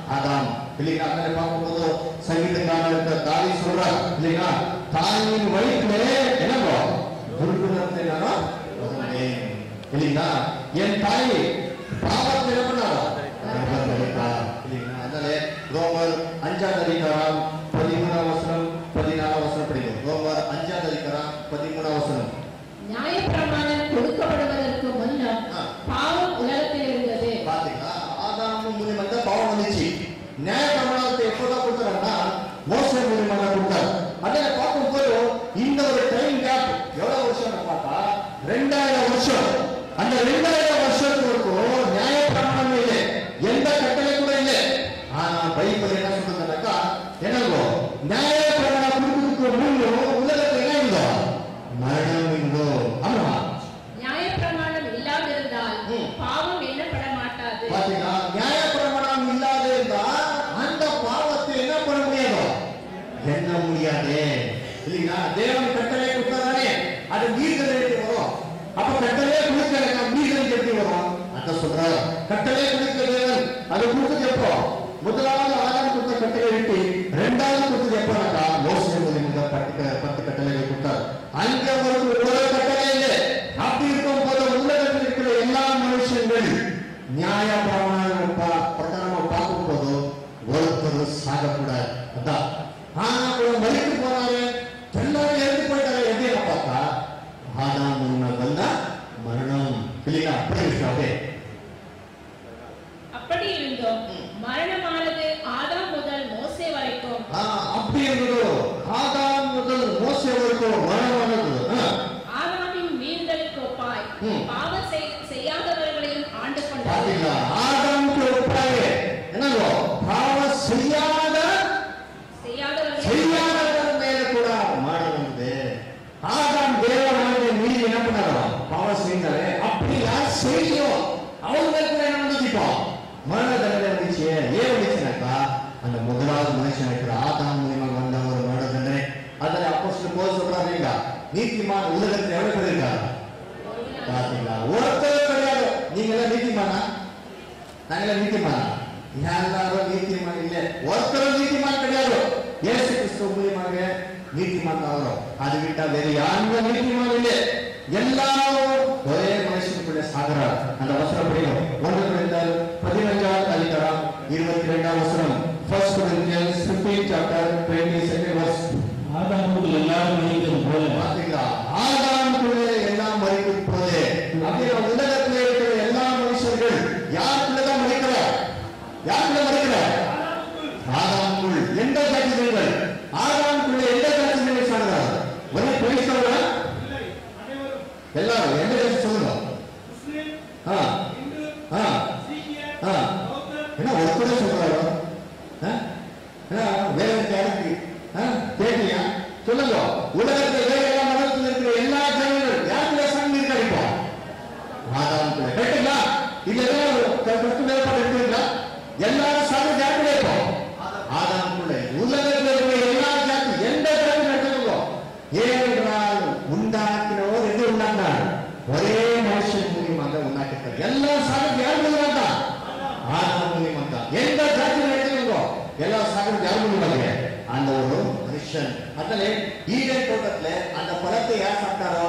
ஆதாம் இல்லைங்களா அதனை பார்க்கும்போது சங்கீதக்காரர் இருக்கிற தாய் சொல்றார் இல்லைங்களா தாயின் வயிற்றுல என்னவோ துர்குணத்தை நான் வளர்ந்தேன். இல்லைங்களா என் தாய் பாவத்தை என்ன பண்ணாரா இல்லைங்களா அதனால ரோமர் அஞ்சாவது அதிகாரம் பதிமூணாம் வசனம் பதினாலாம் வசனம் படிக்கும் ரோமர் அஞ்சாவது அதிகாரம் பதிமூணாம் வசனம் நியாயப்பிரமாணம் கொடுக்கப்படுவதற்கு முன்னம் ஆ. பாவம் உலகத்தில் இருந்தது பாத்தீங்களா ஆதாம் மூலியமா தான் பாவம் வந்துச்சு நியாய பிரமாணத்தை எப்போதான் கொடுத்தாருன்னா மோச மூலியமா தான் கொடுத்தாரு அதை பார்க்கும்போது இந்த ஒரு டைம் கேப் எவ்வளவு வருஷம் பார்த்தா ரெண்டாயிரம் வருஷம் அந்த ரெண்டாயிரம் வருஷத்துக்கும் நியாய பிரமாணம் இல்லை எந்த கட்டளை கூட இல்லை ஆனா பைபிள் என்ன சொல்றதுனாக்கா என்னங்கோ நியாய பிரமாணம் கொடுக்கறதுக்கு முன்னு உலகத்துல என்ன இருந்தோ மரணம் இருந்தோ ஆமா நியாயப்பிரமாணம் இல்லாதிருந்தால் ம். பாவம் எண்ணப்பட மாட்டாது பாத்தீங்களா நியாய பிரமாணம் இல்லாத இருந்தா அந்த பாவத்தை என்ன பண்ண முடியாது எண்ண முடியாது இல்லைங்களா தேவன் கட்டளை கொடுத்தாதானே அது மீறுதல் எப்படி வரும் அப்ப கட்டளை கொடுக்கல மீறுதல் எப்படி வரும் அத சொல்றாரு கட்டளை கொடுக்க தேவன் அது கொடுத்தது எப்போ முதலாவது ஆதாரம் கொடுத்த கட்டளை விட்டு ரெண்டாவது கொடுத்தது எப்போனாக்கா மோசடி மூலியமாக பத்து பத்து கட்டளைகள் கொடுத்தார் அங்க ஒரு ஒரு கட்டளை இல்லை அப்படி இருக்கும் போது உலகத்தில் இருக்கிற எல்லா மனுஷங்கள் நியாய பிரமாணம் பா- பிரகாரம் பார்க்கும்போது ஒருத்தர் சாகக்கூடாது அதான் ஆனா கூட மறித்து போனாரு எல்லாரும் இறந்து போயிட்டாரு எப்படின்னு பார்த்தா ஆதாம் முன்ன வந்தா மரணம் இல்லையா அப்படி இருக்கு அப்படியே அப்படி இருந்தோம் மரணமானது ஆதாம் முதல் மோசே வரைக்கும் ஆ, அப்படி இருந்ததோ ஆதாம் முதல் மோசே வரைக்கும் மரணமானது ஆ. ஆதாமின் மீறுதலுக்கு ஒப்பாய் ம். பாவம் செய்- செய்யாதவர்களையும் ஆண்டு கொண்டது பாத்தீங்களா ஆதாமுக்கு ஒப்பாக என்னங்கோ பாவம் செய்யாத செய்யாதவர்கள் செய்யாதவர் மேல கூட மரணம் வந்து ஆதாம் தேவனாக மீறி என்ன பண்ணாரோ பாவம் செய்தாரு அப்படி யார் செய்யும் அவங்க மேல கூட என்ன வந்துச்சுப்போம் மரண தண்டனை வந்துச்சு ஏன் வந்துச்சுனாக்கா அந்த முதலாவது மனுஷன் இருக்கிற ஆதாம் மூலியமாக வந்த ஒரு மரண தண்டனை அதில் அப்போ போது சொல்றாங்க நீதிமான் உலகத்தில் எவ்வளவு பேர் இருக்காங்க பாத்தீங்களா ஒருத்தர் கிடையாது நீங்க எல்லாம் நீதிமானா நாங்களாம் நீதிமானா எல்லாரும் நீதிமான் இல்ல ஒருத்தரும் நீதிமான் கிடையாது இயேசு கிறிஸ்து மூலியமாக நீதிமான் ஆகிறோம் அது விட்டா வேற யாரும் நீதிமான் இல்லை எல்லாரும் ஒரே மனுஷனுக்குள்ள சாகிறார் அந்த வசனம் படியும் ஒன்று குறைந்தால் பதினஞ்சாவது அதிகாரம் இருபத்தி ரெண்டாம் வசனம் ஃபர்ஸ்ட் Corinthians 15 சாப்டர் 22 verse ஆதாமுக்கு எல்லாரும் மனிதர் போல பாத்தீங்களா ஆதாமுக்குள்ளே எல்லாம் மறிக்கும் போது அப்படின்னா உலகத்தில் இருக்கிற எல்லா மனுஷர்கள் யாருக்குள்ளதான் மறிக்கிறார் யாருக்குள்ள மறிக்கிறார் ஆதாமுக்குள் எந்த ஜாதிகள் ஆதாமுக்குள்ள எந்த ஜாதிகள் சாடுறார் ஒரே கிறிஸ்தவரா இல்லை அனைவரும் எல்லாரும் எந்த ஜாதி சொல்லுங்க முஸ்லிம் ஆ இந்து ஆ சீக்கியர் ஆ. பௌத்தர் என்ன ஒருத்தரே சொல்றாரோ ஆ? என்ன வேற யாருக்கு கேட்டியா சொல்லுங்க உலகத்தில் வேற எல்லா மதத்தில் இருக்கிற எல்லா ஜனங்கள் யாருக்குள்ள சாமி இருக்கா இப்போ ஆதாமுக்குள்ள கேட்டீங்களா இது ஏதாவது கருத்து வேறுபாடு இருக்குங்களா எல்லாரும் சாமி யாருக்குள்ள இப்போ ஆதாமுக்குள்ள உலகத்தில் இருக்கிற எல்லா ஜாதி எந்த ஜாதி நடத்துங்களோ ஏனென்றால் உண்டாக்கினவர் எது உண்டாக்கினார் ஒரே மனுஷன் மூலியமாக உண்டாக்கிட்டார் எல்லா சாமி யார் மூலியமாக தான் ஆதாம் மூலியமாக தான் எந்த ஜாதி நடத்துங்களோ எல்லா சாமி யார் மூலியமாக அந்த ஒரு மனுஷன் அதனால ஈடன் தோட்டத்துல அந்த பழத்தை யார் சாப்பிட்டாரோ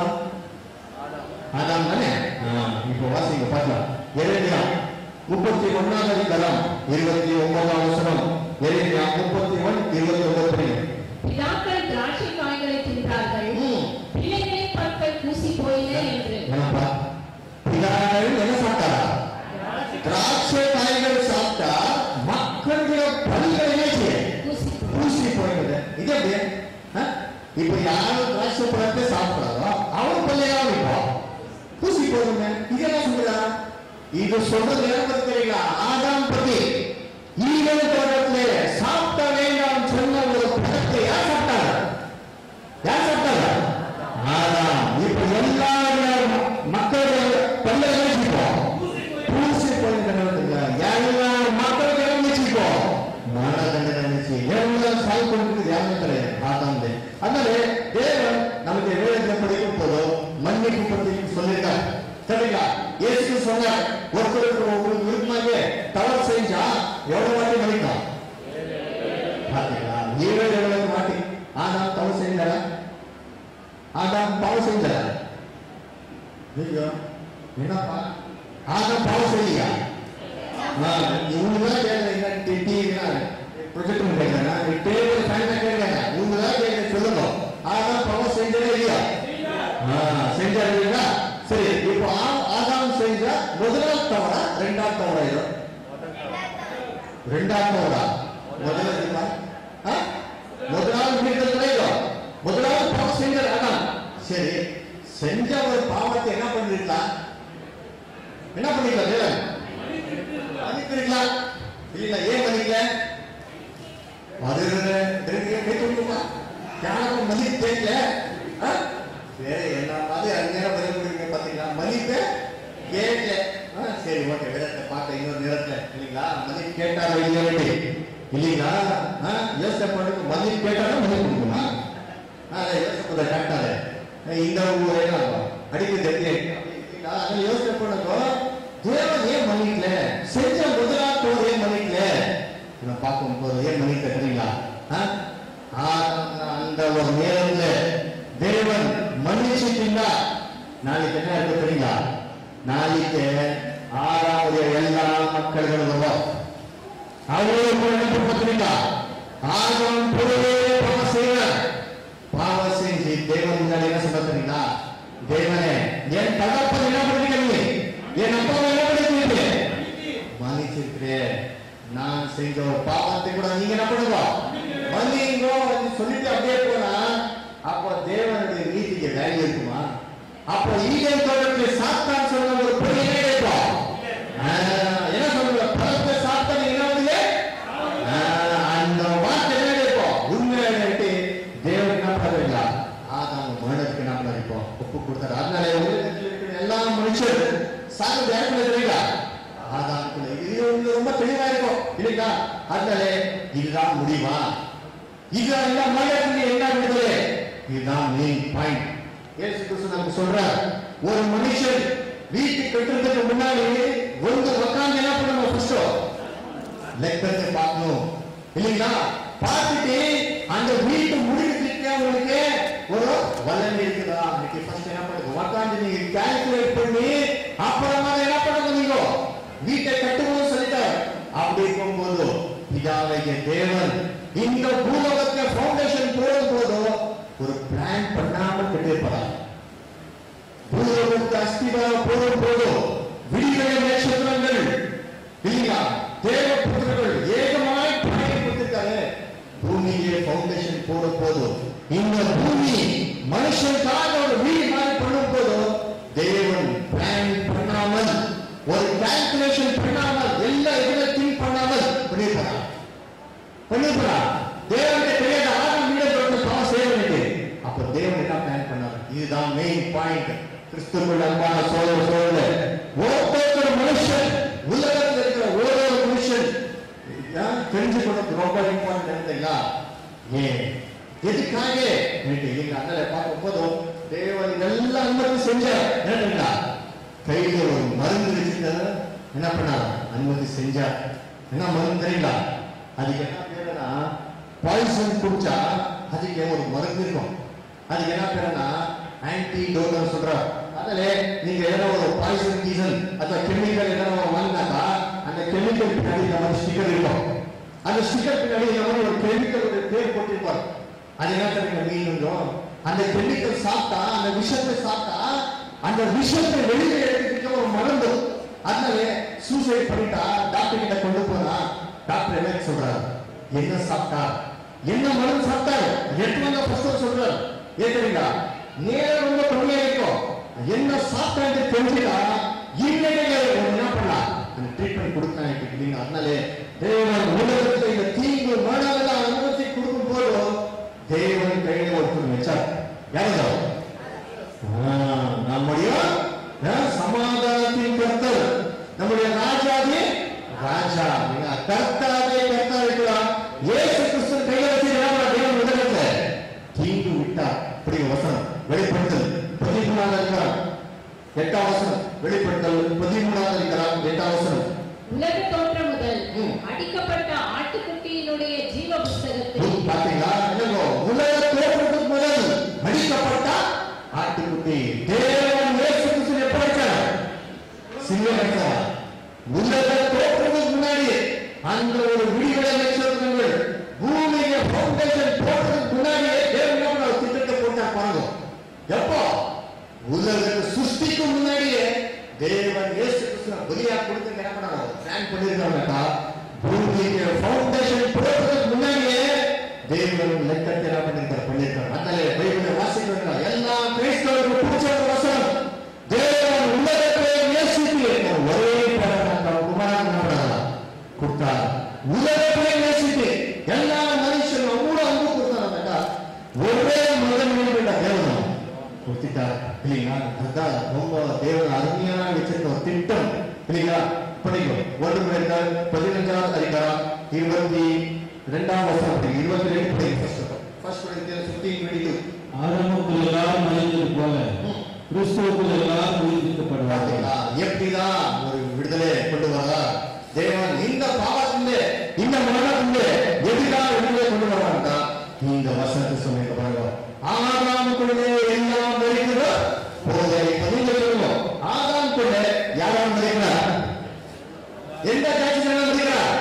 ஆதாம் தானே இப்போ வாசிங்க பார்க்கலாம் எரேமியா முப்பத்தி ஒன்னாவது அதிகாரம் இருபத்தி ஒன்பதாம் வசனம் எரேமியா முப்பத்தி ஒன் இருபத்தி ஒன்பது படிங்க. பிதாக்கள் திராட்சை காய்களை தின்றார்கள் ம். பிள்ளைகளின் பற்கள் பூசி போயின என்று என்னப்பா பிதாக்கள் என்ன சாப்பிட்டாரா திராட்சை காய்கள் சாப்பிட்டா மக்களுடைய பல்கள் என்ன செய்யும்? பூசி பூசி போயிடுது இது எப்படி ஆ? இப்ப யாரு திராட்சை பழத்தை சாப்பிடுறாரோ அவர் பல்லையா இப்போ பூசி போகுங்க இது என்ன சொல்றா இது சொல்றது என்ன தெரியுங்களா ஆதாம் பத்தி ஈகல் தோட்டத்திலே சாப்பிட வேண்டாம் சொன்ன ஒரு பழத்தை யார் சாப்பிட்டாங்க யார் சாப்பிட்டாங்க ஆதாம் இப்ப எல்லா மக்களுடைய பல்லை வச்சுப்போம் பூசி போயிருக்கிறாங்க எல்லா மக்களும் இறங்கிச்சுப்போ மரண தண்டனை இருந்துச்சு எல்லாம் சாய் கொண்டு யாருமே கிடையாது ஆதாம் தான். அதனால தேவன் நமக்கு வேதத்தை படிக்கும் போதோ மன்னிப்பு பற்றி சொல்லியிருக்கார் சரிங்களா இயேசு சொன்னார் ஒருத்தருக்கு உங்களுக்கு விருப்பமாக தவறு செஞ்சா எவ்வளவு வாட்டி மன்னிக்கும் என்னப்பா ஆதம் பாவம் செய்யலையா இவங்க தான் கேட்கல டிவி ப்ரொஜெக்ட் கேட்கறாங்க டேபிள் ஃபேன் கேட்கறாங்க இவங்க தான் கேட்க சொல்லுங்க ஆதாம் பாவம் செஞ்சதே இல்லையா ஆ, செஞ்சாரு இல்லையா சரி இப்போ ஆ- ஆதாம் செஞ்ச முதலாம் தவறா ரெண்டாம் தவறா இது ரெண்டாம் தவறா முதல்ல இதுவா? ஆ? முதலாவது மீட்டர் இதோ முதலாவது பாவம் செஞ்சார் ஆதாம் சரி செஞ்ச ஒரு பாவத்தை என்ன பண்ணிருக்கலாம் என்ன பண்ணிருக்கலாம் தேவன் மன்னிக்கிறீங்களா இல்ல ஏன் மன்னிக்கல அது கேட்டுமா யாரும் மன்னிப்பு கேட்கல ஆ? வேற என்ன மாதிரி அந்நேரம் பதில் கொடுங்க பாத்தீங்களா மன்னிப்பு கேட்கல ஆ, சரி ஓகே வேறத்தை பார்க்க இன்னொரு நேரத்துல இல்லைங்களா மன்னிப்பு கேட்டாரோ இல்லையா இல்லைங்களா ஆ, யோசனை பண்ணுங்க மன்னிப்பு கேட்டாலும் மன்னிப்பு கொடுக்குமா அதான் யோசனை கரெக்டாக இந்த ஊரே அடிக்க தெரியும் அதனால யோசனை பண்ணுங்க தேவன் ஏன் மன்னிக்கல செஞ்ச முதலாத்தோடு ஏன் மன்னிக்கல இவன் பார்க்கும் போது ஏன் மன்னிக்க தெரியுங்களா ஆ? ஆ, அந்த ஒரு நேரத்துல தேவன் மன்னிச்சுட்டீங்களா நாளைக்கு என்ன இருக்கு தெரியுங்களா நாளைக்கு ஆறாவது எல்லா மக்கள்களும் வரும் அவங்களுக்கு என்ன பார்த்தீங்களா ஆகம் பொருளே பாவம் செய்யறார் பாவம் செஞ்சு தேவன் முன்னாடி என்ன சொல்ல தெரியுங்களா தேவனே என் தகப்பன் என்ன பண்ணிருக்கீங்க என் அப்பா என்ன பண்ணிருக்கீங்க மன்னிச்சிருக்கிறேன் நான் செஞ்ச ஒரு பாவத்தை கூட நீங்க என்ன பண்ணுங்க மன்னிங்கோ அப்படின்னு சொல்லிட்டு அப்படியே போனா அப்போ தேவனுடைய நீதிக்கு வேல்யூ இருக்குமா அப்போ ஈகன் தோட்டத்தில் சாத்தான் சொன்ன ஒரு பொய் என்ன கேட்போம் ஆஹ், என்ன சொல்லுங்க பழத்தை சாத்தான் என்ன வந்து அந்த வார்த்தை என்ன கேட்போம் உண்மையை கேட்டு தேவன் என்ன பண்ணுறீங்களா ஆதாம் மரணத்துக்கு என்ன பண்ணிப்போம் ஒப்பு கொடுத்தாரு அதனால உலகத்தில் இருக்கிற எல்லா மனுஷர் சாகு யாருக்குள்ள தெரியுங்களா ஆதாமுக்குள்ள இது வந்து ரொம்ப தெளிவா இருக்கும் இல்லைங்களா அதனால இதுதான் முடிவா இதுதான் எல்லாம் மரணத்துக்கு என்ன விடுதலை இதுதான் மெயின் பாயிண்ட் இயேசு கிறிஸ்து நமக்கு சொல்றார் ஒரு மனுஷன் வீட்டு கட்டுறதுக்கு முன்னாடி வந்து உட்கார்ந்து என்ன பண்ணணும் ஃபர்ஸ்ட் லெக்கத்தை பார்க்கணும் இல்லைங்களா பார்த்துட்டு அந்த வீட்டு முடிக்கிறதுக்கு உங்களுக்கு ஒரு வல்லமை இருக்குதா இன்னைக்கு ஃபர்ஸ்ட் என்ன பண்ணுங்க உட்காந்து நீங்க கால்குலேட் பண்ணி அப்புறமா என்ன பண்ணுங்க நீங்க வீட்டை கட்டுவோம் சொல்லிட்டார் அப்படி இருக்கும்போது பிதாவைய தேவன் இந்த பூலோகத்தை ஃபவுண்டேஷன் போடும் போதோ ஒரு பிளான் பண்ணாமல் கட்டியிருப்பார் பூலோகத்தை அஸ்திவாரம் போடும் போதோ விடிவெளி நட்சத்திரங்கள் இல்லையா தேவ புத்திரர்கள் ஏகமாய் பணியை கொடுத்திருக்காரு பூமியிலே ஃபவுண்டேஷன் போட போதும் இந்த பூமி மனுஷனுக்காக ஒரு வீடு மாதிரி பண்ணும் போதும் தேவன் பிளான் பண்ணாமல் ஒரு கால்குலேஷன் பண்ணாமல் எல்லா இதுல திங்க் பண்ணாமல் பண்ணிருப்பாரா பண்ணிருப்பாரா தேவனுக்கு தெரியாத ஆறாம் வீடு தொடர்ந்து பாவம் செய்ய வேண்டியது அப்ப தேவன் என்ன பிளான் பண்ணார் இதுதான் மெயின் பாயிண்ட் கிறிஸ்துவுக்குள் அன்பான சோழ சோழ ஒவ்வொரு மனுஷன் உலகத்தில் இருக்கிற ஒவ்வொரு மனுஷன் ஏன் தெரிஞ்சு கொண்டது ரொம்ப இம்பார்ட்டன்ட் இருந்தீங்களா ஏன் எதுக்காக எனக்கு எங்க அண்ணலை பார்க்கும் போதும் தேவன் இதெல்லாம் அனுமதி செஞ்சார் என்னங்களா கையில ஒரு மருந்து வச்சுட்டு என்ன பண்ணார் அனுமதி செஞ்சார் என்ன மருந்து தெரியுங்களா அதுக்கு என்ன பேருனா பாய்சன் குடிச்சா அதுக்கு ஒரு மருந்து இருக்கும் அதுக்கு என்ன பேருனா ஆன்டி டோனர் சொல்றார் அதுல நீங்க எதனா ஒரு பாய்சன் கீசன் ಅಥವಾ கெமிக்கல் எதனா ஒரு வாங்கினாக்கா அந்த கெமிக்கல் பின்னாடி இந்த மாதிரி ஸ்டிக்கர் இருக்கும் அந்த ஸ்டிக்கர் பின்னாடி இந்த மாதிரி ஒரு கெமிக்கலோட பேர் போட்டிருப்பார் அது என்ன தெரியுங்க மீனுங்கும் அந்த கெமிக்கல் சாப்பிட்டா அந்த விஷத்தை சாப்பிட்டா அந்த விஷத்தை வெளியே எடுக்கிறதுக்கு ஒரு மருந்து அதனால சூசைட் பண்ணிட்டா டாக்டர் கிட்ட கொண்டு போனா டாக்டர் என்ன சொல்றாரு என்ன சாப்பிட்டா என்ன மருந்து சாப்பிட்டாரு எட்டு வந்த ஃபர்ஸ்ட் சொல்றாரு ஏன் தெரியுங்களா நேரம் ரொம்ப கம்மியா இருக்கும் என்ன சாப்பிட்டான்னு தெரிஞ்சுட்டா இன்னைக்கு என்ன பண்ணலாம் அந்த ட்ரீட்மெண்ட் கொடுக்கலாம் இல்லைங்க அதனாலே தேவன் உலகத்தில் இந்த தீங்கு மரணம் அனுமதி கொடுக்கும் போது தேவன் கையில ஒருத்தர் வச்சார் யாரு நம்முடைய அஹ், சமாதானத்தின் கர்த்தர் நம்முடைய ராஜாவே ராஜா நீங்க கர்த்தாவே கர்த்தா இருக்கலாம் இயேசு கிறிஸ்து கையில வச்சு என்ன பண்ண தேவன் உலகத்துல தீங்கு விட்டார் இப்படி வசனம் வெளிப்படுத்தல் பதிமூணாவது அதிகாரம் எட்டாம் வசனம் வெளிப்படுத்தல் பதிமூணாவது அதிகாரம் எட்டாம் வசனம் உலக தோற்றம் முதல் ம். அடிக்கப்பட்ட ஆட்டுக்குட்டியினுடைய ஜீவ புஸ்தகத்தில் பாத்தீங்களா என்னங்கோ உலக தோற்றத்துக்கு முதல் அடிக்கப்பட்ட ஆட்டுக்குட்டி தேவன் இயேசு கிறிஸ்து எப்ப வச்சார் கிடைச்சதா உலக தோற்றத்துக்கு முன்னாடி அந்த ஒரு விடிவெளி நட்சத்திரங்கள் பூமியில ஃபவுண்டேஷன் போடுறதுக்கு முன்னாடியே தேவன் ஒரு திட்டத்தை போட்டா பாருங்க எப்போ உலகத்தை சிருஷ்டிக்கும் முன்னாடியே தேவன் இயேசு கிறிஸ்துவ பலியா கொடுத்து என்ன பண்ணாங்க பிளான் பண்ணிருக்காங்கக்கா பூமிக்கு ஃபவுண்டேஷன் போடுறதுக்கு முன்னாடியே தேவன் லெக்கத்தை என்ன பண்ணிருக்காரு பண்ணிருக்காரு அதனால பைபிளை வாசிக்கிறாங்க எல்லா கிறிஸ்தவர்களுக்கு பிடிச்ச ஒரு வசனம் தேவன் உலகத்தை நேசித்து ஒரே படம் குமாரன் கொடுத்தார் உலகத்தை நேசித்து எல்லா மனுஷனும் அவ்வளோ அன்பு கொடுத்தாங்க ஒரே மகன் வேண்டிய தேவனம் கொடுத்துட்டார் இல்லைங்களா அதுதான் ரொம்ப தேவன் அருமையான வச்சிருக்க ஒரு திட்டம் இல்லைங்களா படிக்கும் ஒன்று பேர்கள் பதினஞ்சாவது அதிகாரம் இருபத்தி ரெண்டாம் வருஷம் படி இருபத்தி ரெண்டு படி ஃபர்ஸ்ட் ஃபர்ஸ்ட் படி ஃபிஃப்டீன் டுவெண்ட்டி டூ ஆரம்பத்தில் எல்லாரும் மறைந்தது போல கிறிஸ்துவுக்குள் எல்லாரும் உயிர்ப்பிக்கப்படுவார்கள் பார்த்தீங்களா எப்படிதான் ஒரு விடுதலை கொண்டு வரா தேவன் இந்த பாவத்திலே இந்த மரணத்திலே எதுக்காக விடுதலை கொண்டு வரான்டா இந்த வசனத்தை சொன்னீங்க பாருங்க ஆதாமுக்குள்ளே எல்லாம் இருக்கிறதோ போதை பதினேழு ஆதாமுக்குள்ளே யாரும் இருக்கிறார் எந்த காட்சி இருக்கிறார்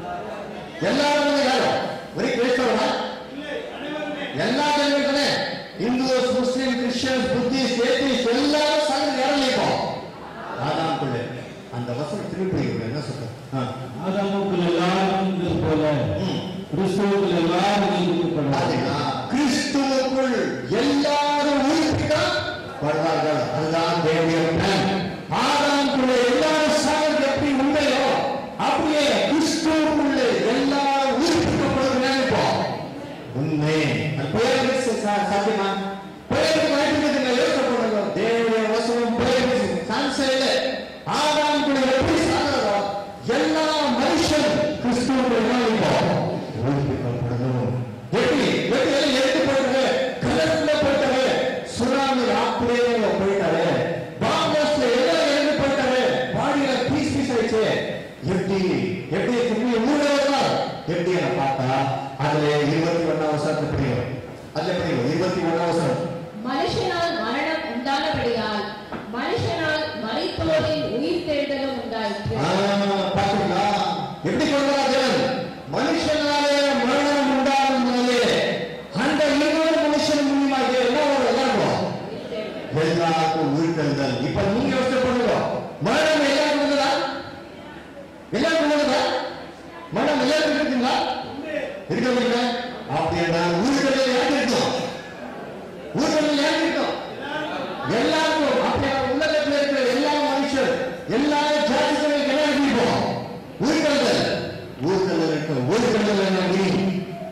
எல்லாரும் வந்து யாரும் ஒரே கிறிஸ்தவனா இல்லை அனைவருமே எல்லா ஜனங்களுமே Hindus Muslim Christians Buddhist atheist எல்லாரும் சேர்ந்து இறங்கிப்போம் ஆதாமுக்குள்ளே அந்த வசனம் திருப்பி என்ன சொல்ற ஆ. ஆதாமுக்குள் எல்லாரும் இருந்தது போல ம். கிறிஸ்துவுக்குள் எல்லாரும் உயிர்ப்பிக்கப்படுவார்கள் பாத்தீங்களா? கிறிஸ்துவுக்குள் எல்லாரும் உயிர்ப்பிக்கப்படுவார்கள் அதுதான் தேவனுடைய plan. ஆதாமுக்குள்ளே எல்லாரும் சாகிறது எப்படி உண்மையோ அப்படியே கிறிஸ்துவுக்குள்ளே எல்லாரும் உயிர்ப்பிக்கப்படுவது நினைப்போம் உண்மை அது பேருக்கு ச- ச- சாத்தியமா பேருக்கு வாய்ப்புக்கு யோசனை பண்ணுங்க தேவனுடைய வசனம் பேருக்கு சான்ஸ் இல்லை ஆதாம் கூட எப்படி சாகிறதோ எல்லா மனுஷன் கிறிஸ்துவுக்குள்ள என்ன இருப்போம் உயிர்ப்பிக்கப்படணும் எப்படி எப்படி எல்லாம் எடுத்து போயிட்டாரு கடலுக்குள்ள போயிட்டாரு சுனாமி அப்படியே போயிட்டாரு பாம்பஸ்ல எல்லாம் இறந்து போயிட்டாரு பாடியில பீஸ் பீஸ் ஆயிடுச்சு எப்படி எப்படி திரும்பி ஊழ வரலாம் எப்படி என பார்த்தா அதுல இருபத்தி ஒன்னாம் வருஷம் புரியும் அதுல புரியும் இருபத்தி ஒன்னாம் வருஷம் மனுஷனால் மரணம் உண்டானபடியால் மனுஷனால் மரித்தோரின் உயிர் தெழுதலும் உண்டாயிற்று பாத்தீங்களா எப்படி கொள்வா தேவன் மனுஷனாலே மரணம் உண்டாகும்போது அந்த இன்னொரு மனுஷன் மூலியமாக என்ன ஒரு எல்லாருக்கும் எல்லாருக்கும் உயிர்த்தெழுதல் இப்ப நீங்க யோசனை பண்ணுங்க மரணம் எல்லாருக்கும் உள்ளதா எல்லாருக்கும் உள்ளதா மரணம் எல்லாருக்கும் இருக்குங்களா இருக்கிறீங்க அப்படின்னா உயிர்த்தெழுதல் யாருக்கு இருக்கும் உயிர்த்தெழுதல் யாருக்கு இருக்கும் எல்லாருக்கும் அப்படியே உலகத்தில் இருக்கிற எல்லா மனுஷர் எல்லா ஜாதிகளுக்கு என்ன இருக்கும் உயிர்த்தெழுதல் உயிர்த்தெழுதல் இருக்கு உயிர்த்தெழுதல் என்ன உயிர்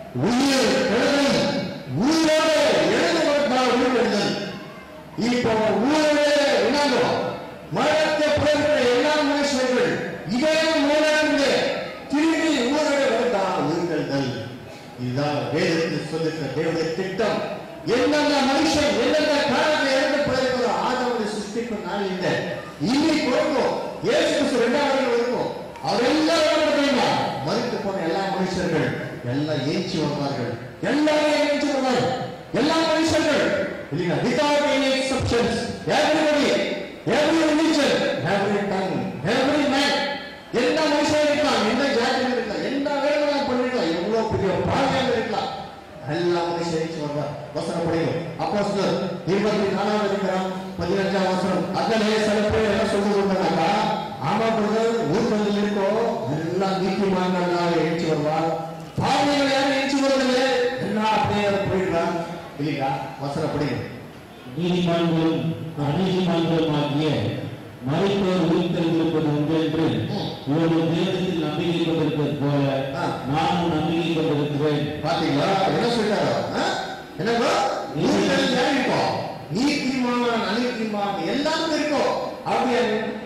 உயிர் எழுதல் உயிரோடு எழுந்து கொடுத்தால் உயிர்த்தெழுதல் இப்போ ஊழலே என்னங்கோ மரணத்தை பிறந்த எல்லா மனுஷர்கள் இதே மூலிருந்து திரும்பி ஊழலை வருதா உயிர்த்தெழுதல் இதுதான் வேதத்தில் சொல்லுகிற தேவனுடைய திட்டம் எந்தெந்த மனுஷன் எந்தெந்த காலத்தை இறந்து பிறகு ஆதவனை சிருஷ்டிக்கும் நாள் இந்த இன்னைக்கு வரைக்கும் இயேசு கிறிஸ்து ரெண்டாவது வரைக்கும் அவரெல்லாம் என்ன தெரியுமா மறித்து போன எல்லா மனுஷர்கள் எல்லாம் ஏஞ்சி வருவார்கள் எல்லாரும் ஏஞ்சி வருவார்கள் எல்லா மனுஷர்கள் இல்லைங்களா without any exceptions everybody every religion every tongue every man எல்லா மனுஷனும் இருக்கலாம் எந்த ஜாதியும் இருக்கலாம் எந்த வேலைகளும் பண்ணிருக்கலாம் எவ்வளவு பெரிய பாவியாக இருக்கலாம் எல்லா மனுஷன் ஏஞ்சி வருவார் வசனம் படிக்கும் அப்போ இருபத்தி நாலாவது அதிகாரம் பதினஞ்சாம் வசனம் அதிலே சில பேர் என்ன சொல்லி கொடுத்தாங்கக்கா ஆமா பிரதர் ஊர்களில் இருக்கோ எல்லாம் நீக்கிமான்கள் ஏஞ்சி வருவார் பாவிகள் யாரும் ஏஞ்சி வருவதில்லை எல்லாம் அப்படியே போயிடுறான் இல்லைங்களா வசனம் படிக்கும் நீதிமான்களும் அநீதிமான்களும் ஆகிய மறைத்தோர் உயிர்த்தெழுந்திருப்பது உண்டு என்று இவர்கள் தேவத்தில் நம்பிக்கை கொண்டிருப்பது போல ஆ. நானும் நம்பிக்கை கொண்டிருக்கிறேன் பாத்தீங்களா என்ன சொல்லிட்டாரோ ஆ? என்னப்பா ஊர்கள் யார் இருக்கும் நீதிமான் அநீதிமான் எல்லாரும் இருக்கும் அப்படியே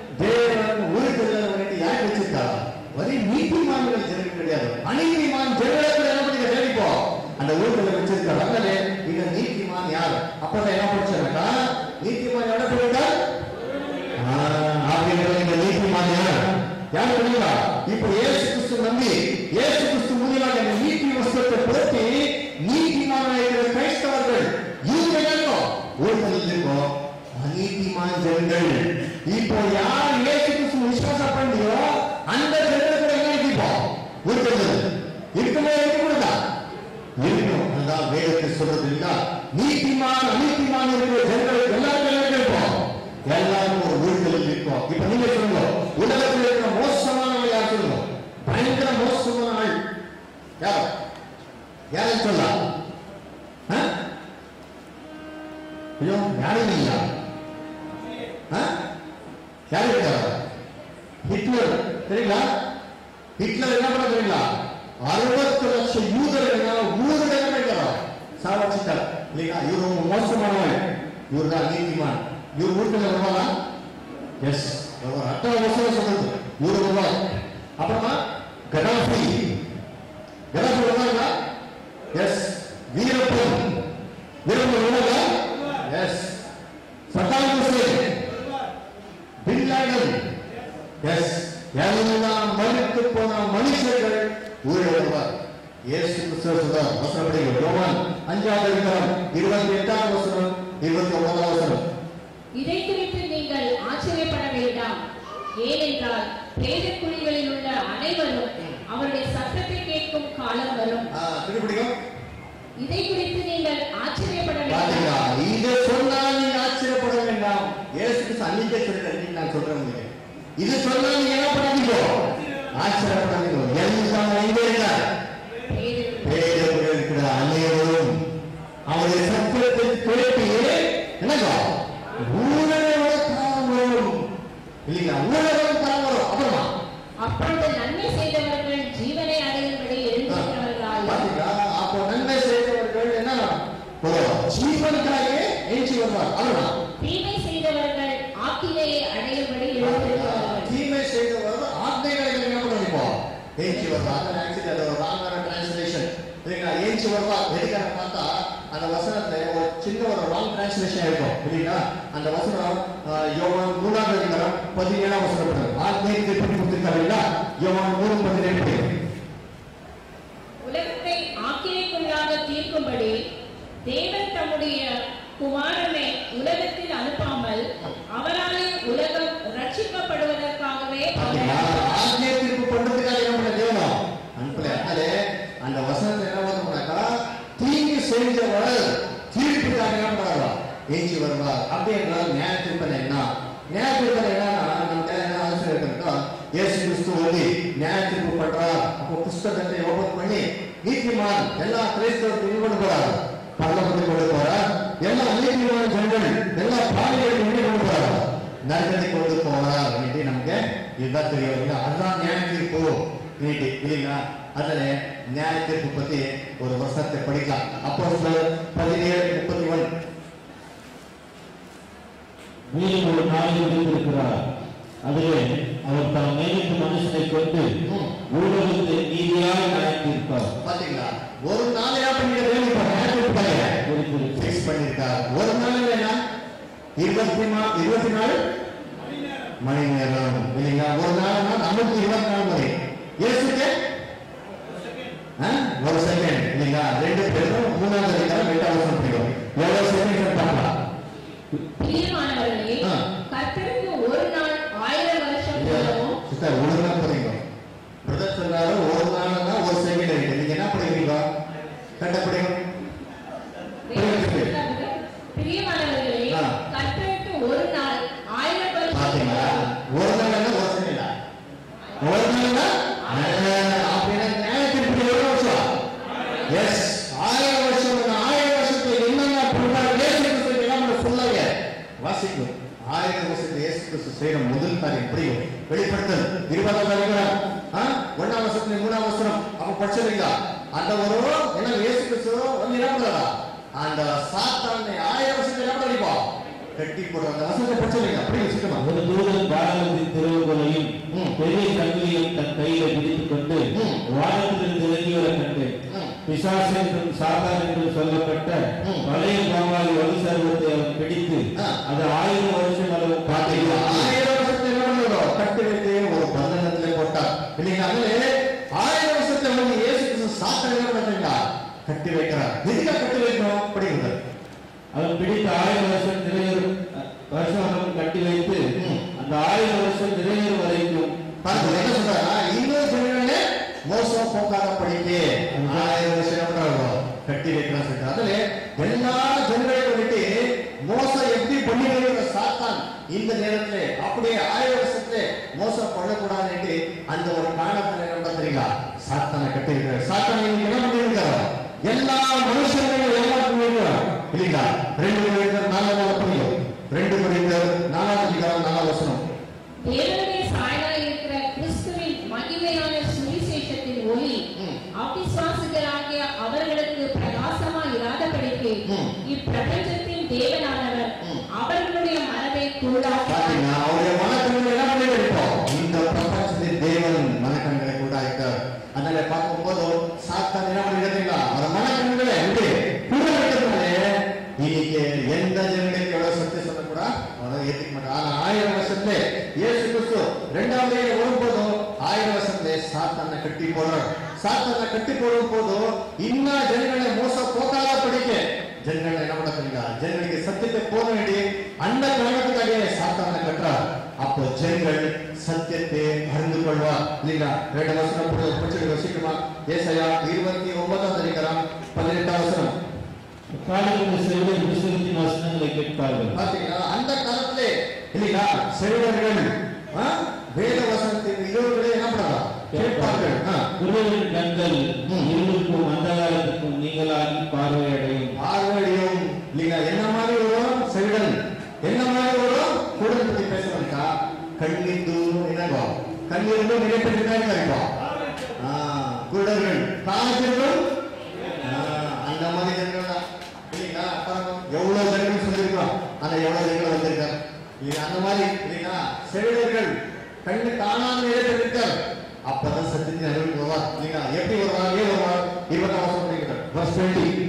தேவன் ஊர்கள் வேண்டி யார் வச்சிருக்காரா வரி நீதிமான்கள் ஜனங்கள் கிடையாது அநீதிமான் ஜனங்களுக்கு என்ன பண்ணி தேடிப்போம் அந்த ஊர்களை வச்சிருக்காரு அதனால இந்த நீதிமான் யார் அப்பதான் என்ன படிச்சாருக்கா நீதிமான் எவ்வளவு போயிருக்கார் அப்படிங்கிற இந்த நீதிமான் யார் யார் தெரியுமா இப்ப இயேசு கிறிஸ்து நம்பி இயேசு கிறிஸ்து மூலியமாக இந்த நீதி வஸ்திரத்தை பொருத்தி நீதிமான இருக்கிற கிறிஸ்தவர்கள் இவங்க இருக்கும் ஊர்களில் இருக்கும் அநீதிமான் ஜனங்கள் இப்போ யார் இயேசு கிறிஸ்து விசுவாச பண்ணியோ அந்த ஜனத்துல என்ன இருப்போம் இருக்கிறது இருக்குமே இருக்கக்கூடாதா இருக்கணும் அதுதான் வேதத்தை சொல்றது இல்லையா நீதிமான் அநீதிமான் இருக்கிற ஜனங்களுக்கு எல்லாருக்கும் என்ன இருப்போம் எல்லாரும் ஒரு வீடுகளில் இருக்கும் இப்ப நீங்க சொல்லுங்க உலகத்தில் இருக்கிற மோசமானவங்க யார் சொல்லுங்க பயங்கர மோசமான ஆள் யார் யாரும் சொல்லலாம் ஆ? ஐயோ யாரும் இல்லையா ஆ? யார் இருக்காரா ஹிட்லர் தெரியுங்களா ஹிட்லர் என்ன பண்ண தெரியுங்களா அறுபத்து லட்சம் யூதர்கள் ஊர்கள் என்ன பண்ணிக்கிறார் சாவச்சிட்டார் இல்லைங்களா இவர் ரொம்ப மோசமானவன் இவர் தான் நீதிமான் இவர் வீட்டுல வருவாரா எஸ் அட்டை வருஷம் சொல்றது இவர் வருவார் அப்புறமா கடாஃபி கடாஃபி வருவாங்களா எஸ் வீரப்பன் வீரப்பன் வருவாங்களா yes Saddam Hussein bin Laden yes எல்லாம் மறித்து போன மனுஷர்கள் ஊழல் வருவார் இயேசு கிறிஸ்து சொல்றார் வசனப்படி யோவான் அஞ்சாவது அதிகாரம் இருபத்தி எட்டாம் வசனம் இருபத்தி ஒன்பதாம் வசனம் இதை குறித்து நீங்கள் ஆச்சரியப்பட வேண்டாம் ஏனென்றால் பிரேத குழிகளில் உள்ள அனைவரும் அவருடைய சத்தத்தை கேட்கும் காலம் வரும் ஆ, திருப்பி பிடிக்கும் இதை குறித்து நீங்கள் ஆச்சரியப்பட பாத்தீங்களா வேண்டாம் இதை சொன்னா நீங்க ஆச்சரியப்பட வேண்டாம் இயேசு கிறிஸ்து அன்னைக்கே சொல்லிட்டு இன்னைக்கு நான் சொல்றேன் உங்களுக்கு இது சொன்னா நீங்க என்ன பண்ணாதீங்க ஆச்சரியப்படாதீங்க எல்லாம் எங்கே இருக்கார் பிரேத பேரவர் இருக்கிற அனைவரும் அவருடைய சத்தியத்தை கேட்டு என்னங்க ஊழலோட காலம் வரும் இல்லைங்களா ஊழலோட காலம் வரும் அப்புறமா அப்பொழுது நன்மை செய்தவர்கள் ஜீவனை அடையும்படி எழுந்திருக்கிறவர்களால் பாத்தீங்களா அப்போ நன்மை செய்தவர்கள் என்ன ஒரு ஜீவனுக்காக ஏஞ்சி வருவார் அவ்வளவுதான் தீமை செய்தவர்கள் ஆக்கினையை அடையும்படி எழுந்திருக்கிறார்கள் தீமை செய்தவர் ஆத்மைகளை என்ன பண்ணிப்போ ஏஞ்சி வருவார் அந்த ஆக்சுவலி அது ஒரு ராங்கான டிரான்ஸ்லேஷன் இல்லைங்களா ஏஞ்சி வருவார் எதுக்காக பார்த்தா அந்த வசனத்துல ஒரு சின்ன ஒரு ராங் டிரான்ஸ்லேஷன் இருக்கும் இல்லைங்களா அந்த வசனம் ஆஹ், யோவான் மூணாவது அதிகாரம் பதினேழாம் வசனம் ஆத்மீயத்தை பற்றி கொடுத்திருக்காரு இல்லைங்களா யோவான் மூணு பதினேழு உலகத்தை ஆக்கினைக்குள்ளாக தீர்க்கும்படி தேவன் தம்முடைய குமாரனை உலகத்தில் அனுப்பாமல் அவராலே உலகம் ரட்சிக்கப்படுவதற்காகவே பாத்தீங்களா? அவர் ஆத்மீய தீர்ப்பு பண்றதுக்காக என்ன பண்ண தேவனும் அனுப்பல அதனால அந்த வசனத்தை என்ன பண்ணாக்கா தீங்கு செஞ்சவர் தீர்ப்புக்காக என்ன பண்றாரா ஏஞ்சி வருவார் அப்படி என்றால் நியாய தீர்ப்பனை என்ன நியாய தீர்ப்பனை என்னன்னா நமக்கு என்ன அவசியம் இருக்குன்னா இயேசு கிறிஸ்து வந்து நியாய தீர்ப்பு பண்றார் அப்போ புஸ்தகத்தை ஓபன் பண்ணி நீதிமான் எல்லா கிறிஸ்தவத்தையும் கொண்டு போறார் பரலோகத்தை கொண்டு போறார் எல்லா நீதிமான ஜனங்கள் எல்லா பாவிகளையும் எங்கே கொண்டு போறார் நரகத்தை கொண்டு போறார் அப்படின்னு நமக்கு இதுதான் தெரியும் இல்லைங்களா? அதுதான் நியாய தீர்ப்பு இன்னைக்கு இல்லைங்களா அதில் நியாய தீர்ப்பு பத்தி ஒரு வருஷத்தை படிக்கலாம் அப்போ பதினேழு முப்பத்தி ஒன்று மேலும் ஒரு நாளில் வைத்திருக்கிறார் அதிலே அவர் தம் மேலுக்கு மனுஷனை கொண்டு உலகத்தை நீதியாய் நியாயத்தீர்ப்பார் பாத்தீங்களா ஒரு நாளையா பண்ணிக்க வேணும் இப்ப நியாய தீர்ப்பு பையன் குறிப்பிட்டு ஃபிக்ஸ் பண்ணிருக்கார் ஒரு நாள் என்ன இருபத்தி மா இருபத்தி நாலு மணி நேரம் இல்லைங்களா ஒரு நாள்னா நமக்கு இருபத்தி நாலு மணி இயேசுக்கு ஆ? ஒரு செகண்ட் இல்லைங்களா ரெண்டு பேரும் மூணாவது அதிகாரம் எட்டாவது வருஷம் படிக்கும் எவ்வளவு செகண்ட் பார்க்கலாம் பிரியமானவர்களே ஆ. கர்த்தருக்கு ஒரு நாள் ஆயிரம் வருஷம் போலவும் சிஸ்டர் ஒரு நாள் படிங்க பிரதர் சொன்னாரு ஒரு நாள்னா ஒரு செகண்ட் இருக்கு நீங்க என்ன படிக்கிறீங்க கரெக்டா படிங்க பிரியமானவர்களே ஆ. கர்த்தருக்கு ஒரு நாள் ஆயிரம் வருஷம் பாத்தீங்களா ஒரு நாள்னா ஒரு செகண்டா ஒரு நாள்னா அப்படின்னா நியாயத்திற்கு ஒரு வருஷம் எஸ் ஆயிரம் வருஷம் ஆயிரம் வருஷத்துல என்னென்ன பண்ணாரு இயேசு கிறிஸ்து என்ன சொல்லாங்க வாசிக்கும் ஆயிரம் வருஷத்துல இயேசு கிறிஸ்து செய்யற முதல் காரியம் புரியும் வெளிப்படுத்தல் இருபதாம் அதிகாரம் ஆ? ஒண்ணாம் வருஷத்துல மூணாம் வருஷம் அப்ப படிச்சிருக்கீங்களா அந்த ஒரு என்ன இயேசு கிறிஸ்து வந்து என்ன பண்ணாரா அந்த சாத்தானை ஆயிரம் வருஷத்துல என்ன பண்ணிப்பா கட்டி போடுற அந்த வசனத்தை படிச்சிருக்கீங்க அப்படி வச்சுக்கமா ஒரு தூதன் பாரதத்தின் திறவுகளையும் ம். பெரிய சங்கிலியும் தன் கையில பிடித்துக் கொண்டு ம். வானத்திலிருந்து இறங்கி வர கண்டேன் ம். பிசாசு என்றும் சாத்தான் என்றும் சொல்லப்பட்ட ம். பழைய கோமாளி வலு சர்வத்தை அவன் பிடித்து ஆ. அது ஆயிரம் வருஷம் அளவு பாத்தீங்களா காட்டினான் ஆயிரம் வருஷத்துல என்ன பண்ணுறோம் கட்டி வைத்து ஒரு பந்தனத்துல போட்டார் இல்லைங்க அதுல ஆயிரம் வருஷத்துல வந்து இயேசு கிறிஸ்து சாத்தனை என்ன பண்றீங்களா கட்டி வைக்கிறார் எதுக்காக கட்டி வைக்கணும் அப்படிங்கிறது அவன் பிடித்த ஆயிரம் வருஷம் நிறைவேறும் வருஷம் அவன் கட்டி வைத்து ம். அந்த ஆயிரம் வருஷம் நிறைவேறும் வரைக்கும் பாருங்க என்ன சொல்றாருன்னா இன்னொரு ஜனங்களே மோசம் போக்காத படிக்கு ஆயிரம் வருஷம் பண்றாங்க கட்டி வைக்கிறான் சொல்லிட்டு அதுல எல்லா ஜனங்களையும் விட்டு மோசம் எப்படி பண்ணிக்கிற சாத்தான் இந்த நேரத்துல அப்படியே ஆயிரம் வருஷத்துல மோசம் பண்ணக்கூடாதுன்னு அந்த ஒரு காரணத்துல என்ன பண்றீங்க சாத்தானை கட்டி வைக்கிறார் சாத்தான் இன்னைக்கு என்ன பண்ணிருக்காரு எல்லா மனுஷங்களையும் ஏமாற்றுவீங்க இல்லைங்களா ரெண்டு மனிதர் நாலாவது புரியும் ரெண்டு மனிதர் நாலாவது அதிகாரம் நாலாவது வசனம் தேவனுடைய சாயலாய் இருக்கிற கிறிஸ்துவின் மகிமையான சுவிசேஷத்தின் ஒளி ம். அவிசுவாசிகளாகிய அவர்களுக்கு பிரகாசமா இராதபடிக்கு ம். இப்பிரபஞ்சத்தின் தேவனானவர் ம். அவர்களுடைய மனதை கூடாக்கி பாத்தீங்கன்னா அவருடைய மனக்கண்கள் என்ன பண்ணி இருப்போம் இந்த பிரபஞ்சத்தின் தேவன் மனக்கண்களை கூட இருக்கார் அதனால பார்க்கும்போது சாத்தான் என்ன பண்ணிருக்கீங்களா அந்த மனக்கண்களை விட்டு கூட இருக்கிறதுனாலே இன்னைக்கு எந்த ஜனங்களுக்கு எவ்வளவு சத்தியம் சொல்லக்கூடா அவரை ஏத்துக்க மாட்டாங்க ஆனா ஆயிரம் வருஷத்துல இயேசு கிறிஸ்து ரெண்டாவது வரும்போது ஆயிரம் வருஷத்துல சாத்தானை கட்டி போடுறார் சாத்தானை கட்டி போடும் போது இன்னும் ஜனங்களை மோசம் போக்காத படிக்க ஜனங்களை என்ன பண்ண தெரியுங்களா ஜனங்களுக்கு சத்தியத்தை போக வேண்டி அந்த காரணத்துக்காக சாத்தானை கட்டுறார் அப்போ ஜனங்கள் சத்தியத்தை அறிந்து கொள்வார் இல்லைங்களா ரெண்டு வருஷம் பிடிச்சிருக்க சீக்கிரமா ஏசையா இருபத்தி ஒன்பதாம் அதிகாரம் பதினெட்டாம் வசனம் காலையில் செவிலியர் புஸ்தகத்தின் வசனங்களை கேட்பார்கள் பாத்தீங்களா அந்த காலத்திலே இல்லைங்களா செவிடர்கள் ஆ, வேத வசனத்தின் இரவுகளே என்ன பண்ணலாம் கேட்பார்கள் ஆ, குருவின் கண்கள் ம். இருளுக்கும் அந்தகாரத்துக்கும் நீங்களாகி பார்வையடையும் பார்வையும் இல்லைங்களா என்ன மாதிரி வரும் செவிடன் என்ன மாதிரி வரும் குடும்பத்தை பத்தி பேசுறோம்க்கா கண்ணிந்து என்னவா கண்ணீர் நிறைவேற்றி கிடைக்கும் குருடர்கள் காஜர்கள் அந்த மாதிரி ஜனங்கள் தான் இல்லைங்களா பாருங்க எவ்வளவு ஜனங்கள் சொல்லியிருக்கோம் ஆனா எவ்வளவு ஜனங்கள் வந்திருக்காங்க இல்லைங்களா அந்த மாதிரி இல்லைங்களா செவிடர்கள் கண்ணு காணாத நிலையில் இருக்கார் அப்பதான் சத்தியத்தின் அறிவுக்கு வருவார் இல்லைங்களா எப்படி வருவார் ஏன் வருவார் இருபதாம் வருஷம் படிக்கிறார் verse 20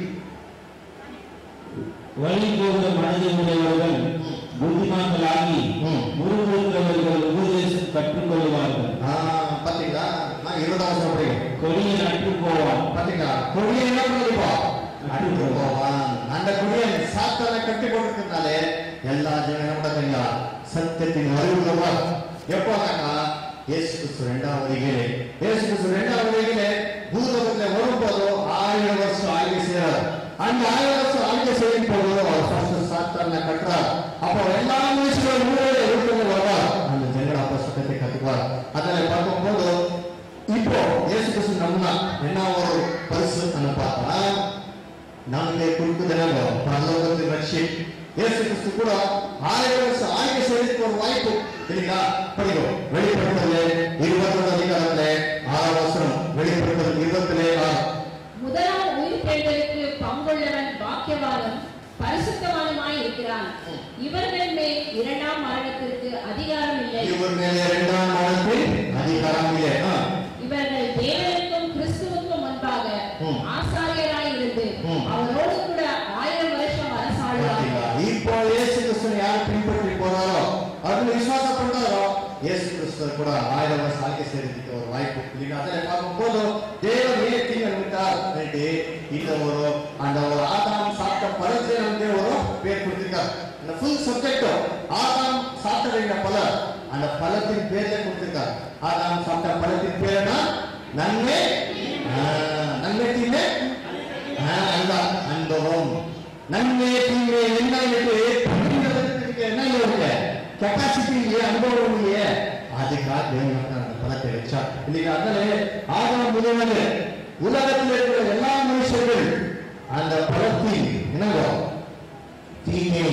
வழி போகிற மனதை உடையவர்கள் புத்திமான்களாகி ம். முறுமுறுக்கிறவர்கள் உபதேசம் கற்றுக்கொள்வார்கள் ஆ, பாத்தீங்களா நான் இருபதாம் வருஷம் படிக்கிறேன் கொடிய நட்டு போவான் பாத்தீங்களா கொடியை என்ன பண்ணிப்பா அடித்து போவான் அந்த கொடியை சாத்தான கட்டி கொண்டிருக்கிறதுனாலே எல்லா ஜனங்களும் என்ன பண்ணுறீங்களா சத்தியத்தின் அறிவுள்ளவா எப்போதாக்கா இயேசு கிறிஸ்து ரெண்டாவது வருகையிலே இயேசு கிறிஸ்து ரெண்டாவது வருகையிலே பூலோகத்துல வரும்போது ஆயிரம் வருஷம் ஆய்வு செய்யறார் அந்த ஆயிரம் வருஷம் ஆய்வு செய்யும் போது அவர் ஃபர்ஸ்ட் சாத்தான கட்டுறார் அப்போ எல்லா மனுஷர்களும் ஊழல இருக்கிறது வருவார் அந்த ஜனங்கள் அப்போ சத்தத்தை கத்துக்குவார் அதனை பார்க்கும்போது இப்போ இயேசு கிறிஸ்து நம்பினா என்ன ஒரு பரிசு பார்த்தா நம்முடைய கொடுக்குதனால பரலோகத்தின் ரட்சி இயேசு கிறிஸ்து கூட ஆயிரம் வருஷம் ஆய்வு செய்யறதுக்கு ஒரு வாய்ப்பு இல்லைங்களா படிக்கும் வெளிப்படுத்தல இருபத்தொன்னு அதிகாரத்துல ஆறாம் வருஷம் வெளிப்படுத்தல் இருபத்திலே ஆறு முதலாம் உயிர்த்தெழுதலுக்கு பங்குள்ளவன் பாக்கியவானும் பரிசுத்தவானுமாய் இருக்கிறான் இவர்கள் மேல் இரண்டாம் மரணத்திற்கு அதிகாரம் இல்லை இவர் மேலே இரண்டாம் மரணத்தில் அதிகாரம் இல்லை ஆ. இவர்கள் தேவனுக்கும் கிறிஸ்துவுக்கும் முன்பாக ம். ஆசாரியராய் இருந்து ம். அவரோடு கூட ஆயிரம் வருஷம் அரசாடுவார்கள் பாத்தீங்களா? இப்போ இயேசு கிறிஸ்துவை யார் பின்பற்றி போறாரோ அதுல விசுவாசம் பண்றாரோ இயேசு கிறிஸ்து கூட ஆயிரம் வருஷம் ஆட்சி செய்யறதுக்கு ஒரு வாய்ப்பு இல்லைங்களா அதில் பார்க்கும்போது தேவன் ஏன் தீங்க விட்டார் இந்த ஒரு அந்த ஒரு ஆதாம் சாப்பிட்ட பழத்தை நமக்கு ஒரு பேர் கொடுத்திருக்கார் அந்த ஃபுல் சப்ஜெக்ட் ஆதாம் சாப்பிட்ட வேண்டிய பழம் அந்த பழத்தின் பேர்ல கொடுத்திருக்கார் ஆதாம் சாப்பிட்ட பழத்தின் பேர் என்ன நன்மை ஆ, நன்மை தீமை ஆ, அன்பா- அனுபவம் நன்மை தீமை என்ன இருக்கு புரிதலுக்கு என்ன இருக்கு கெப்பாசிட்டி இல்லையே அனுபவம் இல்லையே அதுக்காக தேவன் வந்து அந்த பலத்தை வச்சார் இல்லையா அதனால ஆதாம் முதல்வர் உலகத்தில் இருக்கிற எல்லா மனுஷர்கள் அந்த பலத்தின் என்னங்கோ தீமை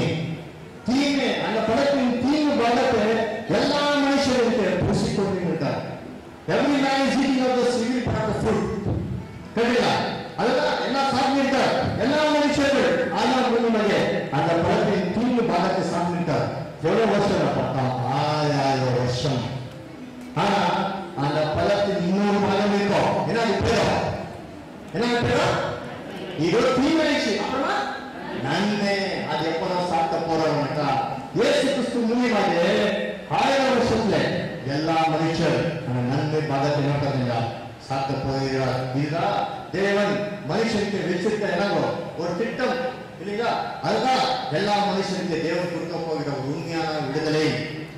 தீமை அந்த படத்தின் தீங்கு பலத்தை எல்லா மனுஷர்களுக்கு பூசிக்கொண்டு இருக்கார் every man is eating of the civil part of food கேட்டீங்களா அதுதான் எல்லா சாப்பிட்டார் எல்லா மனுஷர்கள் ஆனால் முன்னாடியே அந்த பழத்தின் தீங்கு பாதத்தை சாப்பிட்டார் எவ்வளவு வருஷம் பார்த்தா ஆயிரம் வருஷம் ஆனா அந்த பழத்தின் இன்னொரு பழம் இருக்கும் என்ன அது பேரும் என்ன அது பேரும் இது தீமைச்சு அப்புறமா நன்மை அது எப்பதான் சாப்பிட்ட போறவங்கக்கா இயேசு கிறிஸ்து மூலியமாக ஆயிரம் வருஷத்துல எல்லா மனுஷர் அந்த நன்மை பாதத்தை என்ன பண்ணுங்க சாப்பிட போகிறார் இதுதான் தேவன் மனுஷனுக்கு வச்சிருக்க என்னங்கோ ஒரு திட்டம் இல்லைங்களா அதுதான் எல்லா மனுஷனுக்கு தேவன் கொடுக்க போகிற ஒரு உண்மையான விடுதலை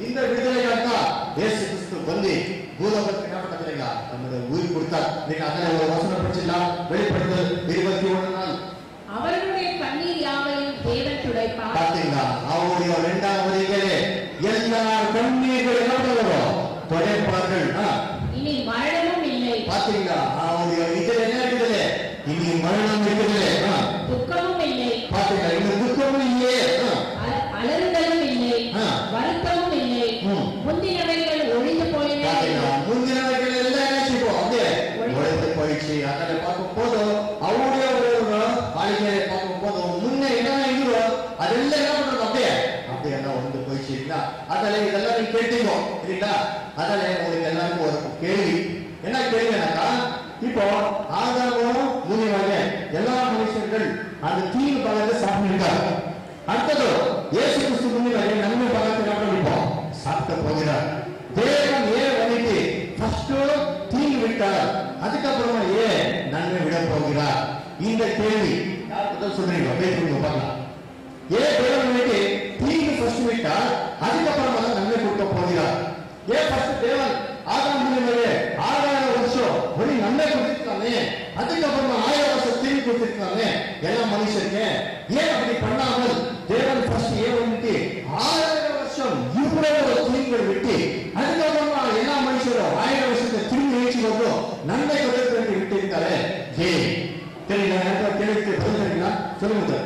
இந்த விடுதலைக்காக தான் இயேசு கிறிஸ்து வந்து பூலோகத்துக்கு என்ன பண்ண தெரியுங்களா நம்முடைய உயிர் கொடுத்தார் நீங்க அதில் ஒரு வசனம் படிச்சிடலாம் வெளிப்படுத்தல் இருபத்தி ஒண்ணு நாள் அவர்களுடைய கண்ணீர் யாவையும் தேவன் துடைப்பார் பார்த்தீங்களா அவருடைய இரண்டாம் வரிகளே எல்லா கண்ணீர்கள் என்ன பண்ணுவோம் தொடைப்பார்கள் ஆ, இனி மரணமும் இல்லை பார்த்தீங்களா அவருடைய இதில் என்ன இருக்குது இனி மரணம் இருக்குது ஆ, துக்கமும் இல்லை பார்த்தீங்களா இந்த துக்கமும் இல்லையே ஆ, அல- அலறுதலும் இல்லை ஆ. வருத்தமும் இல்லை ம். முந்தினவைகள் ஒழிந்து போயின பார்த்தீங்களா முந்தினவர்கள் எல்லாம் என்ன செய்வோம் அப்படியே உழைத்து போயிடுச்சு அதனை பார்க்கும் போதும் அவருடைய ஒரு வாழ்க்கையை பார்க்கும் போதும் முன்ன என்ன இருந்தோ அதெல்லாம் என்ன பண்றது அப்படியே அப்படியே எல்லாம் வந்து போயிடுச்சு இல்லைங்களா அதில் இதெல்லாம் நீங்க கேட்டீங்க இல்லைங்களா அதில் உங்களுக்கு எல்லாருக்கும் ஒரு கேள்வி என்ன கேள்வினாக்கா இப்போ ஆதாமும் முனிவாங்க எல்லா மனுஷர்கள் அந்த தீவு பழத்தை சாப்பிட்டுருக்காங்க அடுத்தது இயேசு கிறிஸ்து முன்னிலை நன்மை பழத்தை என்ன பண்ணிப்போம் சாப்பிட்டு போகிறார் தேவன் ஏன் வந்துட்டு ஃபர்ஸ்ட் தீங்கு விட்டார் அதுக்கப்புறமா ஏன் நன்மை விட போகிறார் இந்த கேள்வி யார் முதல் சொல்றீங்க பேசுறீங்க பார்க்கலாம் ஏன் தேவன் வந்துட்டு தீங்கு ஃபர்ஸ்ட் விட்டார் அதுக்கப்புறமா தான் நன்மை கொடுக்க போகிறார் ஏன் ஃபர்ஸ்ட் தேவன் ஆதாம் முன்னிலையே ஆறாயிரம் வருஷம் ஒரு நன்மை கொடுத்துருக்காங்க அதுக்கப்புறமா ஆயிரம் வருஷம் தீங்கு கொடுத்துருக்காங்க எல்லா மனுஷருக்கு ஏன் அப்படி பண்ணாமல் தேவன் ஃபர்ஸ்ட் ஏன் வந்துட்டு ஆயிரம் வருஷம் இவ்வளவு ஒரு தீங்குகள் விட்டு அதுக்கப்புறமா எல்லா மனுஷரும் ஆயிரம் வருஷத்தை திரும்பி எழுச்சி வரும் நன்மை கொடுத்து விட்டு இருக்காரு ஏ தெரியல எனக்கு கேள்விக்கு பதில் தெரியுங்களா சொல்லுங்க சார்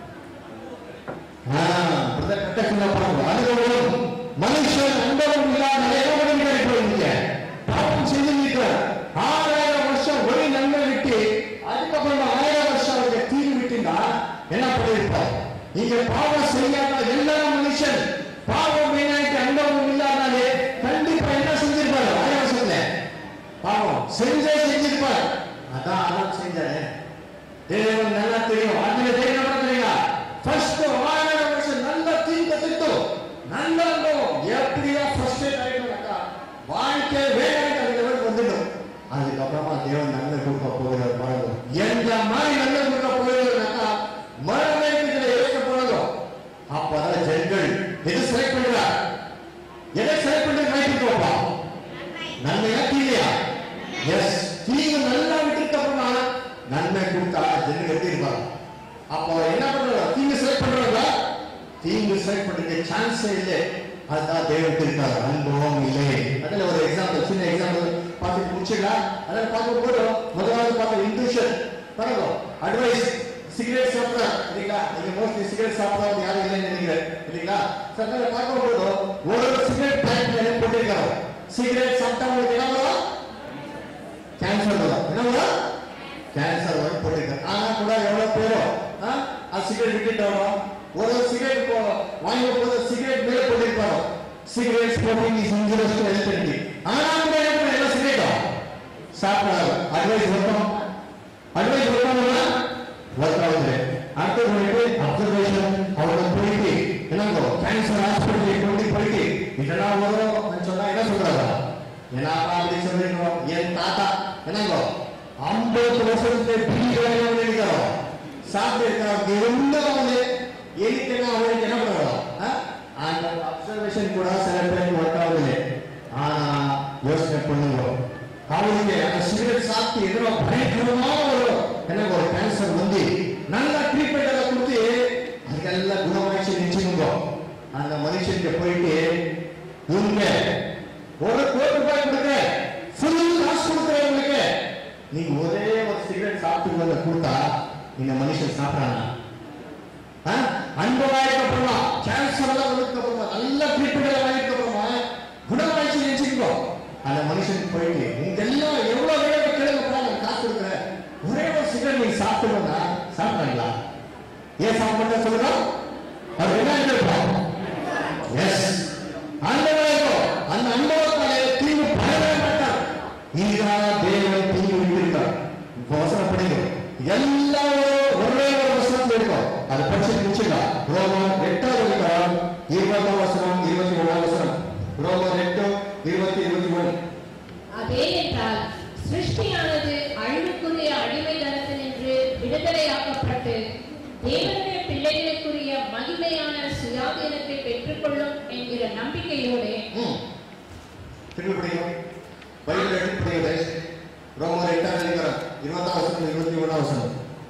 அதுக்கப்புறம் மனுஷன் அன்பகம் இல்லாத நிறைய மனிதர்களை போயிருந்தீங்க பாவம் செஞ்சுருக்க ஆறாயிரம் வருஷம் ஒரு நன்மை விட்டு அதுக்கப்புறமா ஆயிரம் வருஷம் அவருக்கு தீர்வு விட்டுனா என்ன பண்ணிருப்பார் நீங்க பாவம் செய்யாத எல்லா மனுஷன் பாவம் வீணாயிட்டு அன்பகம் இல்லாதனாலே கண்டிப்பா என்ன செஞ்சிருப்பாரு ஆயிரம் வருஷத்துல பாவம் செஞ்சே செஞ்சிருப்பார் அதான் ஆரம் செஞ்சாரு தேவன் நல்லா தெரியும் அதுல தேவன் என்ன தெரியுங்க ஃபர்ஸ்ட் ஆயிரம் வருஷம் நல்ல தீர்க்க திட்டம் நல்ல அனுபவம் எப்படியா ஃபர்ஸ்ட் ஆயிடும்னாக்கா வாழ்க்கை வேலைக்கு அந்த லெவலுக்கு வந்துடும் அதுக்கப்புறமா தேவன் நன்மை கொடுக்க போகிறார் பாருங்க எந்த மாதிரி நன்மை கொடுக்க போகிறார்னாக்கா மரணத்துக்கு இறக்க போறதும் அப்பதான் ஜனங்கள் எது செலக்ட் பண்றார் எதை செலக்ட் பண்ணி மைக்கு போப்பா நன்மையா தீமையா எஸ் தீங்கு நல்லா விட்டுட்டு அப்புறமா நன்மை கொடுத்தா ஜனங்க எப்படி இருப்பாங்க அப்போ என்ன பண்றாங்க தீங்கு செலக்ட் பண்றாங்க தீங்கு செலக்ட் பண்றதுக்கு சான்ஸே இல்லை அதுதான் தேவனுக்கு இருக்காது அனுபவம் இல்லை அதுல ஒரு எக்ஸாம்பிள் சின்ன எக்ஸாம்பிள் பார்த்து முடிச்சிடலாம் அதில் பார்க்கும்போது முதலாவது பார்த்த இன்ட்யூஷன் பாருங்க அட்வைஸ் சிகரெட் சாப்பிட்றா இல்லைங்களா நீங்க மோஸ்ட்லி சிகரெட் சாப்பிடாத யாரும் இல்லைன்னு நினைக்கிறேன் இல்லைங்களா சார் அதில் பார்க்கும்போது ஒரு சிகரெட் பேக்கெட்ல போட்டிருக்காங்க சிகரெட் சாப்பிட்டா உங்களுக்கு என்ன வரும் கேன்சர் வரும் என்ன வரும் கேன்சர் வரும் போட்டிருக்காங்க ஆனா கூட எவ்வளவு பேரும் ஆ, அது சிகரெட் விட்டுட்டோம் ஒரு சிகரெட் வாங்கி போது சிகரெட் மேல போட்டிருப்பாரோ cigarette smoking is injurious to health ஆனா கூட என்ன பண்ண எல்லாம் சிகரெட் சாப்பிடாது அட்வைஸ் வரும் அட்வைஸ் வருவாங்களா ஒர்க் ஆகுது அடுத்தது வந்துட்டு அப்சர்வேஷன் அவங்க போயிட்டு என்னங்கோ கேன்சர் ஹாஸ்பிட்டல் கொண்டு போயிட்டு இதெல்லாம் வரும் நான் சொன்னா என்ன சொல்றாங்க என்ன அப்படி சொல்றீங்க என் தாத்தா என்னங்கோ ஐம்பது வருஷத்துல பிடிக்கிறோம் நினைக்கிறோம் சாப்பிட்டு இருக்காங்க இருந்தாலும் வந்து எதுக்குன்னா அவருக்கு என்ன பண்ணுறோம் அந்த அப்சர்வேஷன் கூட சில பேருக்கு ஒர்க் ஆகுது ஆனா யோசனை பண்ணுங்க அவருக்கு அந்த சிகரெட் சாப்பிட்டு எதிரோ பயங்கரமான ஒரு எனக்கு ஒரு கேன்சர் வந்து நல்ல ட்ரீட்மெண்ட் எல்லாம் கொடுத்து அதுக்கெல்லாம் குணமாயிடுச்சு நிச்சயங்க அந்த மனுஷனுக்கு போயிட்டு இவங்க ஒரு கோடி ரூபாய் கொடுக்க ஃபுல் காசு கொடுக்குறவங்களுக்கு நீங்க ஒரே ஒரு சிகரெட் சாப்பிட்டு வந்து கொடுத்தா இந்த மனுஷன் சாப்பிடறாங்க அன்பவாய்க்கு அப்புறமா கேன்சர் எல்லாம் வந்ததுக்கு அப்புறமா நல்ல ட்ரீட்மெண்ட் எல்லாம் வாங்கிட்டு அப்புறமா குணமாயிடுச்சு நினைச்சுக்கோ அந்த மனுஷனுக்கு போயிட்டு நீங்க எல்லாம் எவ்வளவு வேலை கேளுங்கப்பா நான் காசு கொடுக்குறேன் ஒரே ஒரு சிகரெட் நீங்க சாப்பிடுவோம்னா சாப்பிடுறாங்களா ஏன் சாப்பிட சொல்லுங்க அது என்ன இருப்போம் எஸ் அன்பவாய்க்கோ அந்த அன்பவத்தாலே தீங்கு பரவே மாட்டார் இதுதான் தேவன் தீங்கு விட்டிருக்கார் இப்போ வசனம் படிங்க எல்லாரும் ஒரே ஒரு வசனம் இருக்கும் அதை படிச்சு முடிச்சுக்கலாம் ரோமன் எட்டாவது அதிகாரம் இருபதாம் வசனம் இருபத்தி ஒன்றாம் வசனம் ரோமன் எட்டு இருபத்தி இருபத்தி ஒன்று அதே என்றால் சிருஷ்டியானது அழிவுக்குரிய அடிமைத்தனத்தினின்று விடுதலையாக்கப்பட்டு தேவனுடைய பிள்ளை பிள்ளைகளுக்குரிய மகிமையான சுயாதீனத்தை பெற்றுக்கொள்ளும் என்கிற நம்பிக்கையோடு ம். திரும்பி படிக்கணும் பைபிள் எடுத்து படிங்க தயவுசெய்து. ரோமர் எட்டாம் அதிகாரம் இருபத்தாம் வசனம் இருபத்தி ஒன்றாம் வசனம்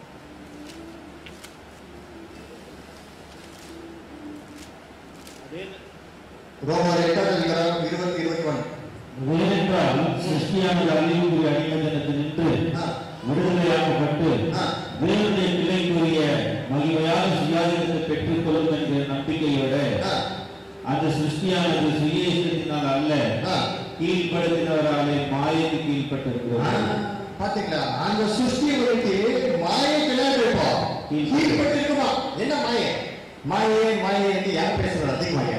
ரோமர் எட்டாம் அதிகாரம் இருபத்தி இருபத்தி ஒன்று ஏனென்றால் சிருஷ்டியானது அழிவுக்குரிய அடிமதனத்தினின்று ஆ. விடுதலையாக்கப்பட்டு ஆ. தேவனுடைய பிள்ளைக்குரிய மகிமையான சுயாதீனத்தை பெற்றுக்கொள்ளும் என்கிற நம்பிக்கையோட ஆ. அந்த சிருஷ்டியானது சுய இஷ்டத்தினால் அல்ல ஆ. கீழ்ப்படுத்தினவராலே மாயைக்கு ஆ, கீழ்ப்பட்டிருக்கிறது பாத்தீங்களா அந்த சிருஷ்டி வரைக்கு மாயை கிடையாது இப்போ கீழ்பட்டிருக்குமா என்ன மாயை மாயே மாயை என்று யார் பேசுறது அதிகமாக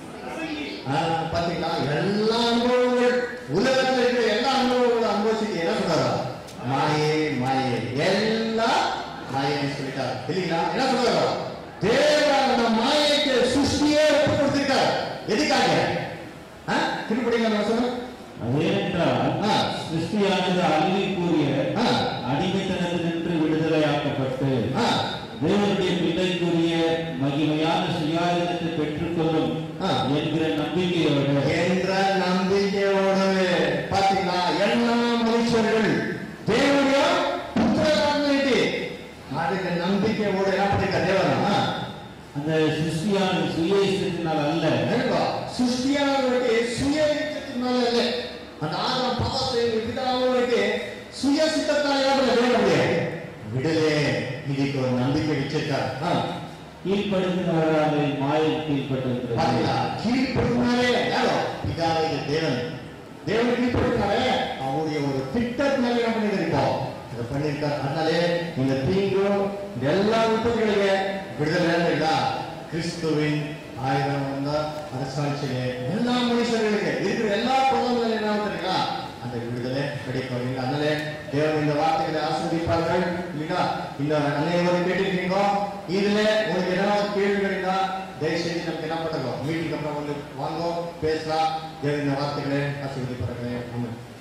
ஆ, பாத்தீங்களா எல்லா அனுபவங்கள் உலகத்துல இருக்கிற எல்லா அனுபவங்களும் அனுபவிச்சுட்டு என்ன சொல்றாரா மாயே மாயே எல்லாம் மாயைன்னு சொல்லிட்டார் இல்லைங்களா என்ன சொல்றாரா தேவன் அந்த மாயைக்கு சிருஷ்டியே ஒப்பு கொடுத்திருக்கார் எதுக்காக ஆ? திருப்பி படிங்க அந்த வசனம். அதேனென்றால் ஆ. சிருஷ்டியானது அழிவுக்குரிய ஆ. அடிமைத்தனத்தினின்று விடுதலையாக்கப்பட்டு ஆ. தேவனுடைய பிள்ளைக்குரிய மகிமையான சுயாதீனத்தை பெற்றுக்கொள்ளும் ஆ. என்கிற நம்பிக்கையோடு என்ற நம்பிக்கையோடவே பாத்தீங்களா எல்லா மனுஷர்கள் தேவனுடைய புத்திரராகிட்டு அதுக்கு நம்பிக்கையோட என்ன பண்ணிருக்க தேவனா அந்த சிருஷ்டியானது சுய இஷ்டத்தினால் அல்ல சுஷ்டியானவருக்கு சுய இச்சத்தினால இல்லை அந்த ஆதாம் பாவத்தை விடாமவருக்கு சுய சித்தத்தால் என்ன பண்ண முடியாது விடலே இதுக்கு ஒரு நம்பிக்கை வச்சிருக்கார் ஆ. கீழ்ப்படுத்தினவராலே மாயை கீழ்ப்பட்டிருக்கிறது பாத்தீங்களா கீழ்ப்படுத்தினாலே யாரோ பிதாவை தேவன் தேவன் கீழ்ப்படுத்தினாலே அவருடைய ஒரு திட்டத்தினால என்ன பண்ணிருக்கோம் இதை பண்ணிருக்கார் அதனாலே இந்த தீங்கு இந்த எல்லா விபத்துಗಳಿಗೆ விடுதலை இல்லைங்களா கிறிஸ்துவின் ஆயிரம் வந்த அரசாட்சியிலே எல்லா மனுஷர்களுக்கு இருக்கிற எல்லா பதங்களும் என்ன தெரியுங்களா அந்த விடுதலை கிடைக்கும் இல்லைங்களா அதனாலே தேவன் இந்த வார்த்தைகளை ஆசிர்வதிப்பார்கள் இல்லைங்களா இந்த அனைவரும் கேட்டிருக்கீங்க இதுல உங்களுக்கு ஏதாவது கேள்விகள் இருந்தா தயவு செய்து நமக்கு என்ன பண்ணுங்க மீட்டிங் அப்புறம் வந்து வாங்க பேசலாம் தேவன் இந்த வார்த்தைகளை ஆசிர்வதிப்பார்கள் ஆமாம்